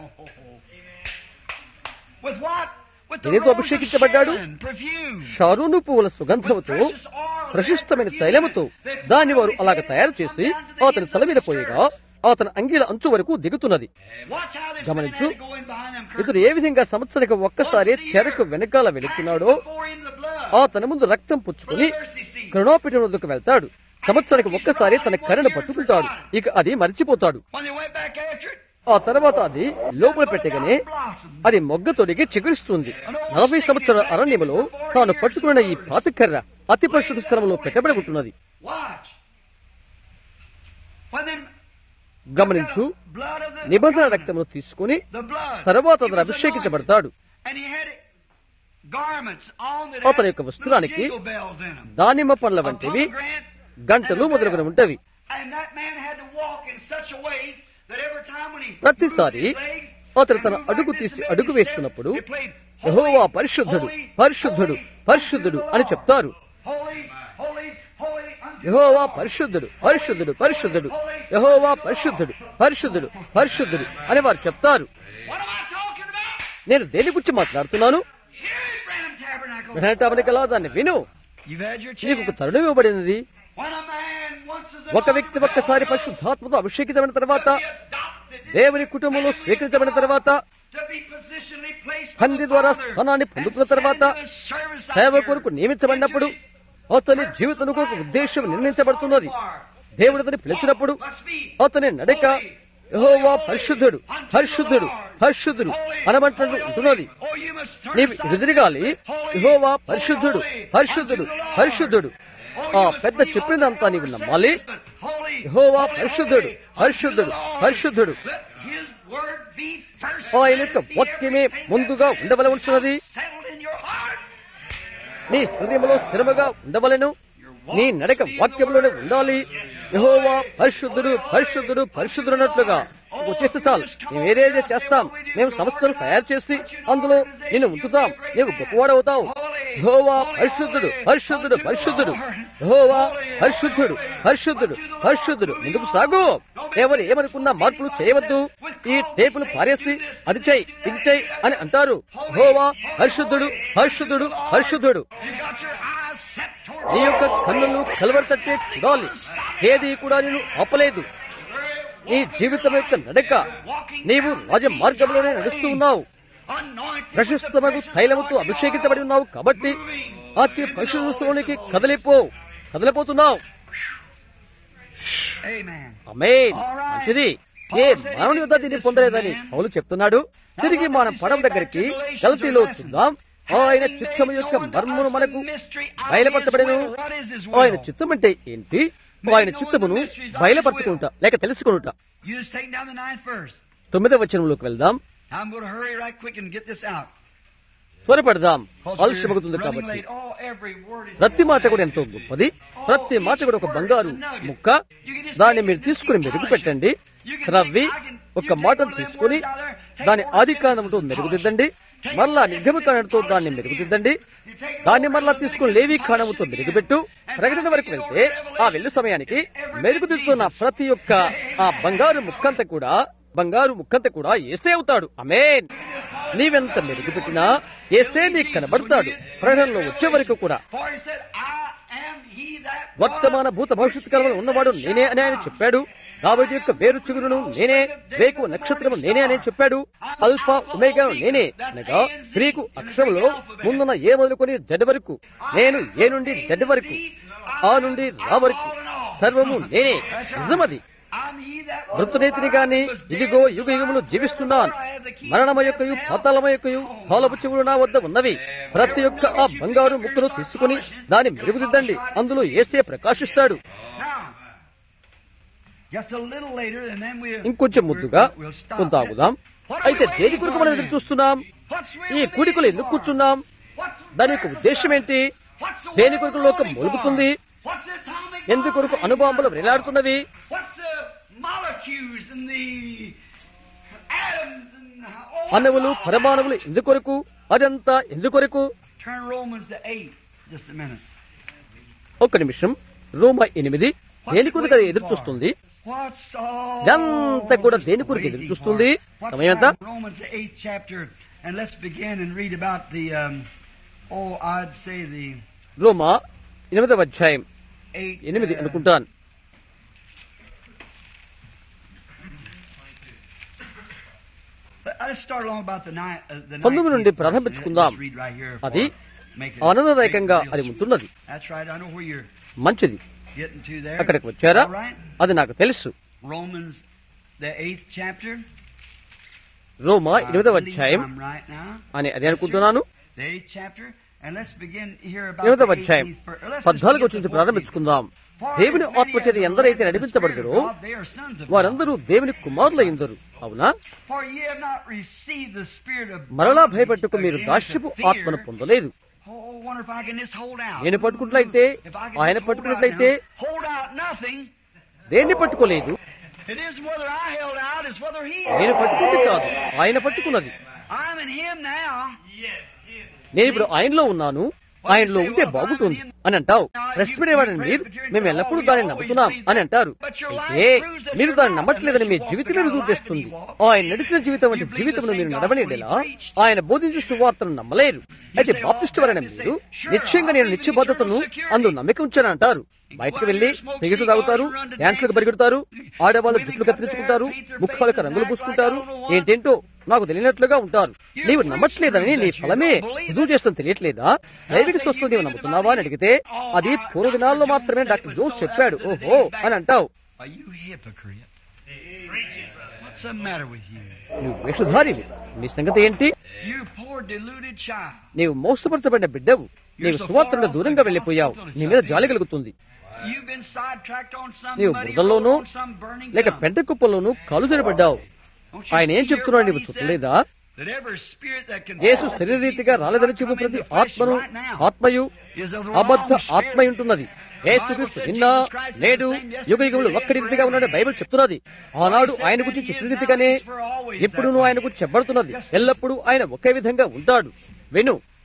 With what? With the దేనితో rose of అభిషేకించబడ్డాడు? Sharon, perfume. షారూను పువ్వుల సుగంధముతో ప్రశస్తమైన తైలముతో దాన్ని వారు అలాగ తయారు చేసి అతని తల మీద పోయగా అతని అంగీల అంచు వరకు దిగుతున్నది Watch how this గమనించు. man had to go in behind them ఇతడు curtains. ఏ విధంగా సంవత్సరానికి ఒక్కసారి తెరకు వెనకాల వెళుతున్నాడో Before him the blood. ఆ తన ముందు రక్తం పుచ్చుకుని కరుణాపీఠం వద్దకు వెళ్తాడు సంవత్సరానికి ఒక్కసారి తన కర్రను పట్టుకుంటాడు ఇక అది మర్చిపోతాడు When they went back after it, ఆ తర్వాత అది లోపల పెట్టగానే అది మొగ్గ తొడిగి చిగురిస్తుంది నలభై సంవత్సరాల అరణ్యములో తాను పట్టుకున్న ఈ పాతకర్ర అతి పరిశుద్ధ స్థలంలో పెట్టబడి ఉంటున్నది watch. When them గమనించు blood of the నిబంధన రక్తమును తీసుకుని the blood. తర్వాత He అతను was అభిషేకించబడతాడు anointed. And he had garments on that అతని had యొక్క little వస్త్రానికి jingle bells in them. దానిమ్మ పండ్ల A వంటివి pomegranate గంటలు and a మొదలుకొని bell. ఉంటవి And that man had to walk in such a way that every time when he ప్రతిసారి moved his legs, అతను తన and moved అడుగు like this తీసి and made అడుగు his వేస్తున్నప్పుడు step, it played, Jehovah "Holy, పరిశుద్ధుడు holy, పరిశుద్ధుడు holy పరిశుద్ధుడు unto అని the చెప్తారు Lord. Holy, holy, holy unto the యహోవా Lord. పరిశుద్ధుడు పరిశుద్ధుడు పరిశుద్ధుడు యహోవా పరిశుద్ధుడు పరిశుద్ధుడు పరిశుద్ధుడు అని వారు చెప్తారు What am I talking about? నేను దేని గురించి మాట్లాడుతున్నాను Here at Branham Tabernacle. వినటానికలా దాన్ని విను You've had your నీకు ఒక chance. తరుణం ఇవ్వబడినది When a man once is ఒక వ్యక్తి ఒక్కసారి పరిశుద్ధాత్మతో అభిషేకించబడిన తర్వాత adopted, దేవుని కుటుంబంలో స్వీకరించబడిన తర్వాత to be positionally placed with తండ్రి the ద్వారా Father స్థానాన్ని and పొందుకున్న sent తర్వాత to the service out సేవ here కొరకు నియమించబడినప్పుడు అతని జీవితం ఒక ఉద్దేశం నిర్ణయించబడుతున్నది దేవుడు అతని పిలిచినప్పుడు అతని నడక యెహోవా పరిశుద్ధుడు పరిశుద్ధుడు పరిశుద్ధుడు అనబట్టు ఉంటున్నది నీవు ఎదురుగాలి యెహోవా పరిశుద్ధుడు పరిశుద్ధుడు పరిశుద్ధుడు ఆ పెద్ద చెప్పినదంతా నీవు నమ్మాలి యెహోవా పరిశుద్ధుడు పరిశుద్ధుడు పరిశుద్ధుడు ఆయన యొక్క వాక్యమే ముందుగా ఉండవలవలసినది నీ హృదయంలో స్థిరముగా ఉండవలెను నీ నడక వాక్యంలోనే ఉండాలి యహోవా పరిశుద్ధుడు పరిశుద్ధుడు పరిశుద్ధుడు అన్నట్లుగా వచ్చేస్తే చాలు మేము ఏదేదో చేస్తాం మేము సంస్థను తయారు చేసి అందులో నిన్ను ఉంచుతాం నీవు గొప్పవాడవుతావు యెహోవా పరిశుద్ధుడు పరిశుద్ధుడు పరిశుద్ధుడు యెహోవా పరిశుద్ధుడు పరిశుద్ధుడు పరిశుద్ధుడు ముందుకు సాగు ఎవరు ఏమనుకున్నా మార్పులు చేయవద్దు ఈ టేపులు పారేసి అది చేయి ఇది చేయి అని అంటారు యెహోవా పరిశుద్ధుడు పరిశుద్ధుడు పరిశుద్ధుడు You got your eyes set toward నీ యొక్క కన్నులు కలవరతట్టే చూడాలి ఏది కూడా నేను ఆపలేదు నీ జీవితం యొక్క నడక నీవు రాజ మార్గంలోనే నడుస్తూ ఉన్నావు anointed ప్రశస్తమగు తైలముతో అభిషేకించబడి ఉన్నావు కాబట్టి అతి పరిశుద్ధలోనికి కదలిపో కదలిపోతున్నావు Amen. అమేన్ మంచిది ఏ మానవుని వద్ద దీన్ని పొందలేదని పౌలు చెప్తున్నాడు తిరిగి మనం పడవ దగ్గరికి గలతీలో చూద్దాం ఆయన చిత్తము యొక్క మర్మమును మనకు బయలుపరచబడను ఆయన చిత్తం అంటే ఏంటి ఆయన చిత్తమును బయలుపరచుకుంటా లేక తెలుసుకుంటా You just take down the ninth verse. తొమ్మిదవ వచనంలోకి వెళ్దాం I'm going to hurry right quick and get this out. త్వరపడదాం Because ఆలస్యమవుతుంది we're running కాబట్టి late. Oh, every word is ప్రతి మాట కూడా ఎంతో గొప్పది ప్రతి మాట కూడా ఒక బంగారు ముక్క దాన్ని మీరు తీసుకుని మెరుగు పెట్టండి త్రవ్వి ఒక మాటను తీసుకుని దాని ఆది కాండంతో మెరుగుదిద్దండి మరలా నిర్గమ కాండంతో దాన్ని మెరుగుదిద్దండి దాన్ని మరలా తీసుకుని లేవి కాండముతో మెరుగుపెట్టు ప్రకటన వరకు వెళ్తే ఆ వెళ్ళు సమయానికి మెరుగుదిద్దుతున్న ప్రతి ఒక్క ఆ బంగారు ముక్కంత కూడా బంగారు ముక్కంత కూడా ఏసే అవుతాడు అమేన్ నీవెంత మెరుగుపెట్టినా ఏసే నీకు కనబడతాడు ప్రకటనలో వచ్చే వరకు కూడా For he said, I am he that వర్తమాన భూత భవిష్యత్ కాలంలో ఉన్నవాడు నేనే అని ఆయన చెప్పాడు దావీదు యొక్క వేరు చిగురును నేనే రేకు నక్షత్రము నేనే అని చెప్పాడు అల్ఫా ఒమేగా నేనే అనగా గ్రీకు అక్షరంలో ముందున్న ఏ మొదలుకొని జడ్ వరకు నేను ఏ నుండి జడ్ వరకు ఆ నుండి రా వరకు సర్వము నేనే నిజమది I'm he that was మృతనేతిని గాని ఇదిగో యుగ యుగములు జీవిస్తున్నాను మరణమయొక్కయు పాతాళమయొక్కయు కాలపు చెవులు నా వద్ద ఉన్నవి ప్రతి ఒక్క ఆ బంగారు ముక్కను తీసుకుని దాన్ని మెరుగుదిద్దండి అందులో ఏసే ప్రకాశిస్తాడు Now, just a little later, and then we'll, ఇంకొంచెం ముద్దుగా we'll stop. కొంత ఆగుదాం అయితే దేని కొరకు మనం ఎదురు చూస్తున్నాం What's real ఈ living కూడికలు ఎందుకు for? కూర్చున్నాం What's దాని యొక్క ఉద్దేశం ఏంటి What's the దేని world కొరకు లోకం going మొలుగుతుంది for? What's the atomic ఎందు కొరకు bomb అణుబాంబులు going వేలాడుతున్నవి for? What's the molecules and the atoms and all అణువులు that? పరమాణువులు ఎందుకొరకు అదంతా ఎందుకొరకు Turn Romans to 8 just a minute. ఒక్క నిమిషం రోమ ఎనిమిది దేని కొరకు అది ఎదురు చూస్తుంది What's all ఇదంతా కూడా దేని కొరకు ఎదురు waiting చూస్తుంది for? What's సమయం ఎంత that? Romans the 8th chapter and let's begin and read about the um, oh I'd say the రోమ ఎనిమిదవ అధ్యాయం 8 ఎనిమిది uh, అనుకుంటాను Let's start along about the nine, uh, the పంతొమ్మిది నుండి 19th verse. ప్రారంభించుకుందాం. Let's read right here అది for- make it ఆనందదాయకంగా real అది sweet. ఉంటున్నది That's right. I know where you're మంచిది getting to there. అక్కడికి వచ్చారా All right. అది నాకు తెలుసు Romans the eighth chapter. రోమ I ఎనిమిదవ believe అధ్యాయం I'm right now. అని అదే అనుకుంటున్నాను The eighth chapter. And let's begin here about ఎనిమిదవ the అధ్యాయం 18th verse. Let's just పద్నాలుగు begin వచ్చి with the ప్రారంభించుకుందాం 14th. దేవుని For as ఆత్మచేత many as ఎందరైతే are led of the నడిపించబడతారో Spirit of God, they are sons of God. వారందరూ దేవుని కుమారులయ్యిందరు అవునా For ye have not received the spirit of మరలా bondage భయపెట్టుకు మీరు again to దాస్యపు fear. ఆత్మను పొందలేదు Oh, wonder if I can just hold out. నేను పట్టుకున్నట్లయితే If I can ఆయన just hold పట్టుకున్నట్లయితే out now. hold out nothing. దేన్ని పట్టుకోలేదు It isn't whether I held out, it's whether he నేను పట్టుకుంది కాదు ఆయన పట్టుకున్నది I'm in him now. నేను ఇప్పుడు ఆయనలో ఉన్నాను ఆయనలో ఉంటే బాగుంటుంది అని అంటావు ప్రశ్నపడేవాడని మీరు మేము ఎల్లప్పుడూ దాన్ని నమ్ముతున్నాం అని అంటారు అయితే మీరు దాన్ని నమ్మట్లేదని మీ జీవితమే రుజువు చేస్తుంది ఆయన నడిచిన జీవితం వంటి జీవితంలో మీరు నడవనేలా ఆయన బోధించిన సువార్తను నమ్మలేరు అయితే బాప్టిస్ట్ వారని మీరు నిశ్చయంగా నేను నిత్యబద్ధతను అందు నమ్మిక ఉంచాను అంటారు బయటకు వెళ్లి సిగరెట్లు తాగుతారు డాన్స్లకు పరిగెడతారు ఆడవాళ్ళు జుట్లు కత్తిరించుకుంటారు ముఖాలకు రంగులు పూసుకుంటారు ఏంటేంటో నాకు తెలియనట్లుగా ఉంటారు నీవు నమ్మట్లేదని నీ ఫలమే రుజువు చేస్తాను తెలియట్లేదా దైవిక స్వస్థత నీవు నమ్ముతున్నావా అని అడిగితే అది పూర్వ దినాల్లో మాత్రమే డాక్టర్ జోన్స్ చెప్పాడు ఓహో అని అంటావు Are you hypocrite? What's the matter with you? నువ్వు వేషధారివి నీ సంగతి ఏంటి You poor deluded child. నీవు మోసపరచబడిన బిడ్డవు నీవు సువార్తను దూరంగా వెళ్లిపోయావు నీ మీద జాలి కలుగుతుంది You've been sidetracked on some నీవు muddy బురదల్లోనూ road, on some burning లేక dump. పెంట కుప్పల్లోనూ కాలు జరపడ్డావు Don't you ఆయన ఏం see చెప్తున్నాడు here నీవు what he చూడలేదా said? That every spirit that can యేసు శరీరరీతిగా రాలేదని చూపు ప్రతి ఆత్మను ఆత్మయు is of the అబద్ధ wrong ఆత్మ spirit. ఉంటున్నది యేసుక్రీస్తు నిన్న నేడు యుగ యుగములు ఒక్కడి రీతిగా ఉన్నాడని బైబిల్ చెప్తున్నది ఆనాడు ఆయన గురించి చెప్పిన రీతిగానే ఎప్పుడూ ఆయన గురించి చెప్పబడుతున్నది ఎల్లప్పుడూ ఆయన ఒకే విధంగా ఉంటాడు విను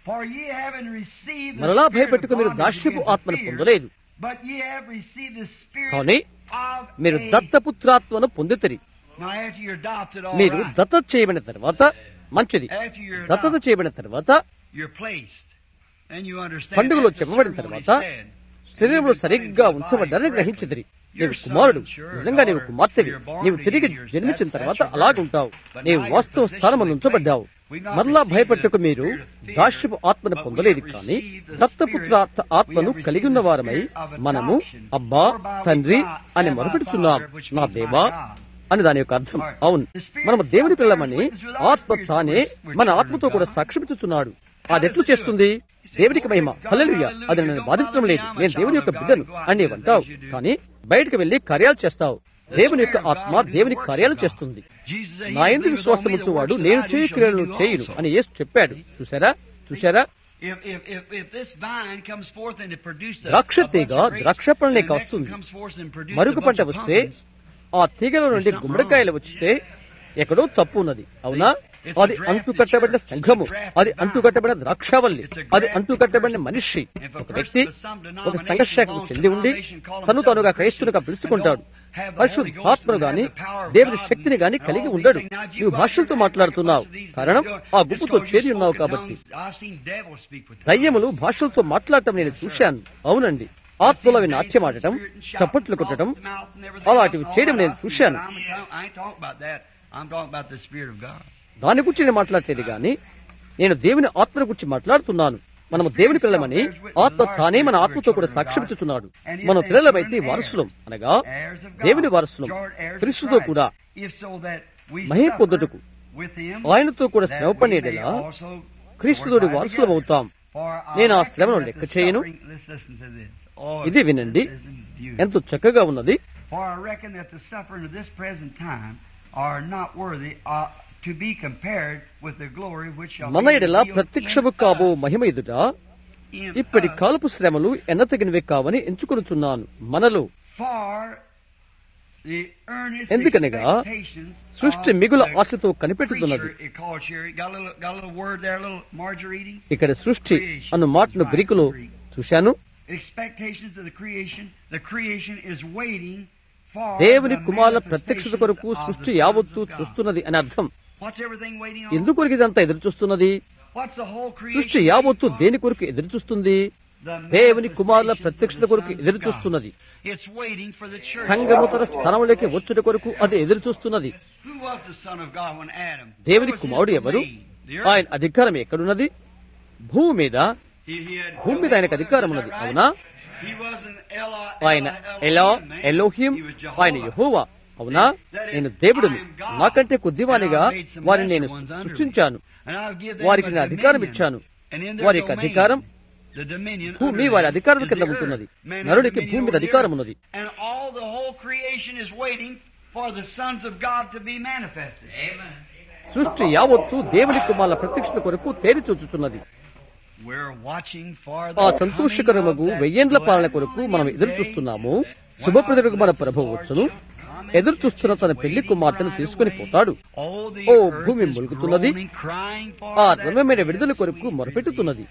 For ye haven't received the మరలా spirit of భయపెట్టుకు మీరు bondage దాస్యపు again to ఆత్మను fear, పొందలేదు but ye have received the spirit కానీ of మీరు a- దత్తపుత్రాత్మను పొందితరి Now after you're adopted, all మీరు right. దత్తత చేయబడిన తర్వాత మంచిది After you're దత్తత adopted, చేయబడిన తర్వాత you're placed. And you understand పండుగలో that's the చెప్పబడిన ceremony తర్వాత said. శరీరంలో సరిగ్గా ఉంచబడ్డారని గ్రహించిదిరి నీవు కుమారుడు నిజంగా నీవు కుమార్తెవి నీవు తిరిగి జన్మించిన తర్వాత అలాగుంటావు నీవు వాస్తవ స్థానం ఉంచబడ్డావు మరలా భయపెట్టకు మీరు దాస్యపు ఆత్మను పొందలేదు కానీ దత్తపుత్ర ఆత్మను కలిగి ఉన్న వారమై మనము అబ్బా తండ్రి అని మొరపెడుచున్నాం నా దేవా అని దాని యొక్క అర్థం అవును మనము దేవుని పిల్లమని ఆత్మ తానే మన ఆత్మతో కూడా సాక్ష్యమిచ్చుచున్నాడు అది ఎట్లు చేస్తుంది దేవునికి మహిమ హల్లెలూయా అది నన్ను బాధించడం లేదు నేను దేవుని యొక్క బిడ్డను అని నీవు అంటావు కానీ బయటకు వెళ్లి కార్యాలు చేస్తావు దేవుని యొక్క ఆత్మ దేవుని కార్యాలు చేస్తుంది Jesus said, నా "He ఎందుకు believeth on విశ్వాసం me, the ఉంచువాడు works నేను that I do చేయు shall he క్రియలను do చేయును also." అని యేసు చెప్పాడు చూసారా చూసారా If, if, if, if this vine comes forth and it produced a, ద్రాక్ష a bunch తీగ of grapes, ద్రాక్ష పండ్లు and the నీకు next one వస్తుంది. comes forth and produced మరుగు a bunch పంట of వస్తే pumpkins, ఆ తీగల నుండి గుమ్మడికాయలు వచ్చితే ఎక్కడో తప్పు ఉన్నది అవునా అది అంటుకట్టబడిన సంఘము అది అంటుకట్టబడిన ద్రాక్షావల్లి అది అంటుకట్టబడిన మనిషి ఒక వ్యక్తి ఒక సంఘర్షకు చెంది ఉండి తను తనుగా క్రైస్తునిగా పిలుచుకుంటాడు పరిశుద్ధాత్మను గాని దేవుని శక్తిని గాని కలిగి ఉండడు నీవు భాషలతో మాట్లాడుతున్నావు కారణం ఆ గుంపుతో చేరి ఉన్నావు కాబట్టి I've seen devils speak with దయ్యములు భాషలతో మాట్లాడటం నేను చూశాను అవునండి ఆత్మలో అవి నాట్యమాడటం చప్పట్లు కొట్టడం అలాంటివి చేయడం నేను చూశాను దాని గురించి నేను మాట్లాడలేదు గాని నేను దేవుని ఆత్మను గురించి మాట్లాడుతున్నాను మనము దేవుని పిల్లలమని ఆత్మ తానే మన ఆత్మతో కూడా సాక్ష్యమిచ్చుచున్నాడు మన పిల్లలమైతే వారసులం అనగా దేవుని వారసులం క్రీస్తుతో కూడా మహిమ పొందుటకు ఆయనతో కూడా శ్రమ పడేలా క్రీస్తుతోడి వారసులం అవుతాం నేను ఆ శ్రమను లెక్క చేయను ఇది వినండి ఎంతో చక్కగా ఉన్నది For I reckon that the suffering of this present time are not worthy uh, to be compared with the glory which shall మన be ఎడల revealed ప్రత్యక్షము in కాబో us. మహిమ ఎదుట In ఇప్పటి us. కాలపు శ్రమలు ఎన్నతగినవే కావని ఎంచుకొనుచున్నాను మనలో For the earnest ఎందుకనగా expectations సృష్టి of మిగుల the ఆశతో కనిపెట్టుతున్నది creature, it called Sherry. Got a little, got a little word there, a little margarine. ఇక్కడ సృష్టి అను మాటను గ్రీకులో చూశాను Expectations of the creation. The creation is waiting for దేవుని the కుమారుల ప్రత్యక్షత manifestations కొరకు of the సృష్టి sons యావత్తు of God. చూస్తున్నది అని అర్థం What's everything waiting on? ఎందుకు ఇదంతా ఎదురు చూస్తున్నది What's the whole creation సృష్టి యావత్తు waiting for? దేని కొరకు ఎదురు చూస్తుంది The దేవుని కుమారుల manifestations of ప్రత్యక్షత the కొరకు sons of ఎదురు God. చూస్తున్నది It's waiting for the church. సంఘము తన స్థానంలోకి వచ్చుట కొరకు అది ఎదురు చూస్తున్నది Who was the son of God when Adam? దేవుని Where was his కుమారుడు ఎవరు domain? The earth. ఆయన అధికారం ఎక్కడున్నది భూమి మీద He- he had భూమి మీద ఆయనకు అధికారం ఉన్నది Is that right? అవునా He wasn't Elo- ఆయన Elo- allow Elohim, man. Elohim He was Jehovah. ఆయన యెహోవా అవునా నేను దేవుడును నాకంటే కొద్దివానిగా వారిని నేను సృష్టించాను And I'll give them వారికి a నేను అధికారం dominion. ఇచ్చాను And in their వారి యొక్క domain, అధికారం the dominion భూమి under వారి them అధికారం is కింద the ఉంటున్నది earth. Man has నరుడికి dominion భూమి మీద over the అధికారం earth. ఉన్నది And all the whole creation is waiting for the sons of God to be manifested. Amen. సృష్టి యావత్తు దేవుని కుమారుల ప్రత్యక్షత కొరకు తేరి చూచుచున్నది We're watching for ఆ the సంతోషకరమగు వెయ్యేండ్ల పాలన కొరకు మనం ఎదురు చూస్తున్నాము శుభప్రదుడు మన ప్రభు వచ్చును ఎదురు చూస్తున్న తన పెళ్లి కుమార్తెను తీసుకుని పోతాడు ఓ భూమి ములుగుతున్నది ఆ రమ్యమైన విడుదల కొరకు మొరపెట్టుతున్నది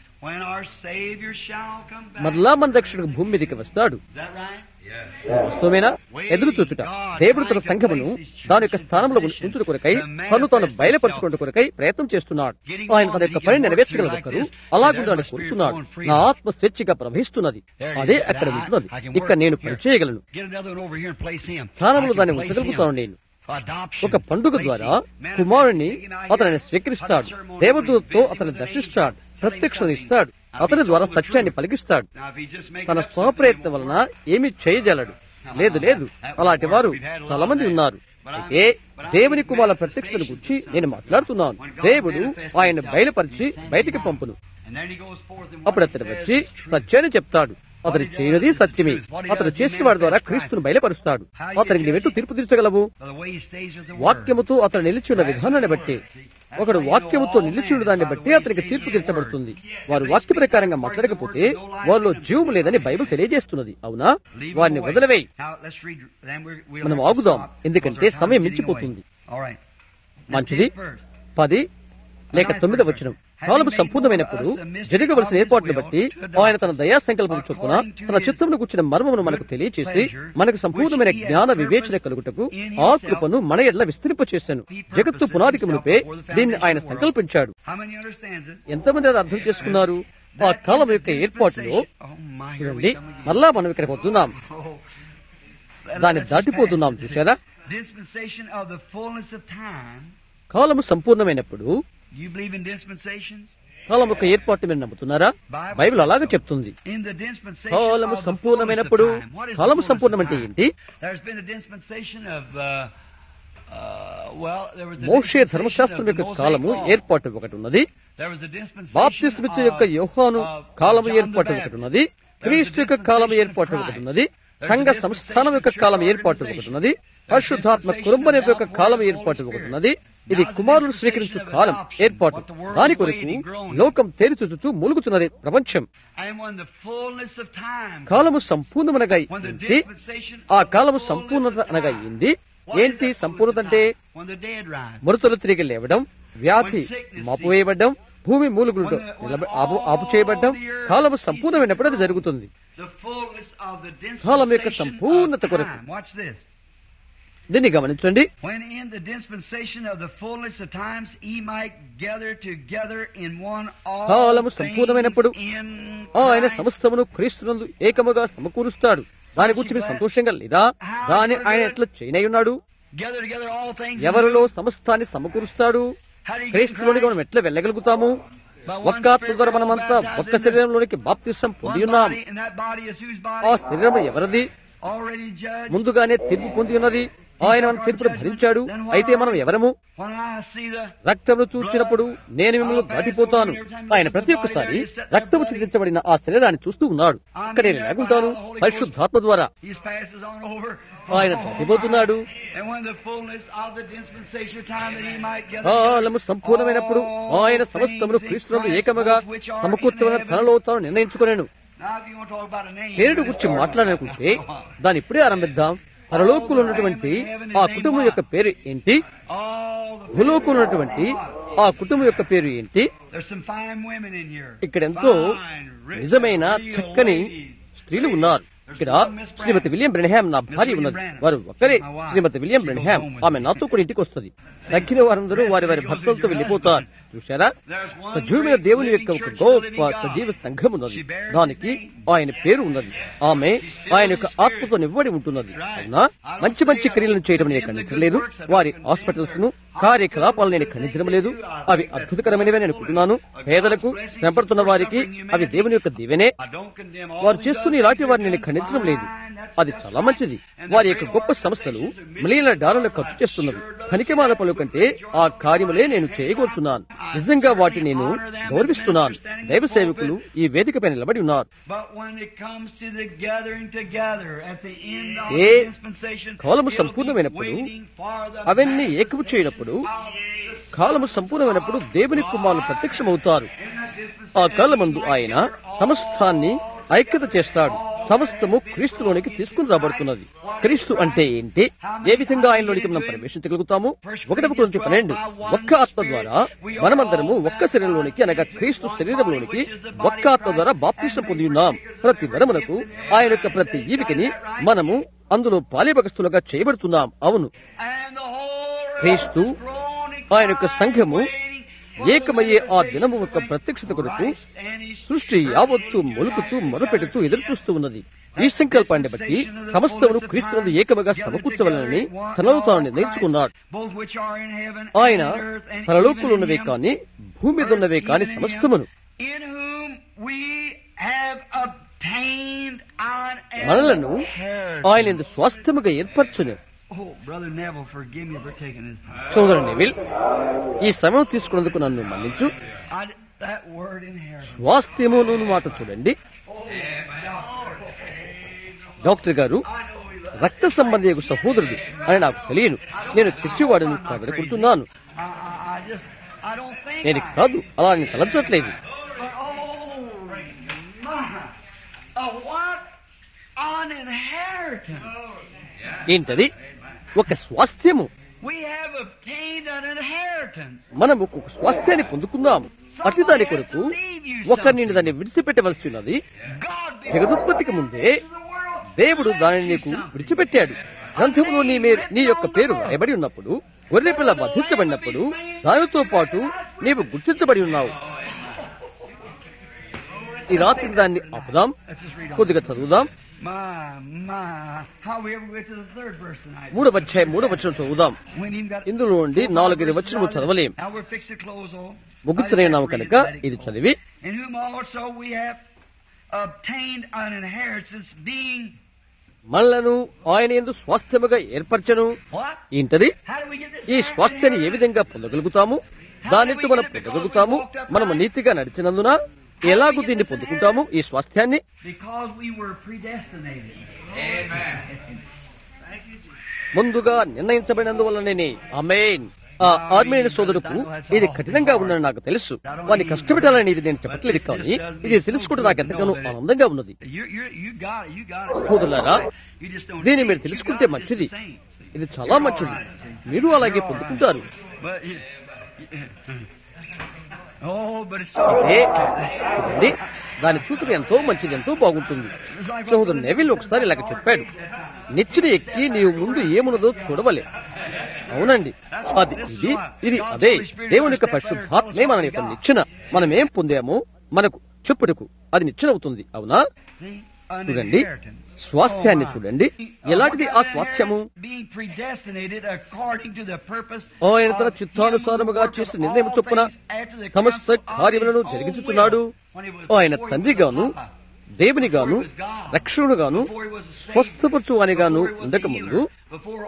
మరలా మన రక్షణకు భూమి మీదకి వస్తాడు వాస్తవమేనా ఎదురు చూచుట దేవుడు తన సంఘమును దాని యొక్క స్థానంలో ఉంచుట కొరకై తను తాను బయలుపరచుకుంటు కొరకై ప్రయత్నం చేస్తున్నాడు ఆయన తన యొక్క పని నెరవేర్చగల ఒకరు అలాగుండాలని కోరుతున్నాడు నా ఆత్మ స్వేచ్ఛగా ప్రవహిస్తున్నది అదే అక్కడ ఉంటున్నది ఇక్కడ నేను పని చేయగలను స్థానంలో దాన్ని ఉంచగలుగుతాను నేను ఒక పండుగ ద్వారా కుమారుణ్ణి అతనిని స్వీకరిస్తాడు దేవదూతతో అతన్ని దర్శిస్తాడు ప్రత్యక్షత ఇస్తాడు అతని ద్వారా సత్యాన్ని పలికిస్తాడు తన స్వప్రయత్నం వలన ఏమీ చేయజలడు లేదు లేదు అలాంటి వారు చాలా మంది ఉన్నారు అయితే దేవుని కుమారుల ప్రత్యక్షతను గురించి నేను మాట్లాడుతున్నాను దేవుడు ఆయన బయలుపరిచి బయటికి పంపును అప్పుడు అతను వచ్చి సత్యాన్ని చెప్తాడు అతను చేయనది సత్యమే అతను చేసిన వాడి ద్వారా క్రీస్తును బయలుపరుస్తాడు అతనికి నీవెట్టు తీర్పు తీర్చగలవు వాక్యముతో అతను నిలిచి ఉన్న విధానాన్ని బట్టి ఒకడు వాక్యముతో నిలిచి ఉన్న దాన్ని బట్టి అతనికి తీర్పు తీర్చబడుతుంది వారు వాక్య ప్రకారంగా మాట్లాడకపోతే వారిలో జీవము లేదని బైబిల్ తెలియజేస్తున్నది అవునా వారిని వదిలివేయి మనం ఆగుదాం ఎందుకంటే సమయం మించిపోతుంది మంచిది పది లేక తొమ్మిదవ వచనం కాలము సంపూర్ణమైనప్పుడు జరగవలసిన ఏర్పాటును బట్టి ఆయన తన దయా సంకల్పం చొప్పున తన చిత్తమును కూర్చిన మర్మమును మనకు తెలియచేసి మనకు సంపూర్ణమైన జ్ఞాన వివేచన కలుగుటకు ఆ కృపను మన ఎడ్ల విస్తరింప చేశాను జగత్తు పునాదికి మునిపే దీన్ని ఆయన సంకల్పించాడు How many understands it? ఎంతమంది అది అర్థం చేసుకున్నారు ఆ కాలం యొక్క ఏర్పాటులో Oh my, here చూడండి we come again. మరలా మనం ఇక్కడికి వస్తున్నాం Oh. దాన్ని Let's దాటిపోతున్నాం pass. చూసారా Dispensation of the fullness of time. కాలము సంపూర్ణమైనప్పుడు You believe in dispensations? కాలం యొక్క ఏర్పాటు మీరు నమ్ముతున్నారా బైబిల్ అలాగే చెప్తుంది In the dispensation కాలము of the సంపూర్ణమైనప్పుడు fullness of time. What is the కాలము fullness సంపూర్ణం of అంటే time? ఏంటి There's been a dispensation of uh, uh, well, there was a Moshe dispensation ధర్మశాస్త్రం of the యొక్క Mosaic కాలము law. ఏర్పాటు ఒకటి ఉన్నది There was a dispensation బాప్తిస్మిచ్చ of- యొక్క యోహాను of కాలము John the ఏర్పాటు Baptist. ఒకటి ఉన్నది There was a క్రీస్తు యొక్క కాలము dispensation of ఏర్పాటు ఒకటి Christ. ఉన్నది There's a సంఘ dispensation సంస్థానం యొక్క of కాలం church ఏర్పాటు ఒకటి organization. ఉన్నది There's పరిశుద్ధాత్మ dispensation కుటుంబం of యొక్క the కాలం Holy ఏర్పాటు Spirit. ఒకటి ఉన్నది Now ఇది the కుమారుడు dispensation స్వీకరించు of కాలం adoption, ఏర్పాటు what the world దాని is కొరకు waiting, groaning. లోకం తేరిచుచుచు మూలుగుచున్నది ప్రపంచం And when the fullness of time కాలము సంపూర్ణమనగా when the ఏంటి dispensation ఆ of the కాలము fullness సంపూర్ణత of అనగా time. ఏంది What is ఏంటి that సంపూర్ణత fullness of అంటే time? When the dead rise. మృతులు తిరిగి లేవడం వ్యాధి మాపువేయబడ్డం భూమి మూలుగులతో నిలబ- ఆపు ఆపు చేయబడ్డం కాలము సంపూర్ణమైనప్పుడు అది జరుగుతుంది The fullness of the కాలం యొక్క dispensation సంపూర్ణత of కొరకు. time. Watch this. దీన్ని గమనించండి When in the dispensation of the fullness of times he might gather together in one all కాలము things సంపూర్ణమైనప్పుడు in ఆయన Christ. సమస్తమును క్రీస్తునందు ఏకముగా సమకూరుస్తాడు దాని గురించి మీరు సంతోషంగా లేదా దాని ఆయన ఎట్లా చేయనై ఉన్నాడు Gather together all things in ఎవరిలో whom- సమస్తాన్ని సమకూరుస్తాడు How do you get in క్రీస్తులోనికి మనం Christ? ఎట్లా వెళ్ళగలుగుతాము By one ఒక్క ఆత్మ Spirit ద్వారా we're all మనమంతా baptized ఒక్క into శరీరంలోనికి బాప్తిసం పొంది one ఉన్నాం body, and that body is whose ఆ body? శరీరం ఎవరిది Already judged. ముందుగానే తీర్పు పొంది ఉన్నది ఆయన మన తీర్పును భరించాడు అయితే మనం ఎవరము When I see the రక్తమును చూచినప్పుడు నేను మిమ్మల్ని దాటిపోతాను ఆయన ప్రతి ఒక్కసారి రక్తము చిందించబడిన ఆ శరీరాన్ని చూస్తూ ఉన్నాడు ఇక్కడ నేను ఎలాగుంటాను పరిశుద్ధాత్మ ద్వారా he passes on over. ఆయన దాటిపోతున్నాడు And when the fullness of the dispensation of time that he might gather కాలము together సంపూర్ణమైనప్పుడు all ఆయన things సమస్తమును in క్రీస్తునందు Christ, ఏకముగా both which are in సమకూర్చమని heaven. తనలో తాను నిర్ణయించుకునేను Now, if you want to talk about a name, పేరుడు let's గురించి start. మాట్లాడాలనుకుంటే దాన్ని ఇప్పుడే ఆరంభిద్దాం పరలోకులు ఉన్నటువంటి ఆ కుటుంబం యొక్క పేరు ఏంటి All the భూలోకంలో ఉన్నటువంటి ఆ కుటుంబం యొక్క పేరు ఏంటి There's some fine women in here. ఇక్కడ ఎంతో Fine, rich, నిజమైన real చక్కని ladies. స్త్రీలు ఉన్నారు ఇక్కడ శ్రీమతి విలియం బ్రెన్హామ్ నా భార్య ఉన్నది వారు ఒక్కరే శ్రీమతి విలియం బ్రెన్హామ్ ఆమె నాతో కూడా ఇంటికి వస్తుంది తగ్గిన వారందరూ వారి వారి భర్తలతో వెళ్ళిపోతారు చూశారా సజీవమైన దేవుని యొక్క ఒక గొప్ప సజీవ సంఘం ఉన్నది దానికి ఆయన పేరు ఉన్నది ఆమె ఆయన యొక్క ఆత్మతో నివ్వడి ఉంటున్నది అవునా మంచి మంచి క్రియలను చేయడం నేను ఖండించలేదు వారి హాస్పిటల్స్ ను కార్యకలాపాలు నేను ఖండించడం లేదు అవి అద్భుతకరమైనవి నేను అనుకుంటున్నాను పేదలకు శ్రమపడుతున్న వారికి అవి దేవుని యొక్క దీవెనే I don't condemn all వారు the చేస్తున్న others. ఇలాంటి వారిని నేను ఖండించడం లేదు అది చాలా మంచిది వారి యొక్క గొప్ప సంస్థలు మిలియన్ల డాలర్లు ఖర్చు చేస్తున్నవి కనికమాల పలు కంటే ఆ కార్యములే నేను చేయకూర్చున్నాను నిజంగా వాటిని నేను గౌరవిస్తున్నాను దైవ సేవకులు ఈ వేదికపై నిలబడి ఉన్నారు But when it comes to the gathering together at the end of A the dispensation, కాలము it'll be సంపూర్ణమైనప్పుడు waiting for the అవన్నీ ఏకము చేయనప్పుడు కాలము సంపూర్ణమైనప్పుడు దేవుని కుమారులు ప్రత్యక్షమవుతారు ఆ కాలమందు ఆయన సమస్తాన్ని ఐక్యత చేస్తాడు సమస్తము క్రీస్తులోనికి తీసుకుని రాబడుతున్నది క్రీస్తు అంటే ఏంటి ఏ విధంగా ఆయనలోనికి మనం ప్రవేశించగలుగుతాము ఒకటి కొరింథీ పన్నెండు ఒక్క ఆత్మ ద్వారా మనమందరము ఒక్క శరీరంలోనికి అనగా క్రీస్తు శరీరంలోనికి ఒక్క ఆత్మ ద్వారా బాప్తిష్టం పొంది ఉన్నాం ప్రతి వరమునకు ఆయన యొక్క ప్రతి ఈవికని మనము అందులో పాలిభగస్తులుగా చేయబడుతున్నాం అవును And the whole క్రీస్తు earth is groaning, ఆయన యొక్క సంఘము waiting for the ఏకమయ్యే ఆ revelation దినము యొక్క of ప్రత్యక్షత కొరకు Christ and His సృష్టి church యావత్తు united మొలుకుతూ together. మొరపెడుతూ ఎదురుచూస్తూ ఉన్నది ఈ సంకల్పాన్ని బట్టి సమస్తమును క్రీస్తునందు ఏకముగా సమకూర్చవలనని తనలో తాను నిర్ణయించుకున్నాడు Both which are in heaven ఆయన and in earth and పరలోకులు even in ఉన్నవే him, కాని భూమి మీద ఉన్నవే కాని సమస్తమును in whom we have obtained an మనలను inheritance. ఆయన ఇందు స్వాస్థ్యముగా ఏర్పరచును Oh, Brother Neville, forgive me for taking this. సోదరు నెవిల్ ఈ సమయం తీసుకున్నందుకు నన్ను మన్నించు I, that word inheritance. స్వాస్థ్యమును మాట చూడండి డాక్టర్ గారు రక్త సంబంధి యొక్క సహోదరుడు అని నాకు తెలియను నేను తెచ్చివాడను కాబట్టి కూర్చున్నాను I, I, I just, I don't think నేను I, కాదు అలా నేను తలంచట్లేదు but oh my, a what an inheritance. ఏంటది ఒక స్వాస్థ్యము We have obtained an inheritance. మనము ఒక స్వాస్థ్యాన్ని పొందుకున్నాం అటు దాని కొరకు ఒకరిని దాన్ని విడిచిపెట్టవలసి ఉన్నది God జగదుత్పత్తికి ముందే the world. దేవుడు దానిని నీకు విడిచిపెట్టాడు గ్రంథంలో నీ మే నీ యొక్క పేరు రాయబడి ఉన్నప్పుడు గొర్రెపిల్ల బంధించబడినప్పుడు దానితో పాటు నీవు గుర్తించబడి ఉన్నావు ఈ రాత్రి దాన్ని ఆపుదాం Let's just read on. కొద్దిగా చదువుదాం My, my. How we ever get to the third verse tonight? మూడవ అధ్యాయం మూడవ వచనం చదువుదాం We ain't even got ఇందులో నుండి నాలుగైదు వచనము చదవలేం Now we're fixed to close on. ముగించలేనాము కనుక ఇది చదివి In whom also we have obtained an inheritance, being మనలను ఆయన ఎందు స్వాస్థ్యముగా ఏర్పరచను what? ఏంటది How do we get this? ఈ స్వాస్థ్యాన్ని ఏ విధంగా పొందగలుగుతాము దానితో మనం పొందగలుగుతాము మనము నీతిగా నడిచినందున ఎలాగూ దీన్ని పొందుకుంటాము ఈ స్వాస్థ్యాన్ని Because we were predestinated. ముందుగా నిర్ణయించబడినందువల్లనే ఆమెన్ ఆ ఆర్మేనియన్ సోదరుకు ఇది కఠినంగా ఉందని నాకు తెలుసు వారిని కష్టపెట్టాలని ఇది నేను చెప్పట్లేదు కానీ ఇది తెలుసుకోవడం నాకు ఎంతగానో ఆనందంగా ఉన్నది You, you, you got it. You got it. సోదరులారా You just don't దీన్ని see మీరు it. You తెలుసుకుంటే got it. It's మంచిది the same. See? ఇది చాలా మంచిది మీరు అలాగే పొందుకుంటారు But you, oh, but it's so ఏ చూడండి దాని చూచుట ఎంతో మంచిది ఎంతో బాగుంటుంది సహోదరు నెవిల్ ఒకసారి ఇలాగ చెప్పాడు నిచ్చిన ఎక్కి నీవు ముందు ఏమున్నదో చూడవలే అవునండి అది ఇది ఇది అదే దేవుని యొక్క పరిశుద్ధాత్మే మన యొక్క నిచ్చెన మనం ఏం పొందామో మనకు చెప్పుటకు అది నిచ్చెన అవుతుంది అవునా See? An చూడండి inheritance. స్వాస్థ్యాన్ని Oh, my. చూడండి ఎలాంటిది ఆ స్వాస్థ్యము Being predestinated according to the purpose ఆయన తన of చిత్తానుసారముగా him who చేసిన worketh నిర్ణయం all చొప్పున things after the సమస్త counsel of కార్యములను his own జరిగించుచున్నాడు will. When he was ఆయన before he తండ్రి was గాను Papa. దేవుని గాను రక్షణుడు గాను స్వస్థపరచు అని గాను ఉండక ముందు Before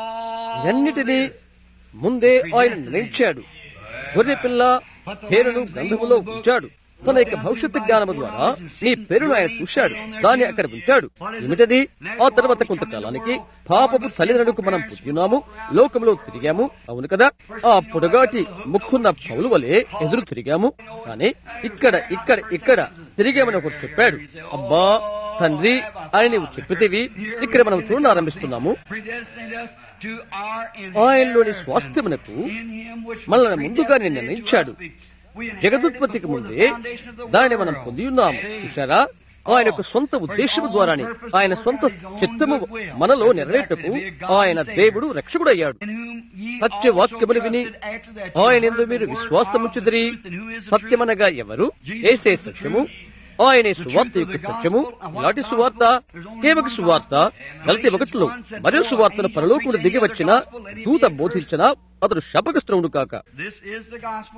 all ఎన్నిటినీ this, ముందే ఆయన నిర్ణయించాడు గొర్రె పిల్ల పేరును గ్రంథములో ఉంచాడు తన యొక్క భవిష్యత్తు జ్ఞానము ద్వారా నీ పేరును ఆయన చూశాడు దాన్ని అక్కడ ఉంచాడు ఏమిటది ఆ తర్వాత కొంతకాలానికి పాపపు తల్లిదండ్రులకు మనం పుట్టినాము లోకంలో తిరిగాము అవును కదా ఆ పొడగాటి ముక్కున్న పౌలు వలె ఎదురు తిరిగాము కానీ ఇక్కడ ఇక్కడ ఇక్కడ తిరిగామని ఒకరు చెప్పాడు అబ్బా తండ్రి అని నీవు చెప్పితేవి ఇక్కడ మనం చూడని ఆరంభిస్తున్నాము predestined us to our ఆయనలోని inheritance స్వాస్థ్యమునకు in him which మనల్ని was ముందుగానే predestinated నిర్ణయించాడు to us. We inherited జగదుత్పత్తికి before the ముందే foundation of the దానిని మనం world. పొంది ఉన్నాము చూశారా ఆయన యొక్క సొంత ఉద్దేశము ద్వారానే ఆయన సొంత చిత్తము మనలో నెరవేర్టకు ఆయన దేవుడు రక్షకుడయ్యాడు In whom ye Satya also వాక్యములు విని trusted after that ఆయన you ఎందు heard మీరు the word విశ్వాసముచ్చుదిరి of the truth, and who is the truth? సత్యమనగా ఎవరు ఏసే సత్యము ఆయనే సువార్త యొక్క సత్యము ఇలాంటి సువార్త కేవక సువార్త గలతి ఒకటిలో మరో సువార్తను పరలోకుడు దిగి వచ్చిన దూత బోధించిన అతడు శపగ్రస్తుడు కాక This is the gospel.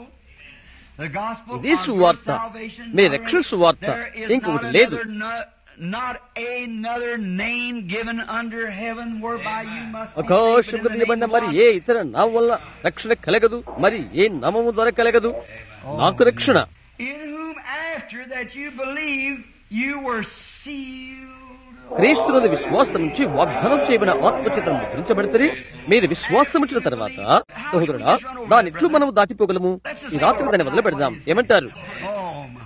The gospel ఇది of సువార్త. your salvation. మీ రక్షణ సువార్త. There is ఇంకొకటి not లేదు. another, no- not another name given under heaven whereby you must be ఆకాశం saved but in the తీయబడిన name of మరి God. ఏ ఇతర నామం వల్ల రక్షణ కలగదు మరి ఏ నామము ద్వారా కలగదు నాకు రక్షణ In whom after that you believe you were sealed. క్రీస్తునందు విశ్వాసం నుంచి వాగ్దానం చేయబడిన ఆత్మచేతను ముద్రించబడితే మీరు విశ్వాసం వచ్చిన తర్వాత సహోదరుడా దాని ఎట్లు మనం దాటిపోగలము ఈ రాత్రి దాన్ని వదిలిపెడదాం ఏమంటారు Oh my.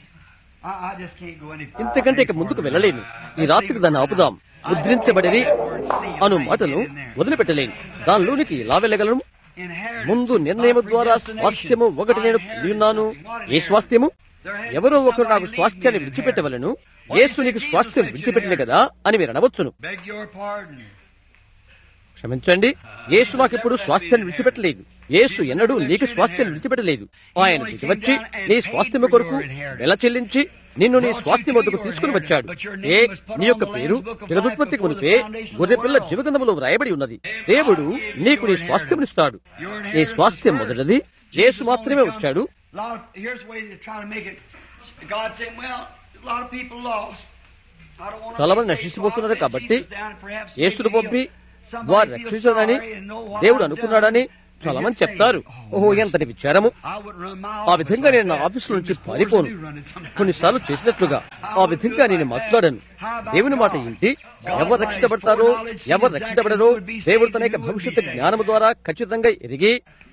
I, I just can't go any ఇంతకంటే ఇక ముందుకు వెళ్ళలేను ఈ రాత్రికి దాన్ని ఆపుదాం ముద్రించబడిరి అను మాటను వదిలిపెట్టలేను దానిలోనికి ఎలా వెళ్ళగలను Inheritance ముందు నిర్ణయం by ద్వారా predestination. స్వాస్థ్యము ఒకటి నేను పొంది ఉన్నాను ఏ స్వాస్థ్యము ఎవరో ఒకరు నాకు స్వాస్థ్యాన్ని విడిచిపెట్టవలను యేసు నీకు స్వాస్థ్యం విడిచిపెట్టలే కదా అని మీరు అనవచ్చును Beg your pardon. క్షమించండి యేసు నాకిప్పుడు స్వాస్థ్యాన్ని విడిచిపెట్టలేదు యేసు ఎన్నడూ నీకు స్వాస్థ్యాన్ని విడిచిపెట్టలేదు ఆయన దిగి వచ్చి నీ స్వాస్థ్యము కొరకు వెల చెల్లించి నిన్ను నీ స్వాస్థ్యం వద్దకు తీసుకుని వచ్చాడు ఏ నీ యొక్క పేరు జగదుత్పత్తికి మునిపే గొర్రె పిల్ల జీవగంధములో వ్రాయబడి ఉన్నది దేవుడు నీకు నీ స్వాస్థ్యమునిస్తాడు నీ స్వాస్థ్యం మొదటిది యేసు మాత్రమే వచ్చాడు A lot of, here's the way to try to make it. God said, well, a lot of people lost. I don't want చాలా మంది నశించిపోతున్నారు కాబట్టి యేసును పంపి వారు రక్షించాలని దేవుడు అనుకున్నాడని చాలా మంది చెప్తారు ఓహో ఎంతటి విచారము ఆ విధంగా నేను నా ఆఫీసు నుంచి పారిపోను కొన్నిసార్లు చేసినట్లుగా ఆ విధంగా నేను మాట్లాడాను దేవుని మాట ఇంటి ఎవరు రక్షించబడతారో ఎవరు రక్షించబడరో దేవుడు తన యొక్క భవిష్యత్తు జ్ఞానము ద్వారా ఖచ్చితంగా ఎరిగి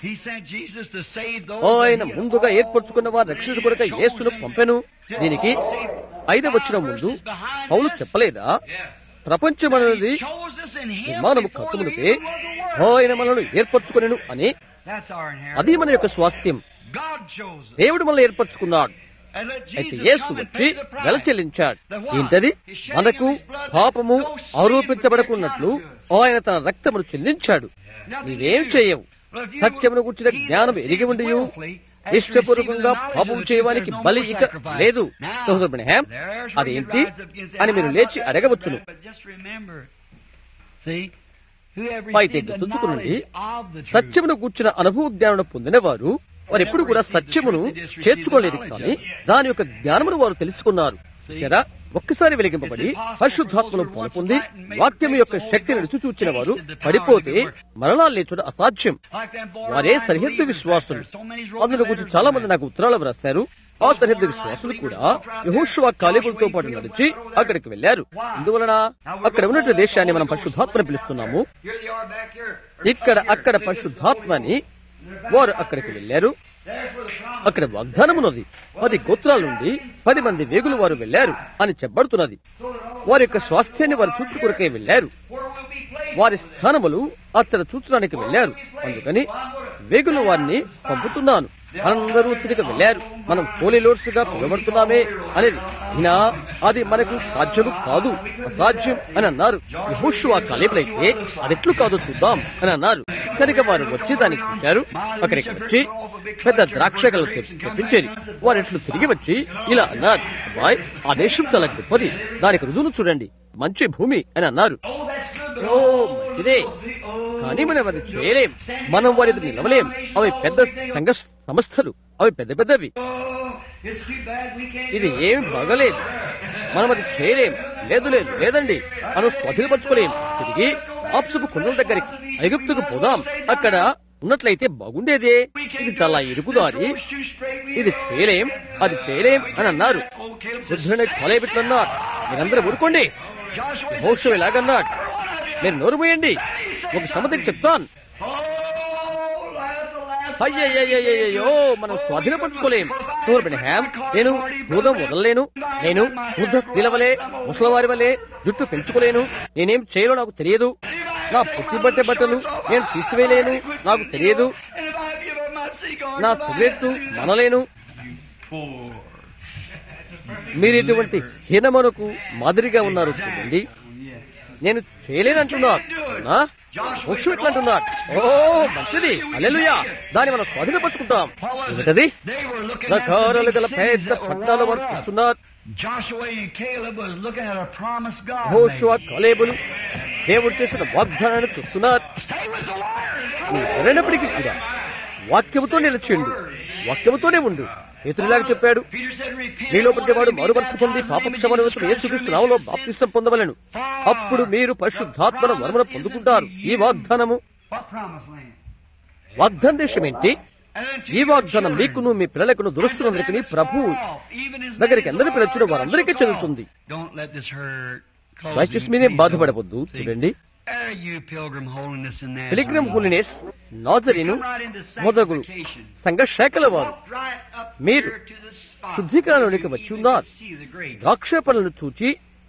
ఆయన ముందుగా ఏర్పరచుకున్న వారి రక్షణ కొరక యేసును పంపెను దీనికి ఐదవ వచ్చిన ముందు పౌలు చెప్పలేదా ప్రపంచం అనేది He chose us in Him విమానము before the కట్టుమునిపే beginning was the world. ఆయన మనల్ని ఏర్పరచుకొనెను అని That's our అది inheritance. మన యొక్క స్వాస్థ్యం God chose us. దేవుడు మనల్ని ఏర్పరచుకున్నాడు And let అయితే Jesus యేసు come and వచ్చి pay the price. వెల చెల్లించాడు That what? ఏంటది His shedding మనకు of his blood, పాపము no sin ఆరోపించబడకున్నట్లు would be accounted ఆయన తన రక్తమును చెల్లించాడు Nothing నీవేం to do. చేయవు Well, if you సత్యమును would గుర్చిన heed జ్ఞానం the ఎరిగి seed ఉండి willfully, after ఇష్టపూర్వకంగా receiving the knowledge పాపం of the చేయడానికి truth, there's no బలి more ఇక sacrifice. లేదు Now, సహోదరు బ్రహ్యాం there's where అదేంటి you rise up against it. అని మీరు How లేచి about that? అడగవచ్చును But just remember, see, who have అయితే received the గుర్తుంచుకునండి knowledge of the truth. సత్యమును కూర్చిన అనుభవ జ్ఞానం పొందినవారు వారు ఎప్పుడు కూడా సత్యమును చేర్చుకోలేదు కానీ దాని యొక్క జ్ఞానమును వారు తెలుసుకున్నారు సరా ఒక్కసారి వెలిగింపబడి పరిశుద్ధాత్మను పొంది వాక్యం యొక్క శక్తిని రుచి చూచిన వారు పడిపోతే మరలా లేచుట అసాధ్యం Like them borderline వారే సరిహద్దు believers, విశ్వాసులు there's so many wrote అందులో గురించి letters చాలా on మంది that. నాకు ఉత్తరాలు వ్రాశారు ఆ సరిహద్దు విశ్వాసులు కూడా యహోషువ కాలేబులతో పాటు నడిచి అక్కడికి వెళ్లారు అందువలన అక్కడ ఉన్నటువంటి దేశాన్ని మనం పరిశుద్ధాత్మని పిలుస్తున్నాము Here they are back here. ఇక్కడ అక్కడ పరిశుద్ధాత్మని వారు అక్కడికి వెళ్లారు There's where the promise అక్కడ వాగ్దానమున్నది పది గోత్రాల నుండి పది మంది వేగులు వారు వెళ్లారు అని చెప్పబడుతున్నది వారి యొక్క స్వాస్థ్యాన్ని వారు చూచుకొరకే వెళ్లారు where we'll be placed. వారి స్థానములు అచ్చట చూచడానికి వెళ్లారు అందుకని వేగులు వారిని పంపుతున్నాను అందరూ తిరిగి వెళ్లారు మనం హోలీ లోడ్స్ గా పిలువబడుతున్నామే అనేది అయినా అది మనకు సాధ్యము కాదు అసాధ్యం అని అన్నారు యెహోషువ కాలేబులైతే అది ఎట్లు కాదో చూద్దాం అని అన్నారు కనుక వారు వచ్చి దాన్ని చూశారు అక్కడికి వచ్చి పెద్ద ద్రాక్షగలు తెప్పించేది వారు ఎట్లు తిరిగి వచ్చి ఇలా అన్నారు అబ్బాయ్ ఆ దేశం చాలా గొప్పది దానికి రుజువును చూడండి మంచి భూమి అని అన్నారు Oh, that's good. But ఓ మంచిదే కానీ మనం అది చేయలేం మనం వారి ఎదురు నిలవలేం అవి పెద్ద సంఘ సంస్థలు అవి పెద్ద పెద్దవి oh, it's too bad we can't ఇది do it. ఏమి బాగలేదు మనం అది చేయలేం లేదు లేదు లేదండి మనం స్వాధీనపరచుకోలేం తిరిగి ఆప్సపు కొండల దగ్గరికి ఐగుప్తుకు పోదాం అక్కడ ఉన్నట్లయితే బాగుండేదే ఇది చాలా ఇరుకుదారి It's too straight. We ఇది చేయలేం అది చేయలేం అని అన్నారు Oh, Caleb says, బుద్ధుని కొలయబెట్లన్నారు మీరందరూ ఊరుకోండి Joshua says, మోషం ఎలాగన్నాడు మీరు నోరు మూయండి ఒక సమతికి చెప్తాను Oh, that's the last అయ్యయ్యయ్యయ్యో మనం స్వాధీనపరచుకోలేం చూడండి హ్యామ్ నేను దూదం వదలలేను నేను వృద్ధ స్త్రీల వలె ముసలవారి వలె జుట్టు పెంచుకోలేను నేనేం చేయాలో నాకు తెలియదు నా పుట్టి బట్టే బట్టలు నేను తీసివేయలేను నాకు తెలియదు And if I give up my cigar, నా సిగరెట్ మనలేను మీరు ఇటువంటి హీనమనకు మాదిరిగా ఉన్నారు చూడండి నేను చేయలేనంటున్నాడు అవునా? మోక్షం ఎట్లా అంటున్నాడు ఓ మంచిది అలెలుయా దాన్ని మనం స్వాధీనపరుచుకుంటాం ఏమిటది they were looking at the రకారాలు big గల cities పెద్ద that were పట్టణాలు వారు rolled up. చూస్తున్నారు Joshua and Caleb was looking at a promise God హోషువ made. కలేబులు దేవుడు చేసిన వాగ్దానాన్ని చూస్తున్నారు Stay with the word. నువ్వు ఎవరైనప్పటికీ కూడా వాక్యముతో నిలిచిండు వాక్యముతోనే ఉండు ఇతరులాగా చెప్పాడు Peter said, Repent. మీలో and ప్రతివాడు be మారుమనసు పొంది baptized in the name of పాపక్షమ Jesus నిమిత్తం Christ యేసుక్రీస్తు for నామములో remission of బాప్తిసం పొందవలెను అప్పుడు మీరు పరిశుద్ధాత్మన వరమును పొందుకుంటారు ఈ వాగ్దానము What promised land? వాగ్దాన దేశం ఏంటి And unto ఈ your వాగ్దానం children, మీకును మీ పిల్లలకును దురస్తులందరికీ and to them Prabhu that's far off, even as దగ్గరికి many as అందరి the పిలచిన Lord God వారందరికీ shall call. చెందుతుంది Don't let this hurt. Closing, దయచేసి మీరేం please బాధపడవద్దు don't. See, చూడండి Are you pilgrim holiness in that? Pilgrim holiness Nazarene మొదగు సంఘ శాఖల వారు మీరు శుద్ధీకరణలోనికి వచ్చి ఉన్నారు ద్రాక్షపనులను చూచి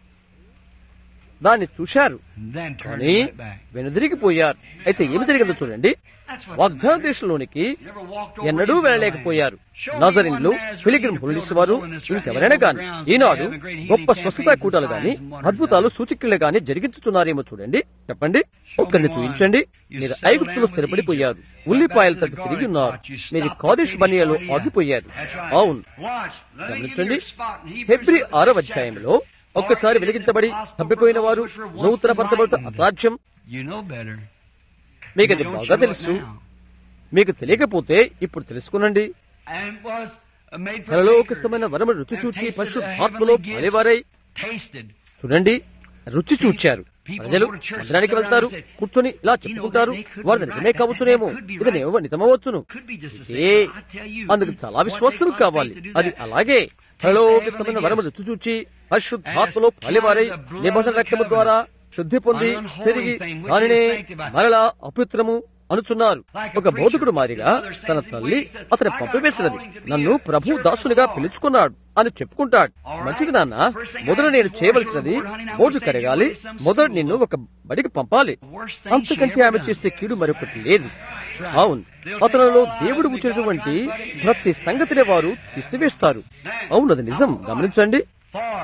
దాన్ని చూశారు కానీ వెనుదిరిగిపోయారు అయితే ఏమి జరిగిందో చూడండి వాగ్దాన దేశంలోనికి ఎన్నడూ వెళ్ళలేకపోయారు నజరిన్లు పిలిగ్రిమ్ హోలినెస్ వారు ఇంకెవరైనా గాని ఈనాడు గొప్ప స్వస్థత కూటాలు గాని అద్భుతాలు సూచికలు గాని జరిగించుతున్నారేమో చూడండి చెప్పండి ఒక్కరిని చూపించండి మీరు ఐగుప్తులో స్థిరపడిపోయారు ఉల్లిపాయల తట్టు తిరిగి ఉన్నారు మీరు కాదేశ్ బనియాలో ఆగిపోయారు అవును గమనించండి హెబ్రి ఆరవ అధ్యాయంలో ఒక్కసారి వెలిగించబడి తప్పిపోయిన వారు నూతన పరచబడటం అసాధ్యం You know better. మీకు అది You don't బాగా show it తెలుసు now. మీకు తెలియకపోతే ఇప్పుడు తెలుసుకునండి And was made పరలోకస్తమైన వరము రుచి చూచి పరిశుద్ధాత్మలో పలేవారై tasted. చూడండి రుచి చూచారు ప్రజలు మందిరానికి వెళ్తారు కూర్చొని ఇలా చెప్పుకుంటారు వారు నిజమే కావచ్చునేమో ఇది నిజమ- నిజమవచ్చును Could be just the A same. I tell you, అందుకు చాలా విశ్వాసం కావాలి అది అలాగే పరలోకస్తమైన వరము రుచి చూచి పరిశుద్ధాత్మలో పలివారై నిబంధన రక్తము ద్వారా శుద్ధి పొంది తిరిగి దానినే మరలా అపవిత్రము అనుచున్నారు ఒక బోధకుడు మారిగా తన తల్లి అతని పంపివేసినది నన్ను ప్రభు దాసునిగా పిలుచుకున్నాడు అని చెప్పుకుంటాడు మంచిది నాన్న మొదట నేను చేయవలసినది బోర్డు కడగాలి మొదట నిన్ను ఒక బడికి పంపాలి అంతకంటే ఆమె చేసే కీడు మరొకటి లేదు అవును అతనిలో దేవుడు ఉంచినటువంటి ప్రతి సంగతిని వారు తీసివేస్తారు అవును అది నిజం గమనించండి For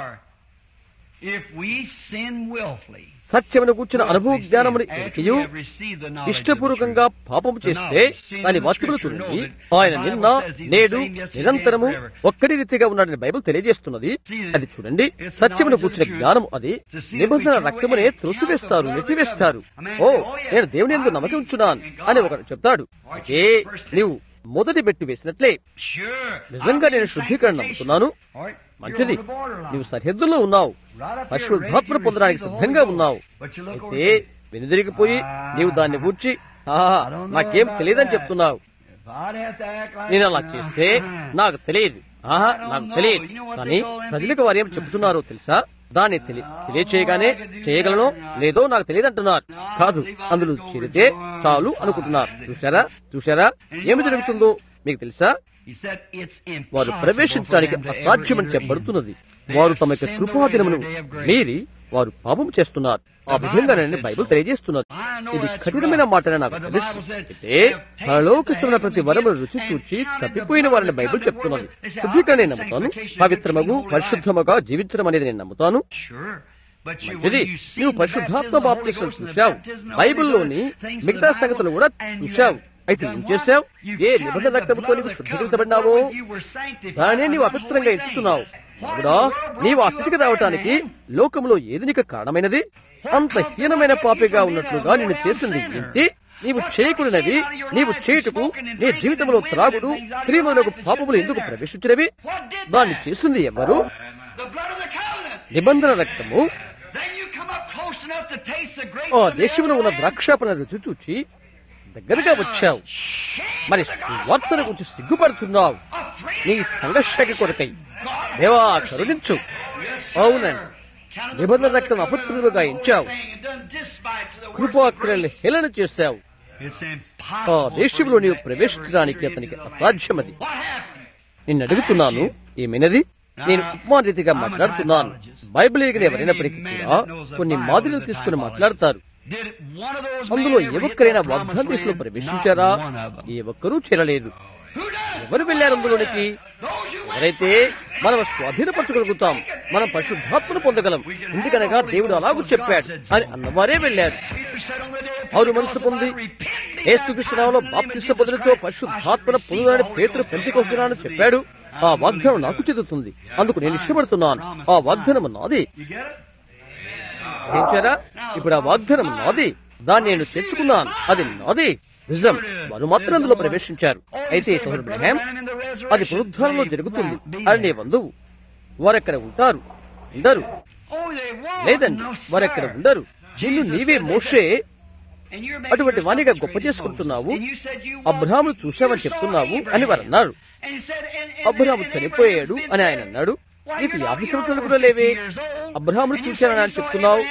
if we sin willfully, సత్యమును కూర్చున్న అనుభవ జ్ఞానముని ఎరికియు after we have received the knowledge of the ఇష్టపూర్వకంగా truth, పాపము చేస్తే దాని వాక్యములు చూడండి ఆయన నిన్న నేడు నిరంతరము ఒక్కడి రీతిగా ఉన్నాడని బైబిల్ తెలియజేస్తున్నది అది చూడండి సత్యమును కూర్చున్న జ్ఞానం అది నిబంధన రక్తమునే త్రోసివేస్తారు నెట్టివేస్తారు ఓ నేను దేవుని ఎందు నమ్మకం ఉంచున్నాను అని ఒకడు చెప్తాడు అయితే నీవు మొదటి బెట్టు వేసినట్లే Sure. నిజంగా నేను శుద్ధీకరణ నమ్ముతున్నాను All right. మంచిది You're on the borderline. నీవు సరిహద్దుల్లో ఉన్నావు Right up here, పరిశుద్ధాత్మ ready to పొందడానికి receive the సిద్ధంగా Holy ఉన్నావు Ghost. But you look over అయితే here. వెనుదిరిగిపోయి నీవు దాన్ని కూర్చి ఆహా నాకేం తెలియదని చెప్తున్నావు If I'd have to act like నేను అలా that, చేస్తే uh-huh. నాకు తెలియదు ఆహా నాకు తెలియదు కానీ ప్రజలకు వారు ఏం చెప్తున్నారో తెలుసా దాన్ని తెలి తెలియచేయగానే చేయగలను లేదో నాకు తెలియదు అంటున్నారు కాదు అందులో చేరితే చాలు అనుకుంటున్నారు చూశారా చూశారా ఏమి జరుగుతుందో మీకు తెలుసా He said it's వారు impossible ప్రవేశించడానికి for them to ever అసాధ్యమని enter in. చెప్పబడుతున్నది They వారు have తమ యొక్క sinned కృపాదినమును away the day of grace. మీరి వారు పాపం చేస్తున్నారు ఆ విధంగానే బైబిల్ తెలియజేస్తున్నది ఇది కఠినమైన మాటనే నాకు తెలుసు అయితే పరలోకిస్తున్న ప్రతి వరమును రుచి చూచి తప్పిపోయిన వారిని బైబిల్ చెప్తున్నది శుద్ధిగా నేను నమ్ముతాను పవిత్రమగు పరిశుద్ధముగా జీవించడం అనేది నేను నమ్ముతాను Sure. But you, మంచిది when you see నువ్వు the పరిశుద్ధాత్మ baptism of the Holy బాప్తిసం Ghost and the చూశావు baptism of బైబిల్లోని these other things in మిగతా the సంగతులు Bible, కూడా and you చూశావు have అయితే done ఏం what? చేశావు You've ఏ counted నిబంధన the రక్తముతో blood నీవు of the శుద్ధీకరించబడినావో covenant wherewith you were sanctified దానే నీవు by అపవిత్రంగా unholy ఇచ్చుచున్నావు things. అవునా నీవు ఆ స్థితికి రావటానికి లోకంలో ఏది నీకు కారణమైనది అంత హీనమైన పాపిగా ఉన్నట్లుగా నిన్ను చేసింది ఏంటి నీవు చేయకూడనవి నీవు చేయుటకు నీ జీవితంలో త్రాగుడు స్త్రీములకు పాపములు ఎందుకు ప్రవేశించినవి What did దాన్ని that? చేసింది ఎవరు The blood of the covenant. నిబంధన రక్తము Then you come up close enough to taste the grapes ఆ of the దేశంలో ఉన్న other land. ద్రాక్షాపణ రుచి చూచి దగ్గరగా వచ్చావు మరి సువార్తను గురించి సిగ్గుపడుతున్నావు నీ సంఘర్షకి కొరకై దేవా కరుణించు అవునండి నిబంధన రక్తం అపత్రులుగా ఇచ్చావు కృపాక్రల్ని హేళన చేశావు ఆ దేశంలో నీవు ప్రవేశించడానికి అతనికి అసాధ్యమది నిన్ను అడుగుతున్నాను ఏమైనది నేను ఉపమాన రీతిగా మాట్లాడుతున్నాను బైబిల్ ఎగిన ఎవరైనప్పటికీ కూడా కొన్ని మాదిరిలు తీసుకుని మాట్లాడతారు అందులో ఏ ఒక్కరైనా వాగ్దాన దేశంలో ప్రవేశించారా ఏ ఒక్కరూ చేరలేదు ఎవరు వెళ్ళారు అందులోనికి ఎవరైతే మనం స్వాధీనపరచగలుగుతాం మనం పరిశుద్ధాత్మను పొందగలం ఎందుకనగా దేవుడు అలాగూ చెప్పాడు అని అన్నవారే వెళ్ళారు అవును మనసు పొంది ఏసుకృష్ణరావులో బాప్తిస్మ పొందడంతో పరిశుద్ధాత్మను పొందుదని పేతురు పెంతికొస్తున్నానని చెప్పాడు ఆ వాగ్దానం నాకు చెందుతుంది అందుకు నేను ఇష్టపడుతున్నాను ఆ వాగ్దానం నాది గ్రహించారా ఇప్పుడు ఆ వాగ్దానం నాది దాన్ని నేను చేర్చుకున్నాను అది నాది నిజం వారు మాత్రం అందులో ప్రవేశించారు అయితే సోదరు బ్రహాం అది పునరుద్ధారంలో జరుగుతుంది అని నీ బంధువు వారక్కడ ఉంటారు ఉండరు లేదండి వారక్కడ ఉండరు నిన్ను నీవే మోషే అటువంటి వాణిగా గొప్ప చేసుకుంటున్నావు అబ్రహామును చూశావని చెప్తున్నావు అని వారు అన్నారు అబ్రహాము చనిపోయాడు అని ఆయన అన్నాడు నీకు యాభై సంవత్సరాలు కూడా లేవే అబ్రహామును చూశానని ఆయన చెప్తున్నావు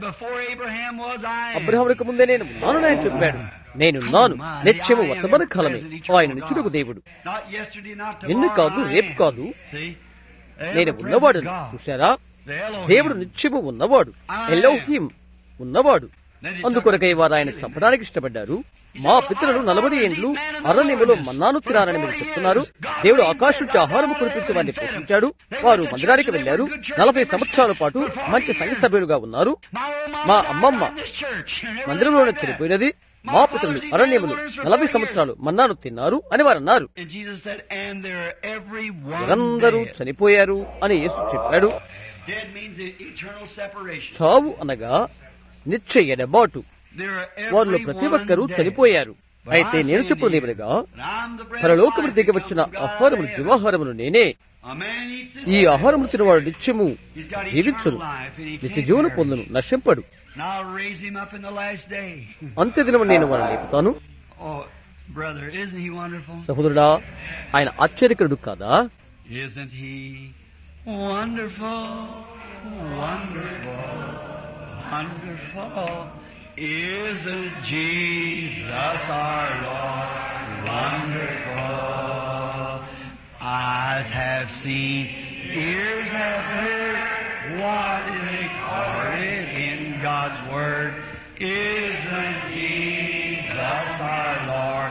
అబ్రహామునికి ముందే నేను ఉన్నానని ఆయన చెప్పాడు నేనున్నాను నిత్యము వర్తమాన కాలమే ఆయన నిచ్చుడుకు దేవుడు నిన్న కాదు రేపు కాదు నేను ఉన్నవాడు చూశారా దేవుడు నిత్యము ఉన్నవాడు ఎలోహిం ఉన్నవాడు అందుకొరకై వారు ఆయన చంపడానికి ఇష్టపడ్డారు మా పితరులు నలభై ఏండ్లు అరణ్యములో మన్నాను తినారని మీరు చెప్తున్నారు దేవుడు ఆకాశం నుంచి ఆహారం కురిపించి వారిని పోషించాడు వారు మందిరానికి వెళ్లారు నలభై సంవత్సరాల పాటు మంచి సంఘ సభ్యులుగా ఉన్నారు మా అమ్మమ్మ మందిరంలోనే చనిపోయినది మా పితరులు అరణ్యములు నలభై సంవత్సరాలు మన్నాను తిన్నారు అని వారు అన్నారు వారందరూ చనిపోయారు అని యేసు చెప్పాడు చావు అనగా నిత్య ఎడబాటు వారిలో ప్రతి ఒక్కరూ చనిపోయారు అయితే నేను చెప్పుడు ఏమనగా పరలోకము దిగి వచ్చిన ఆహారములు జీవాహారములు నేనే ఈ ఆహారములు తినవాడు నిత్యము జీవించును నిత్య జీవన పొందును నశింపడు అంత్య దినము నేను వారిని లేపుతాను సహోదరుడా ఆయన ఆశ్చర్యకరుడు కాదా Isn't he wonderful, wonderful, wonderful? Isn't Jesus our Lord wonderful? Eyes have seen, ears have heard what is recorded in God's Word. Isn't Jesus our Lord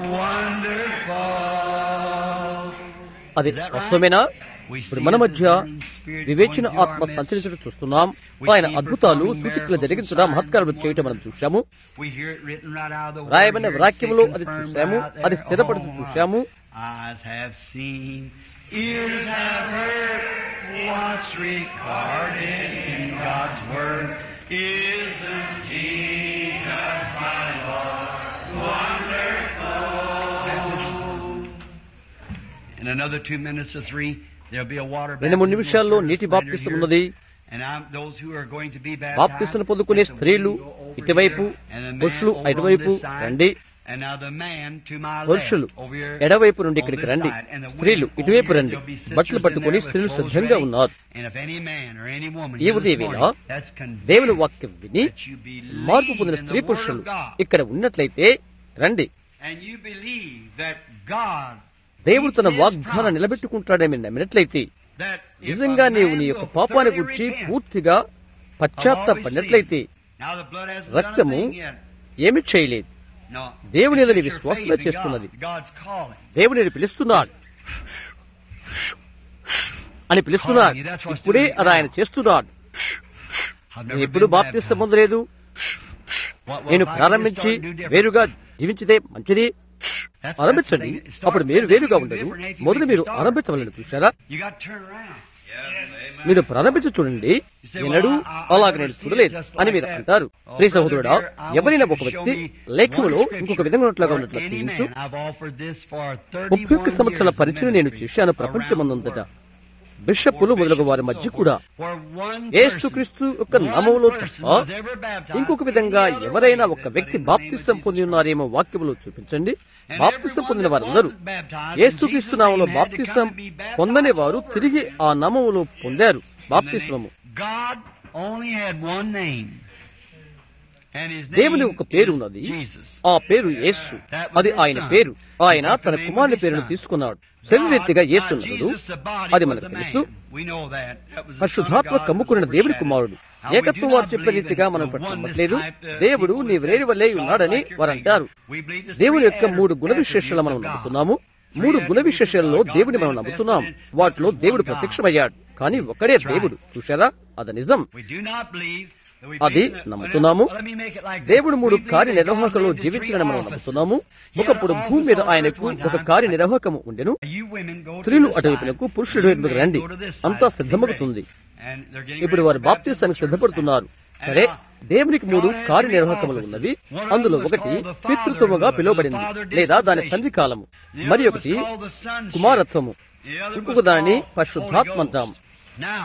wonderful? అది వాస్తవమేనా ఇప్పుడు మన మధ్య వివేచన ఆత్మ సంచరించడం చూస్తున్నాం ఆయన అద్భుతాలు సూచికలు జరిగించడం మహత్కారాలు చేయటం మనం చూశాము రాయబడిన వాక్యములో అది చూశాము అది స్థిరపడుతూ చూశాము Eyes have seen, ears have heard what's recorded in God's Word. Isn't Jesus my Lord wonderful? In another two minutes or three, there'll be a water రెండు మూడు baptism నిమిషాల్లో service నీటి later బాప్తిసం here. ఉన్నది And I'm, those who are going to be బాప్తిసం baptized, పొందుకునే let the స్త్రీలు women go over ఇటువైపు here, and the man పురుషులు over on అటువైపు this side. రండి And now the man to my పురుషులు left, over here ఎడవైపు నుండి on ఇక్కడికి this రండి side. And the స్త్రీలు women over ఇటువైపు here, రండి there'll be sisters బట్టలు in పట్టుకుని there with స్త్రీలు clothes సిద్ధంగా ready. ఉన్నారు And if any man or any woman ఈ here this ఉదయం వేళ morning that's convinced దేవుని వాక్యం విని that you believe మార్పు పొందిన in the స్త్రీ word పురుషులు of God, ఇక్కడ ఉన్నట్లయితే రండి and you believe that God దేవుడు తన keeps his వాగ్దానం promise, నిలబెట్టుకుంటాడని నమ్మినట్లయితే that if నిజంగా a నీవు man నీ యొక్క will పాపాన్ని thoroughly గురించి repent పూర్తిగా of all his పశ్చాత్తాపడినట్లయితే sins. Now the blood hasn't రక్తము done a thing yet. ఏమి చేయలేదు No. దేవుని It's యందు నీ just your విశ్వాసమే faith in చేస్తున్నది. God. God's calling. దేవుడు నేను పిలుస్తున్నాడు అని పిలుస్తున్నాడు ఇప్పుడే అది ఆయన చేస్తున్నాడు I've నేను never ఎప్పుడు been బాప్తిస్తం baptized. పొందలేదు What- what నేను if I could ప్రారంభించి start and do different? వేరుగా జీవించితే మంచిది That's- ఆరంభించండి that's the thing. Start అప్పుడు మీరు and వేరుగా do ఉండరు different if you మొదట make మీరు a start. ఆరంభించవాలని చూశారా You got to turn around. మీరు ప్రారంభించి చూడండి ఎన్నడూ అలాగ నేను చూడలేదు అని మీరు అంటారు ప్రియ సహోదరుడా ఎవరైనా ఒక వ్యక్తి లేఖములో ఇంకొక విధంగా ఉన్నట్లుగా ఉన్నట్లు చూపించు ముప్పై ఒక్క సంవత్సరాల పరిచయం నేను చేశాను ప్రపంచమందంతటా బిషప్పులు మొదలగు వారి మధ్య కూడా యేసుక్రీస్తు యొక్క నామములో తప్ప ఇంకొక విధంగా ఎవరైనా ఒక వ్యక్తి బాప్తిసం పొంది ఉన్నారేమో వాక్యములో చూపించండి బాప్తిసం పొందిన వారందరూ యేసుక్రీస్తు నామంలో బాప్తిసం పొందని వారు తిరిగి ఆ నామములో పొందారు బాప్తిస్మము God only had one name. And his దేవుని name ఒక పేరు is ఉన్నది Jesus. ఆ పేరు యేసు అది ఆయన పేరు ఆయన తన కుమారుని పేరును తీసుకున్నాడు శరీరీతిగా యేసు God, నరుడు Jesus, the body, అది was మనకు a తెలుసు man. We know that. That was the Son of పరిశుద్ధాత్మ God కమ్ముకున్న was దేవుని overshadowed. కుమారుడు Now, we ఏకత్వం do వారు not చెప్పే believe రీతిగా in మనం the oneness నమ్మట్లేదు type, uh, దేవుడు people నీ that వేరే say వల్లే God ఉన్నాడని like your వారు అంటారు finger. We believe the దేవుని three యొక్క మూడు గుణ attributes విశేషాలు మనం of God. నమ్ముతున్నాము మూడు గుణ విశేషాలలో దేవుని మనం నమ్ముతున్నాం వాటిలో దేవుడు ప్రత్యక్షమయ్యాడు కానీ ఒకడే దేవుడు చూశారా అది నిజం We do not believe that we అది believe that- నమ్ముతున్నాము Let me make it like this. దేవుడు మూడు We believe కార్యనిర్వాహకులు that God lived in జీవించాలని మనం three నమ్ముతున్నాము offices. He had ఒకప్పుడు an భూమి office మీద on earth ఆయనకు one ఒక time. కార్యనిర్వాహకము ఉండెను You women go to స్త్రీలు this అటువైపునకు side. పురుషుడు You వైపునకు men రండి go to this అంతా side. Be సిద్ధమవుతుంది ready. And they're getting ఇప్పుడు ready వారు for baptism బాప్తిస్తానికి service సిద్ధపడుతున్నారు now. సరే And, uh, దేవునికి మూడు God has కార్యనిర్వాహకములు three ఉన్నవి offices. One of అందులో them was ఒకటి called the పితృత్వముగా fatherhood, పిలువబడింది the father లేదా దాని dispensation. తండ్రి కాలము The మరి other was ఒకటి called the sonship. కుమారత్వము The other was ఇంకొక దానిని called పరిశుద్ధాత్మ Holy అంటాం Ghost. Now,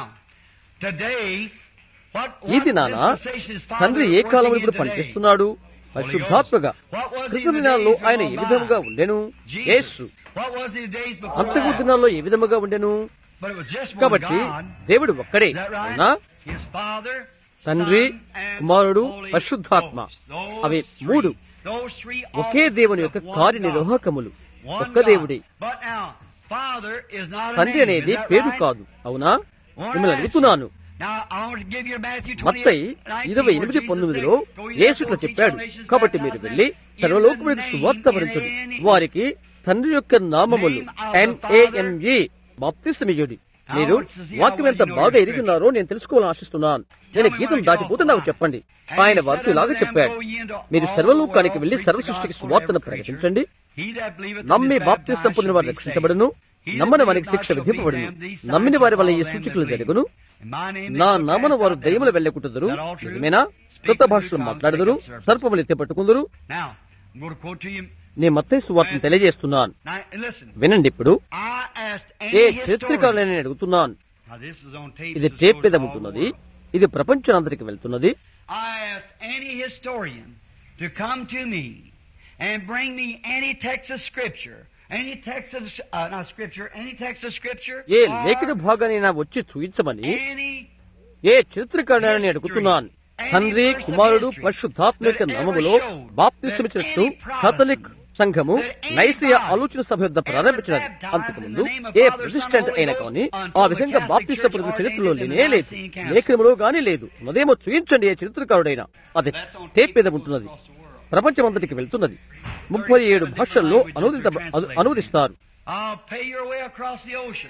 today, what, ఈ what దినాన dispensation is Father తండ్రి ఏ working కాలంలో in ఇప్పుడు today? పనిచేస్తున్నాడు పరిశుద్ధాత్మగా What was he క్రితం in the దినాల్లో days ఆయన ఏ gone విధముగా by? ఉండెను Jesus. Yesu What was he in the days before అంతకు that? దినాల్లో ఏ విధముగా ఉండెను But it was just one కాబట్టి God. దేవుడు ఒక్కడే Is that right? అవునా His Father, తండ్రి Son, and కుమారుడు Holy పరిశుద్ధాత్మ Ghost. Those అవి three. మూడు Those three ఒకే offices దేవుని యొక్క of one కార్యనిర్వాహకములు God. One ఒక్క God. దేవుడే But now, Father is not a తండ్రి name. అనేది Is that పేరు right? కాదు అవునా Wanna మిమ్మల్ని ask అడుగుతున్నాను you. Now, I want to give you Matthew 28, మత్తయి 19, ఇరవై where ఎనిమిది Jesus పంతొమ్మిదిలో said, "Go ye యేసుట్లో therefore, teach చెప్పాడు all nations, కాబట్టి మీరు baptize వెళ్లి them in సర్వలోకములకు the సువార్త name, భరించండి in the name వారికి తండ్రి యొక్క నామములు Name of the ఎన్ఏఎంఈ బాప్తిస్తమియుడి మీరు వాక్యం ఎంత బాగా ఎరిగినారో నేను తెలుసుకోవాలని ఆశిస్తున్నాను నేను గీతం దాటిపోతే నాకు చెప్పండి ఆయన వారితో ఇలాగ చెప్పాడు మీరు సర్వలోకానికి వెళ్లి సర్వ సృష్టికి సువార్తను ప్రకటించండి నమ్మి బాప్తిస్తం పొందిన వారు రక్షించబడును నమ్మని వారికి శిక్ష విధింపబడును నమ్మిన వారి వల్ల ఈ సూచికలు జరుగును నా నామన వారు దయ్యములు వెళ్ళకుంటుదురు నిజమేనా కొత్త భాషలు మాట్లాడదురు సర్పములు ఎత్తి పట్టుకుందరు Now, I'm going to quote to you. నీ మత్తయి సువార్తను తెలియజేస్తున్నాను Now, and listen. వినండి ఇప్పుడు I asked A any historian. చరిత్రకారులని నేను అడుగుతున్నాను Now, this is on tape. ఇది This టేప్ goes మీద all ఉంటున్నది over. ఇది ప్రపంచానంతరికి వెళ్తున్నది I asked any historian to come to me and bring me any text of Scripture, any text of, uh, not Scripture, any text of Scripture, A or లేఖన భాగాన్ని నా వచ్చి చూయించమని any ఏ చరిత్రకారులని అడుగుతున్నాను తండ్రి కుమారుడు పరిశుద్ధాత్మ యొక్క నామములో బాప్తిసమిచ్చినట్టు కథలిక్ సంఘము నైసియ ఆలోచన సభ యొద్ద ప్రారంభించినది అంతకుముందు ఏ ప్రతిష్టంట్ అయినా కానీ ఆ విధంగా బాప్తిస పొందిన చరిత్రలో లేనే లేదు లేఖనములో గానీ లేదు ఉన్నదేమో చూయించండి ఏ చరిత్రకారుడైనా అది టేప్ మీద ఉంటున్నది ప్రపంచమంతటికి వెళ్తున్నది ముప్పై ఏడు భాషల్లో అనువదిత అను- అనువదిస్తారు I'll pay your way across the ocean.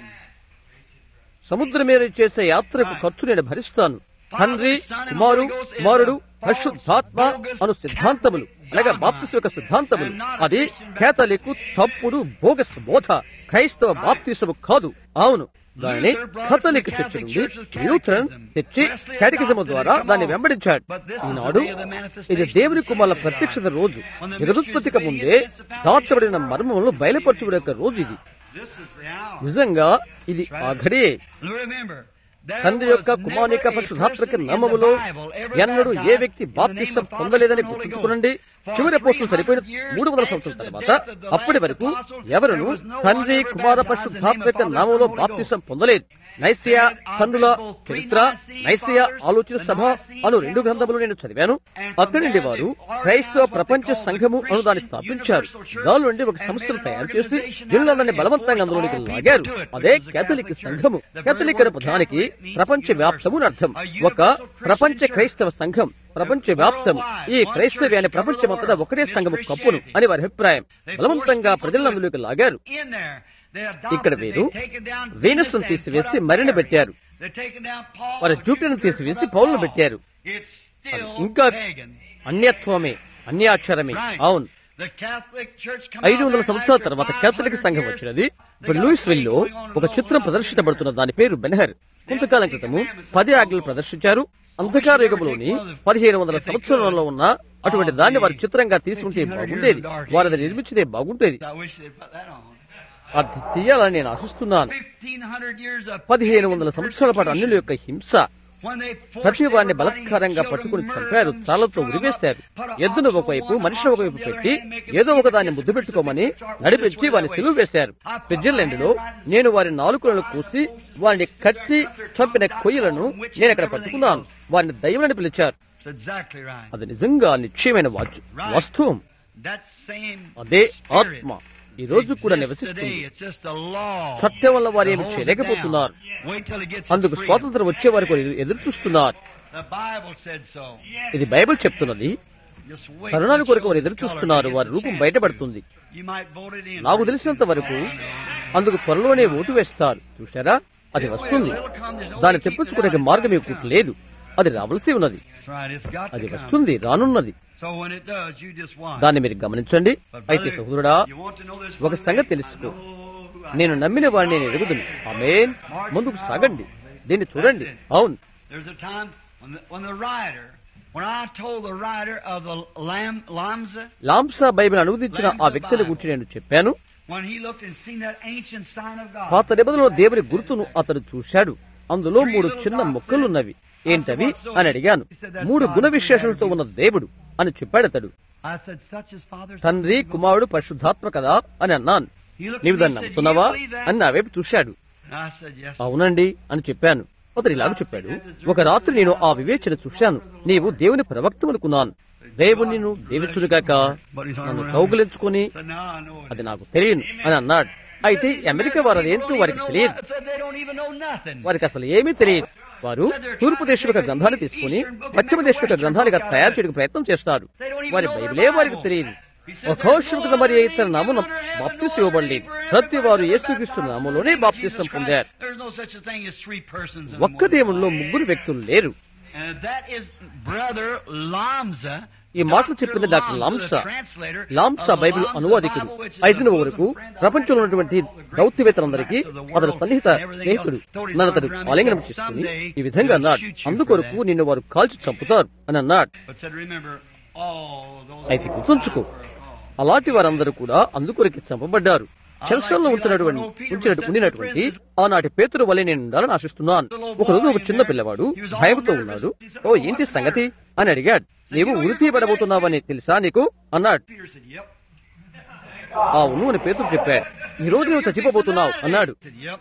సముద్రం మీద చేసే యాత్రకు ఖర్చు నేను భరిస్తాను తండ్రి కుమారు కుమారుడు పరిశుద్ధాత్మ అను సిద్ధాంతములు అనగా బాప్తిస్ యొక్క సిద్ధాంతములు అది కేతలికు తప్పుడు బోగస్ బోధ క్రైస్తవ బాప్తిసము కాదు అవును దానిని కథలిక్ చర్చ నుండి ల్యూథరన్ తెచ్చి కేటకిజము ద్వారా దాన్ని వెంబడించాడు ఈనాడు ఇది దేవుని కుమారుల ప్రత్యక్షత రోజు జగదుత్పత్తికి ముందే దాచబడిన మర్మములు బయలుపరచుకునే యొక్క రోజు ఇది This is the hour. నిజంగా ఇది ఆ ఘడియే And remember, there తండ్రి యొక్క was కుమారుని యొక్క never a పరిశుధాత్మక person in the నామములో Bible ever ఎన్నడూ ఏ baptized వ్యక్తి in the name బాప్తిసం of Father, పొందలేదని Son, and Holy గుర్తుంచుకోనండి Ghost. చివరి పోస్టులు For సరిపోయిన 300 years మూడు వందల after సంవత్సరాల the తర్వాత death of the అప్పటి last వరకు apostle, ఎవరును there was no one తండ్రి ever Kumara baptized in the పరిశుద్ధాత్మ name of యొక్క Father, నామంలో Son, and Holy బాప్తిసం పొందలేదు నైసియా తండ్రుల చరిత్ర నైసియా ఆలోచన సభ అను రెండు గ్రంథములు నేను చదివాను అక్కడి నుండి వారు క్రైస్తవ ప్రపంచ సంఘము అను దాన్ని స్థాపించారు దాని నుండి ఒక సంస్థను తయారు చేసి జిల్లాలని బలవంతంగా అందులోనికి లాగారు అదే కేథలిక్ సంఘము కేథలిక్ అనే పదానికి ప్రపంచ వ్యాప్తము అని అర్థం ఒక ప్రపంచ క్రైస్తవ సంఘం ప్రపంచ వ్యాప్తం ఈ క్రైస్తవ్యాన్ని ప్రపంచమంతటా ఒకటే సంఘము కప్పును అని వారి అభిప్రాయం బలవంతంగా ప్రజలను అందులోకి లాగారు In there, they ఇక్కడ adopted, వీరు they've taken down Venus Venus and తీసివేసి put up మరిని Mary. పెట్టారు They've taken down Paul వారి and జూపిటర్ను Jupiter, తీసివేసి put up పౌలను Paul. పెట్టారు It's అది still ఇంకా pagan. అన్యత్వమే అన్యాచారమే Right. అవును The Catholic Church come ఐదు out వందల there సంవత్సరాల after తర్వాత 500 కేథలిక్ సంఘం years. వచ్చినది They ఇప్పుడు got లూయిస్ a లో play going on ఒక in చిత్రం Oklahoma. ప్రదర్శించబడుతున్న దాని పేరు బెనహర్ కొంతకాలం క్రితము పది ఆజ్ఞలు ప్రదర్శించారు అంధకార యుగంలోని పదిహేను వందల సంవత్సరాలలో ఉన్న అటువంటి దాన్ని వారి చిత్రంగా తీసుకుంటే బాగుండేది వారు అది నిర్మించితే బాగుండేది I wish they'd put that on. అది తీయాలని నేను ఆశిస్తున్నాను 1500 years of పదిహేను వందల సంవత్సరాల పాటు అన్యుల యొక్క హింస when they forced ప్రతి వారిని everybody బలత్కారంగా killed పట్టుకుని them, చంపారు murdered them, తాళతో strung them ఉరివేశారు up, put a ఎద్దును ox on ఒకవైపు one, మనిషిని ox ఒకవైపు on the other పెట్టి hand, make a ఏదో ఒక దాన్ని big ముద్దు పెట్టుకోమని start నడిపించి this way, వారిని that సిలువ way. వేశారు స్విట్జర్లాండ్ లో నేను వారి నాలుకలను కూసి వారిని కట్టి చంపిన కొయ్యలను నేను అక్కడ పట్టుకున్నాను వారిని దయ్యమని పిలిచారు That's exactly right. అది నిజంగా నిశ్చయమైన వాచ్ వాస్తవం That same అదే spirit ఆత్మ ఈ రోజు కూడా exists నివసిస్తుంది today. It's just a law. చట్టం వల్ల వారు that ఏమి holds it చేయలేకపోతున్నారు down. Wait till it gets అందుకు its freedom. స్వాతంత్రం వచ్చే వరకు ఎదురు- ఎదురు చూస్తున్నారు The Bible said so. ఇది బైబిల్ చెప్తున్నది Just wait తరుణాల till it కొరకు వారు shows ఎదురు its color చూస్తున్నారు till it వారి gets a రూపం chance బయటపడుతుంది to. You might vote it in. నాకు తెలిసినంత వరకు అందుకు త్వరలోనే ఓటు వేస్తారు చూశారా అది వస్తుంది దాన్ని తెప్పించుకునే మార్గం మీకు లేదు అది రావలసి ఉన్నది That's right. It's got అది to come. వస్తుంది రానున్నది So when it does, you just watch. దాన్ని మీరు గమనించండి But అయితే brother, సహోదరుడా you want to know this ఒక one సంగతి thing? తెలుసుకో I know who I నేను am. నమ్మిన వాడిని నేను ఎరుగుదును ఆమేన్ ముందుకు సాగండి దీన్ని చూడండి అవును There's a time when the, when the writer, when I told the writer of the Lam, Lamza, Lamsa Bible అనువదించిన ఆ వ్యక్తిని గురించి నేను చెప్పాను when he looked and seen that ancient sign of God, పాత నిబంధనలో దేవుని గుర్తును అతడు చూశాడు అందులో మూడు చిన్న మొక్కలున్నవి ఏంటవి అని అడిగాను మూడు గుణ విశేషాలతో ఉన్న దేవుడు అని చెప్పాడు అతడు I said, such as Father, తండ్రి కుమారుడు పరిశుద్ధాత్మ కదా అని అన్నాను He looked నీవు at me దాన్ని and said, నమ్ముతున్నావా "Do you believe that?" అని నా వైపు చూశాడు I said, yes. అవునండి అని చెప్పాను అతడు ఇలాగ చెప్పాడు ఒక రాత్రి నేను ఆ వివేచన చూశాను నీవు దేవుని ప్రవక్త అనుకున్నాను దేవుని నువ్వు దేవించుడుగాక నన్ను కౌగులించుకుని I said, now I know it. అది నాకు తెలియను అని అన్నాడు అయితే ఈ అమెరికా వారు They అదేంటో don't వారికి even know తెలియదు what- said they don't even know nothing. వారికి అసలు ఏమీ తెలియదు వారు తూర్పు దేశం యొక్క గ్రంథాన్ని తీసుకుని పశ్చిమ దేశం యొక్క గ్రంథాలుగా తయారు చేయడానికి ప్రయత్నం చేస్తారు వారి బైబిలే వారికి తెలియదు ఒక్కోషముకు మరి ఇతర నామం బాప్తిస్ ఇవ్వబడలేదు ప్రతి వారు యేసుక్రీస్తు నామంలోనే బాప్తిసం పొందారు There's no such a thing as three persons. in ఒక్క one దేవునిలో body. ముగ్గురు వ్యక్తులు లేరు And that is brother Lamza. ఈ మాటలు చెప్పింది డాక్టర్ లాంసా లాంసా బైబిల్ అనువాదికుడు ఐజన్ వరకు ప్రపంచంలో ఉన్నటువంటి దౌత్యవేత్తలందరికీ అతని సన్నిహిత స్నేహితుడు నన్ను అతడు ఆలింగనం చేసుకుని ఈ విధంగా అన్నాడు అందుకొరకు నిన్ను వారు కాల్చి చంపుతారు అని అన్నాడు But said, remember, all those అయితే గుర్తుంచుకో అలాంటి వారందరూ కూడా అందుకొరకు చంపబడ్డారు చెల్సంలో ఉంచినటువంటి ఉంచినట్టు ఉండినటువంటి ఆనాటి పేతురు వలె నేను ఉండాలని ఆశిస్తున్నాను ఒకరోజు ఒక చిన్న పిల్లవాడు భయంతో ఉన్నాడు ఓ ఏంటి సంగతి అని అడిగాడు నీవు ఉరి తీయబడబోతున్నావని తెలుసా నీకు అన్నాడు Peter said, yep. అవును అని పేతురు చెప్పాడు ఈ రోజు నువ్వు చచ్చిపోబోతున్నావు అన్నాడు said, yep.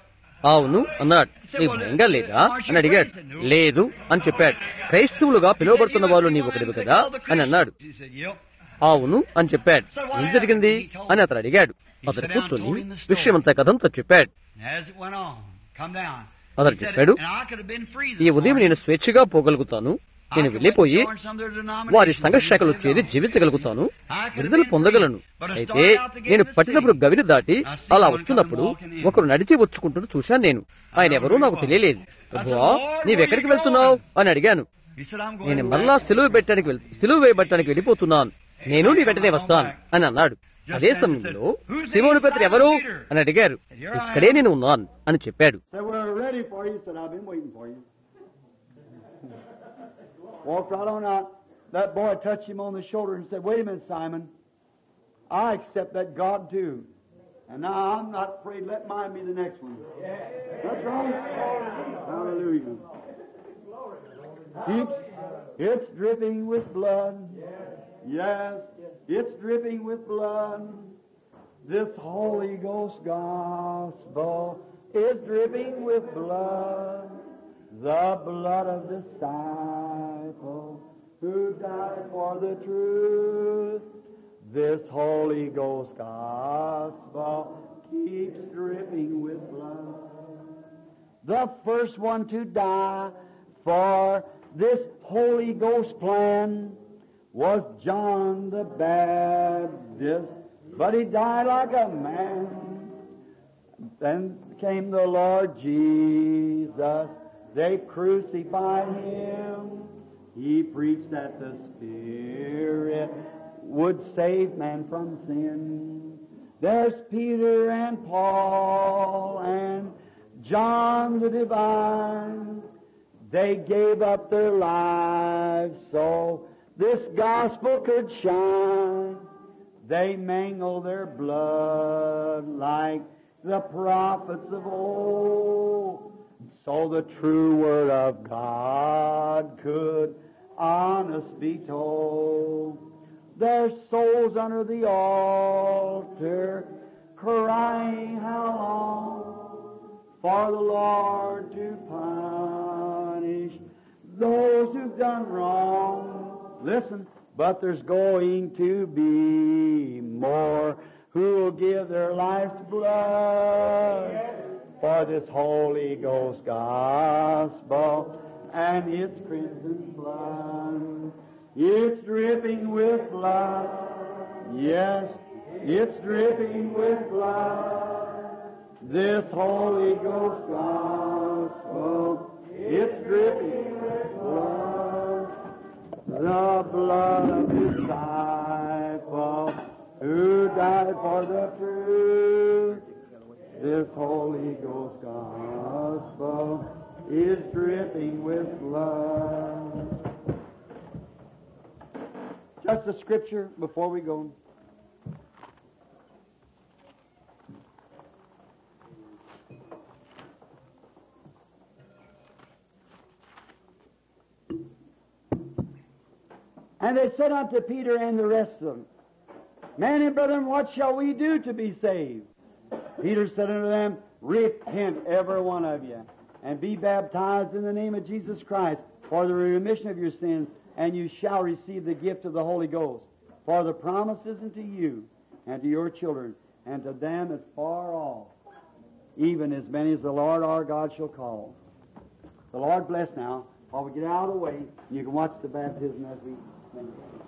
అవును అన్నాడు నీకు భయంగా లేదా అని అడిగాడు లేదు అని చెప్పాడు క్రైస్తవులుగా పిలువబడుతున్న వాళ్ళు నీవు ఒకటివి కదా అని అన్నాడు He said, Yep. అవును అని చెప్పాడు ఏం జరిగింది అని అతను అడిగాడు అతను కూర్చొని విషయమంతా కథంతా చెప్పాడు And as it went on, come down. అతను He said, చెప్పాడు and I could have been free ఈ this ఉదయం morning. నేను స్వేచ్ఛగా పోగలుగుతాను I నేను could వెళ్ళిపోయి join some of their denominations వారి సంఘ and శాఖలు live చేరి on. జీవించగలుగుతాను విడుదల పొందగలను అయితే నేను పట్టినప్పుడు గవిని దాటి అలా వస్తున్నప్పుడు ఒకరు నడిచి వచ్చుకుంటూ చూశాను నేను ఆయన ఎవరో నాకు తెలియలేదు ప్రభువా నీవెక్కడికి వెళ్తున్నావు అని అడిగాను He said, I'm going నేను to మరలా సెలువు పెట్టడానికి వెళ్ సెలువు వేయబట్టడానికి వెళ్ళిపోతున్నాను నేను నీ వెంటనే వస్తాను అని అన్నాడు అదే సమయంలో శివుని పెద్దరు ఎవరు అని అడిగారు ఇక్కడే నేను ఉన్నాను అని చెప్పాడు Said, we're ready for you. He said, I've been waiting for you. Walked right on out. That boy touched him on the shoulder and said, Wait a minute, Simon. I accept that God too. And now I'm not afraid. Let mine be the next one. That's right. Hallelujah. Keeps, it's dripping with blood. Yes, it's dripping with blood. This Holy Ghost gospel is dripping with blood, the blood of disciple who died for the truth. This Holy Ghost gospel keeps dripping with blood. The first one to die for this Holy Ghost plan was John the Baptist, but he died like a man. Then came the Lord Jesus. They crucified him. He preached that the Spirit would save man from sin. There's Peter and Paul and John the Divine. They gave up their lives so this gospel could shine. They mangled their blood like the prophets of old, so the true word of God could honest be told. Their souls under the altar crying how long for the Lord to punish those who've done wrong. Listen, but there's going to be more who'll give their life's blood for this Holy Ghost gospel and its crimson blood. It's dripping with blood. Yes, it's dripping with blood. This Holy Ghost gospel, it's dripping with blood. The blood of disciple who died for the truth. This Holy Ghost gospel is dripping with blood. Just a scripture before we go. And they said unto Peter and the rest of them, Men and brethren, what shall we do to be saved? Peter said unto them, Repent, every one of you, and be baptized in the name of Jesus Christ for the remission of your sins, and you shall receive the gift of the Holy Ghost. For the promise is unto you and to your children, and to them as far off, even as many as the Lord our God shall call. The Lord bless now. While we get out of the way, you can watch the baptism as we sing.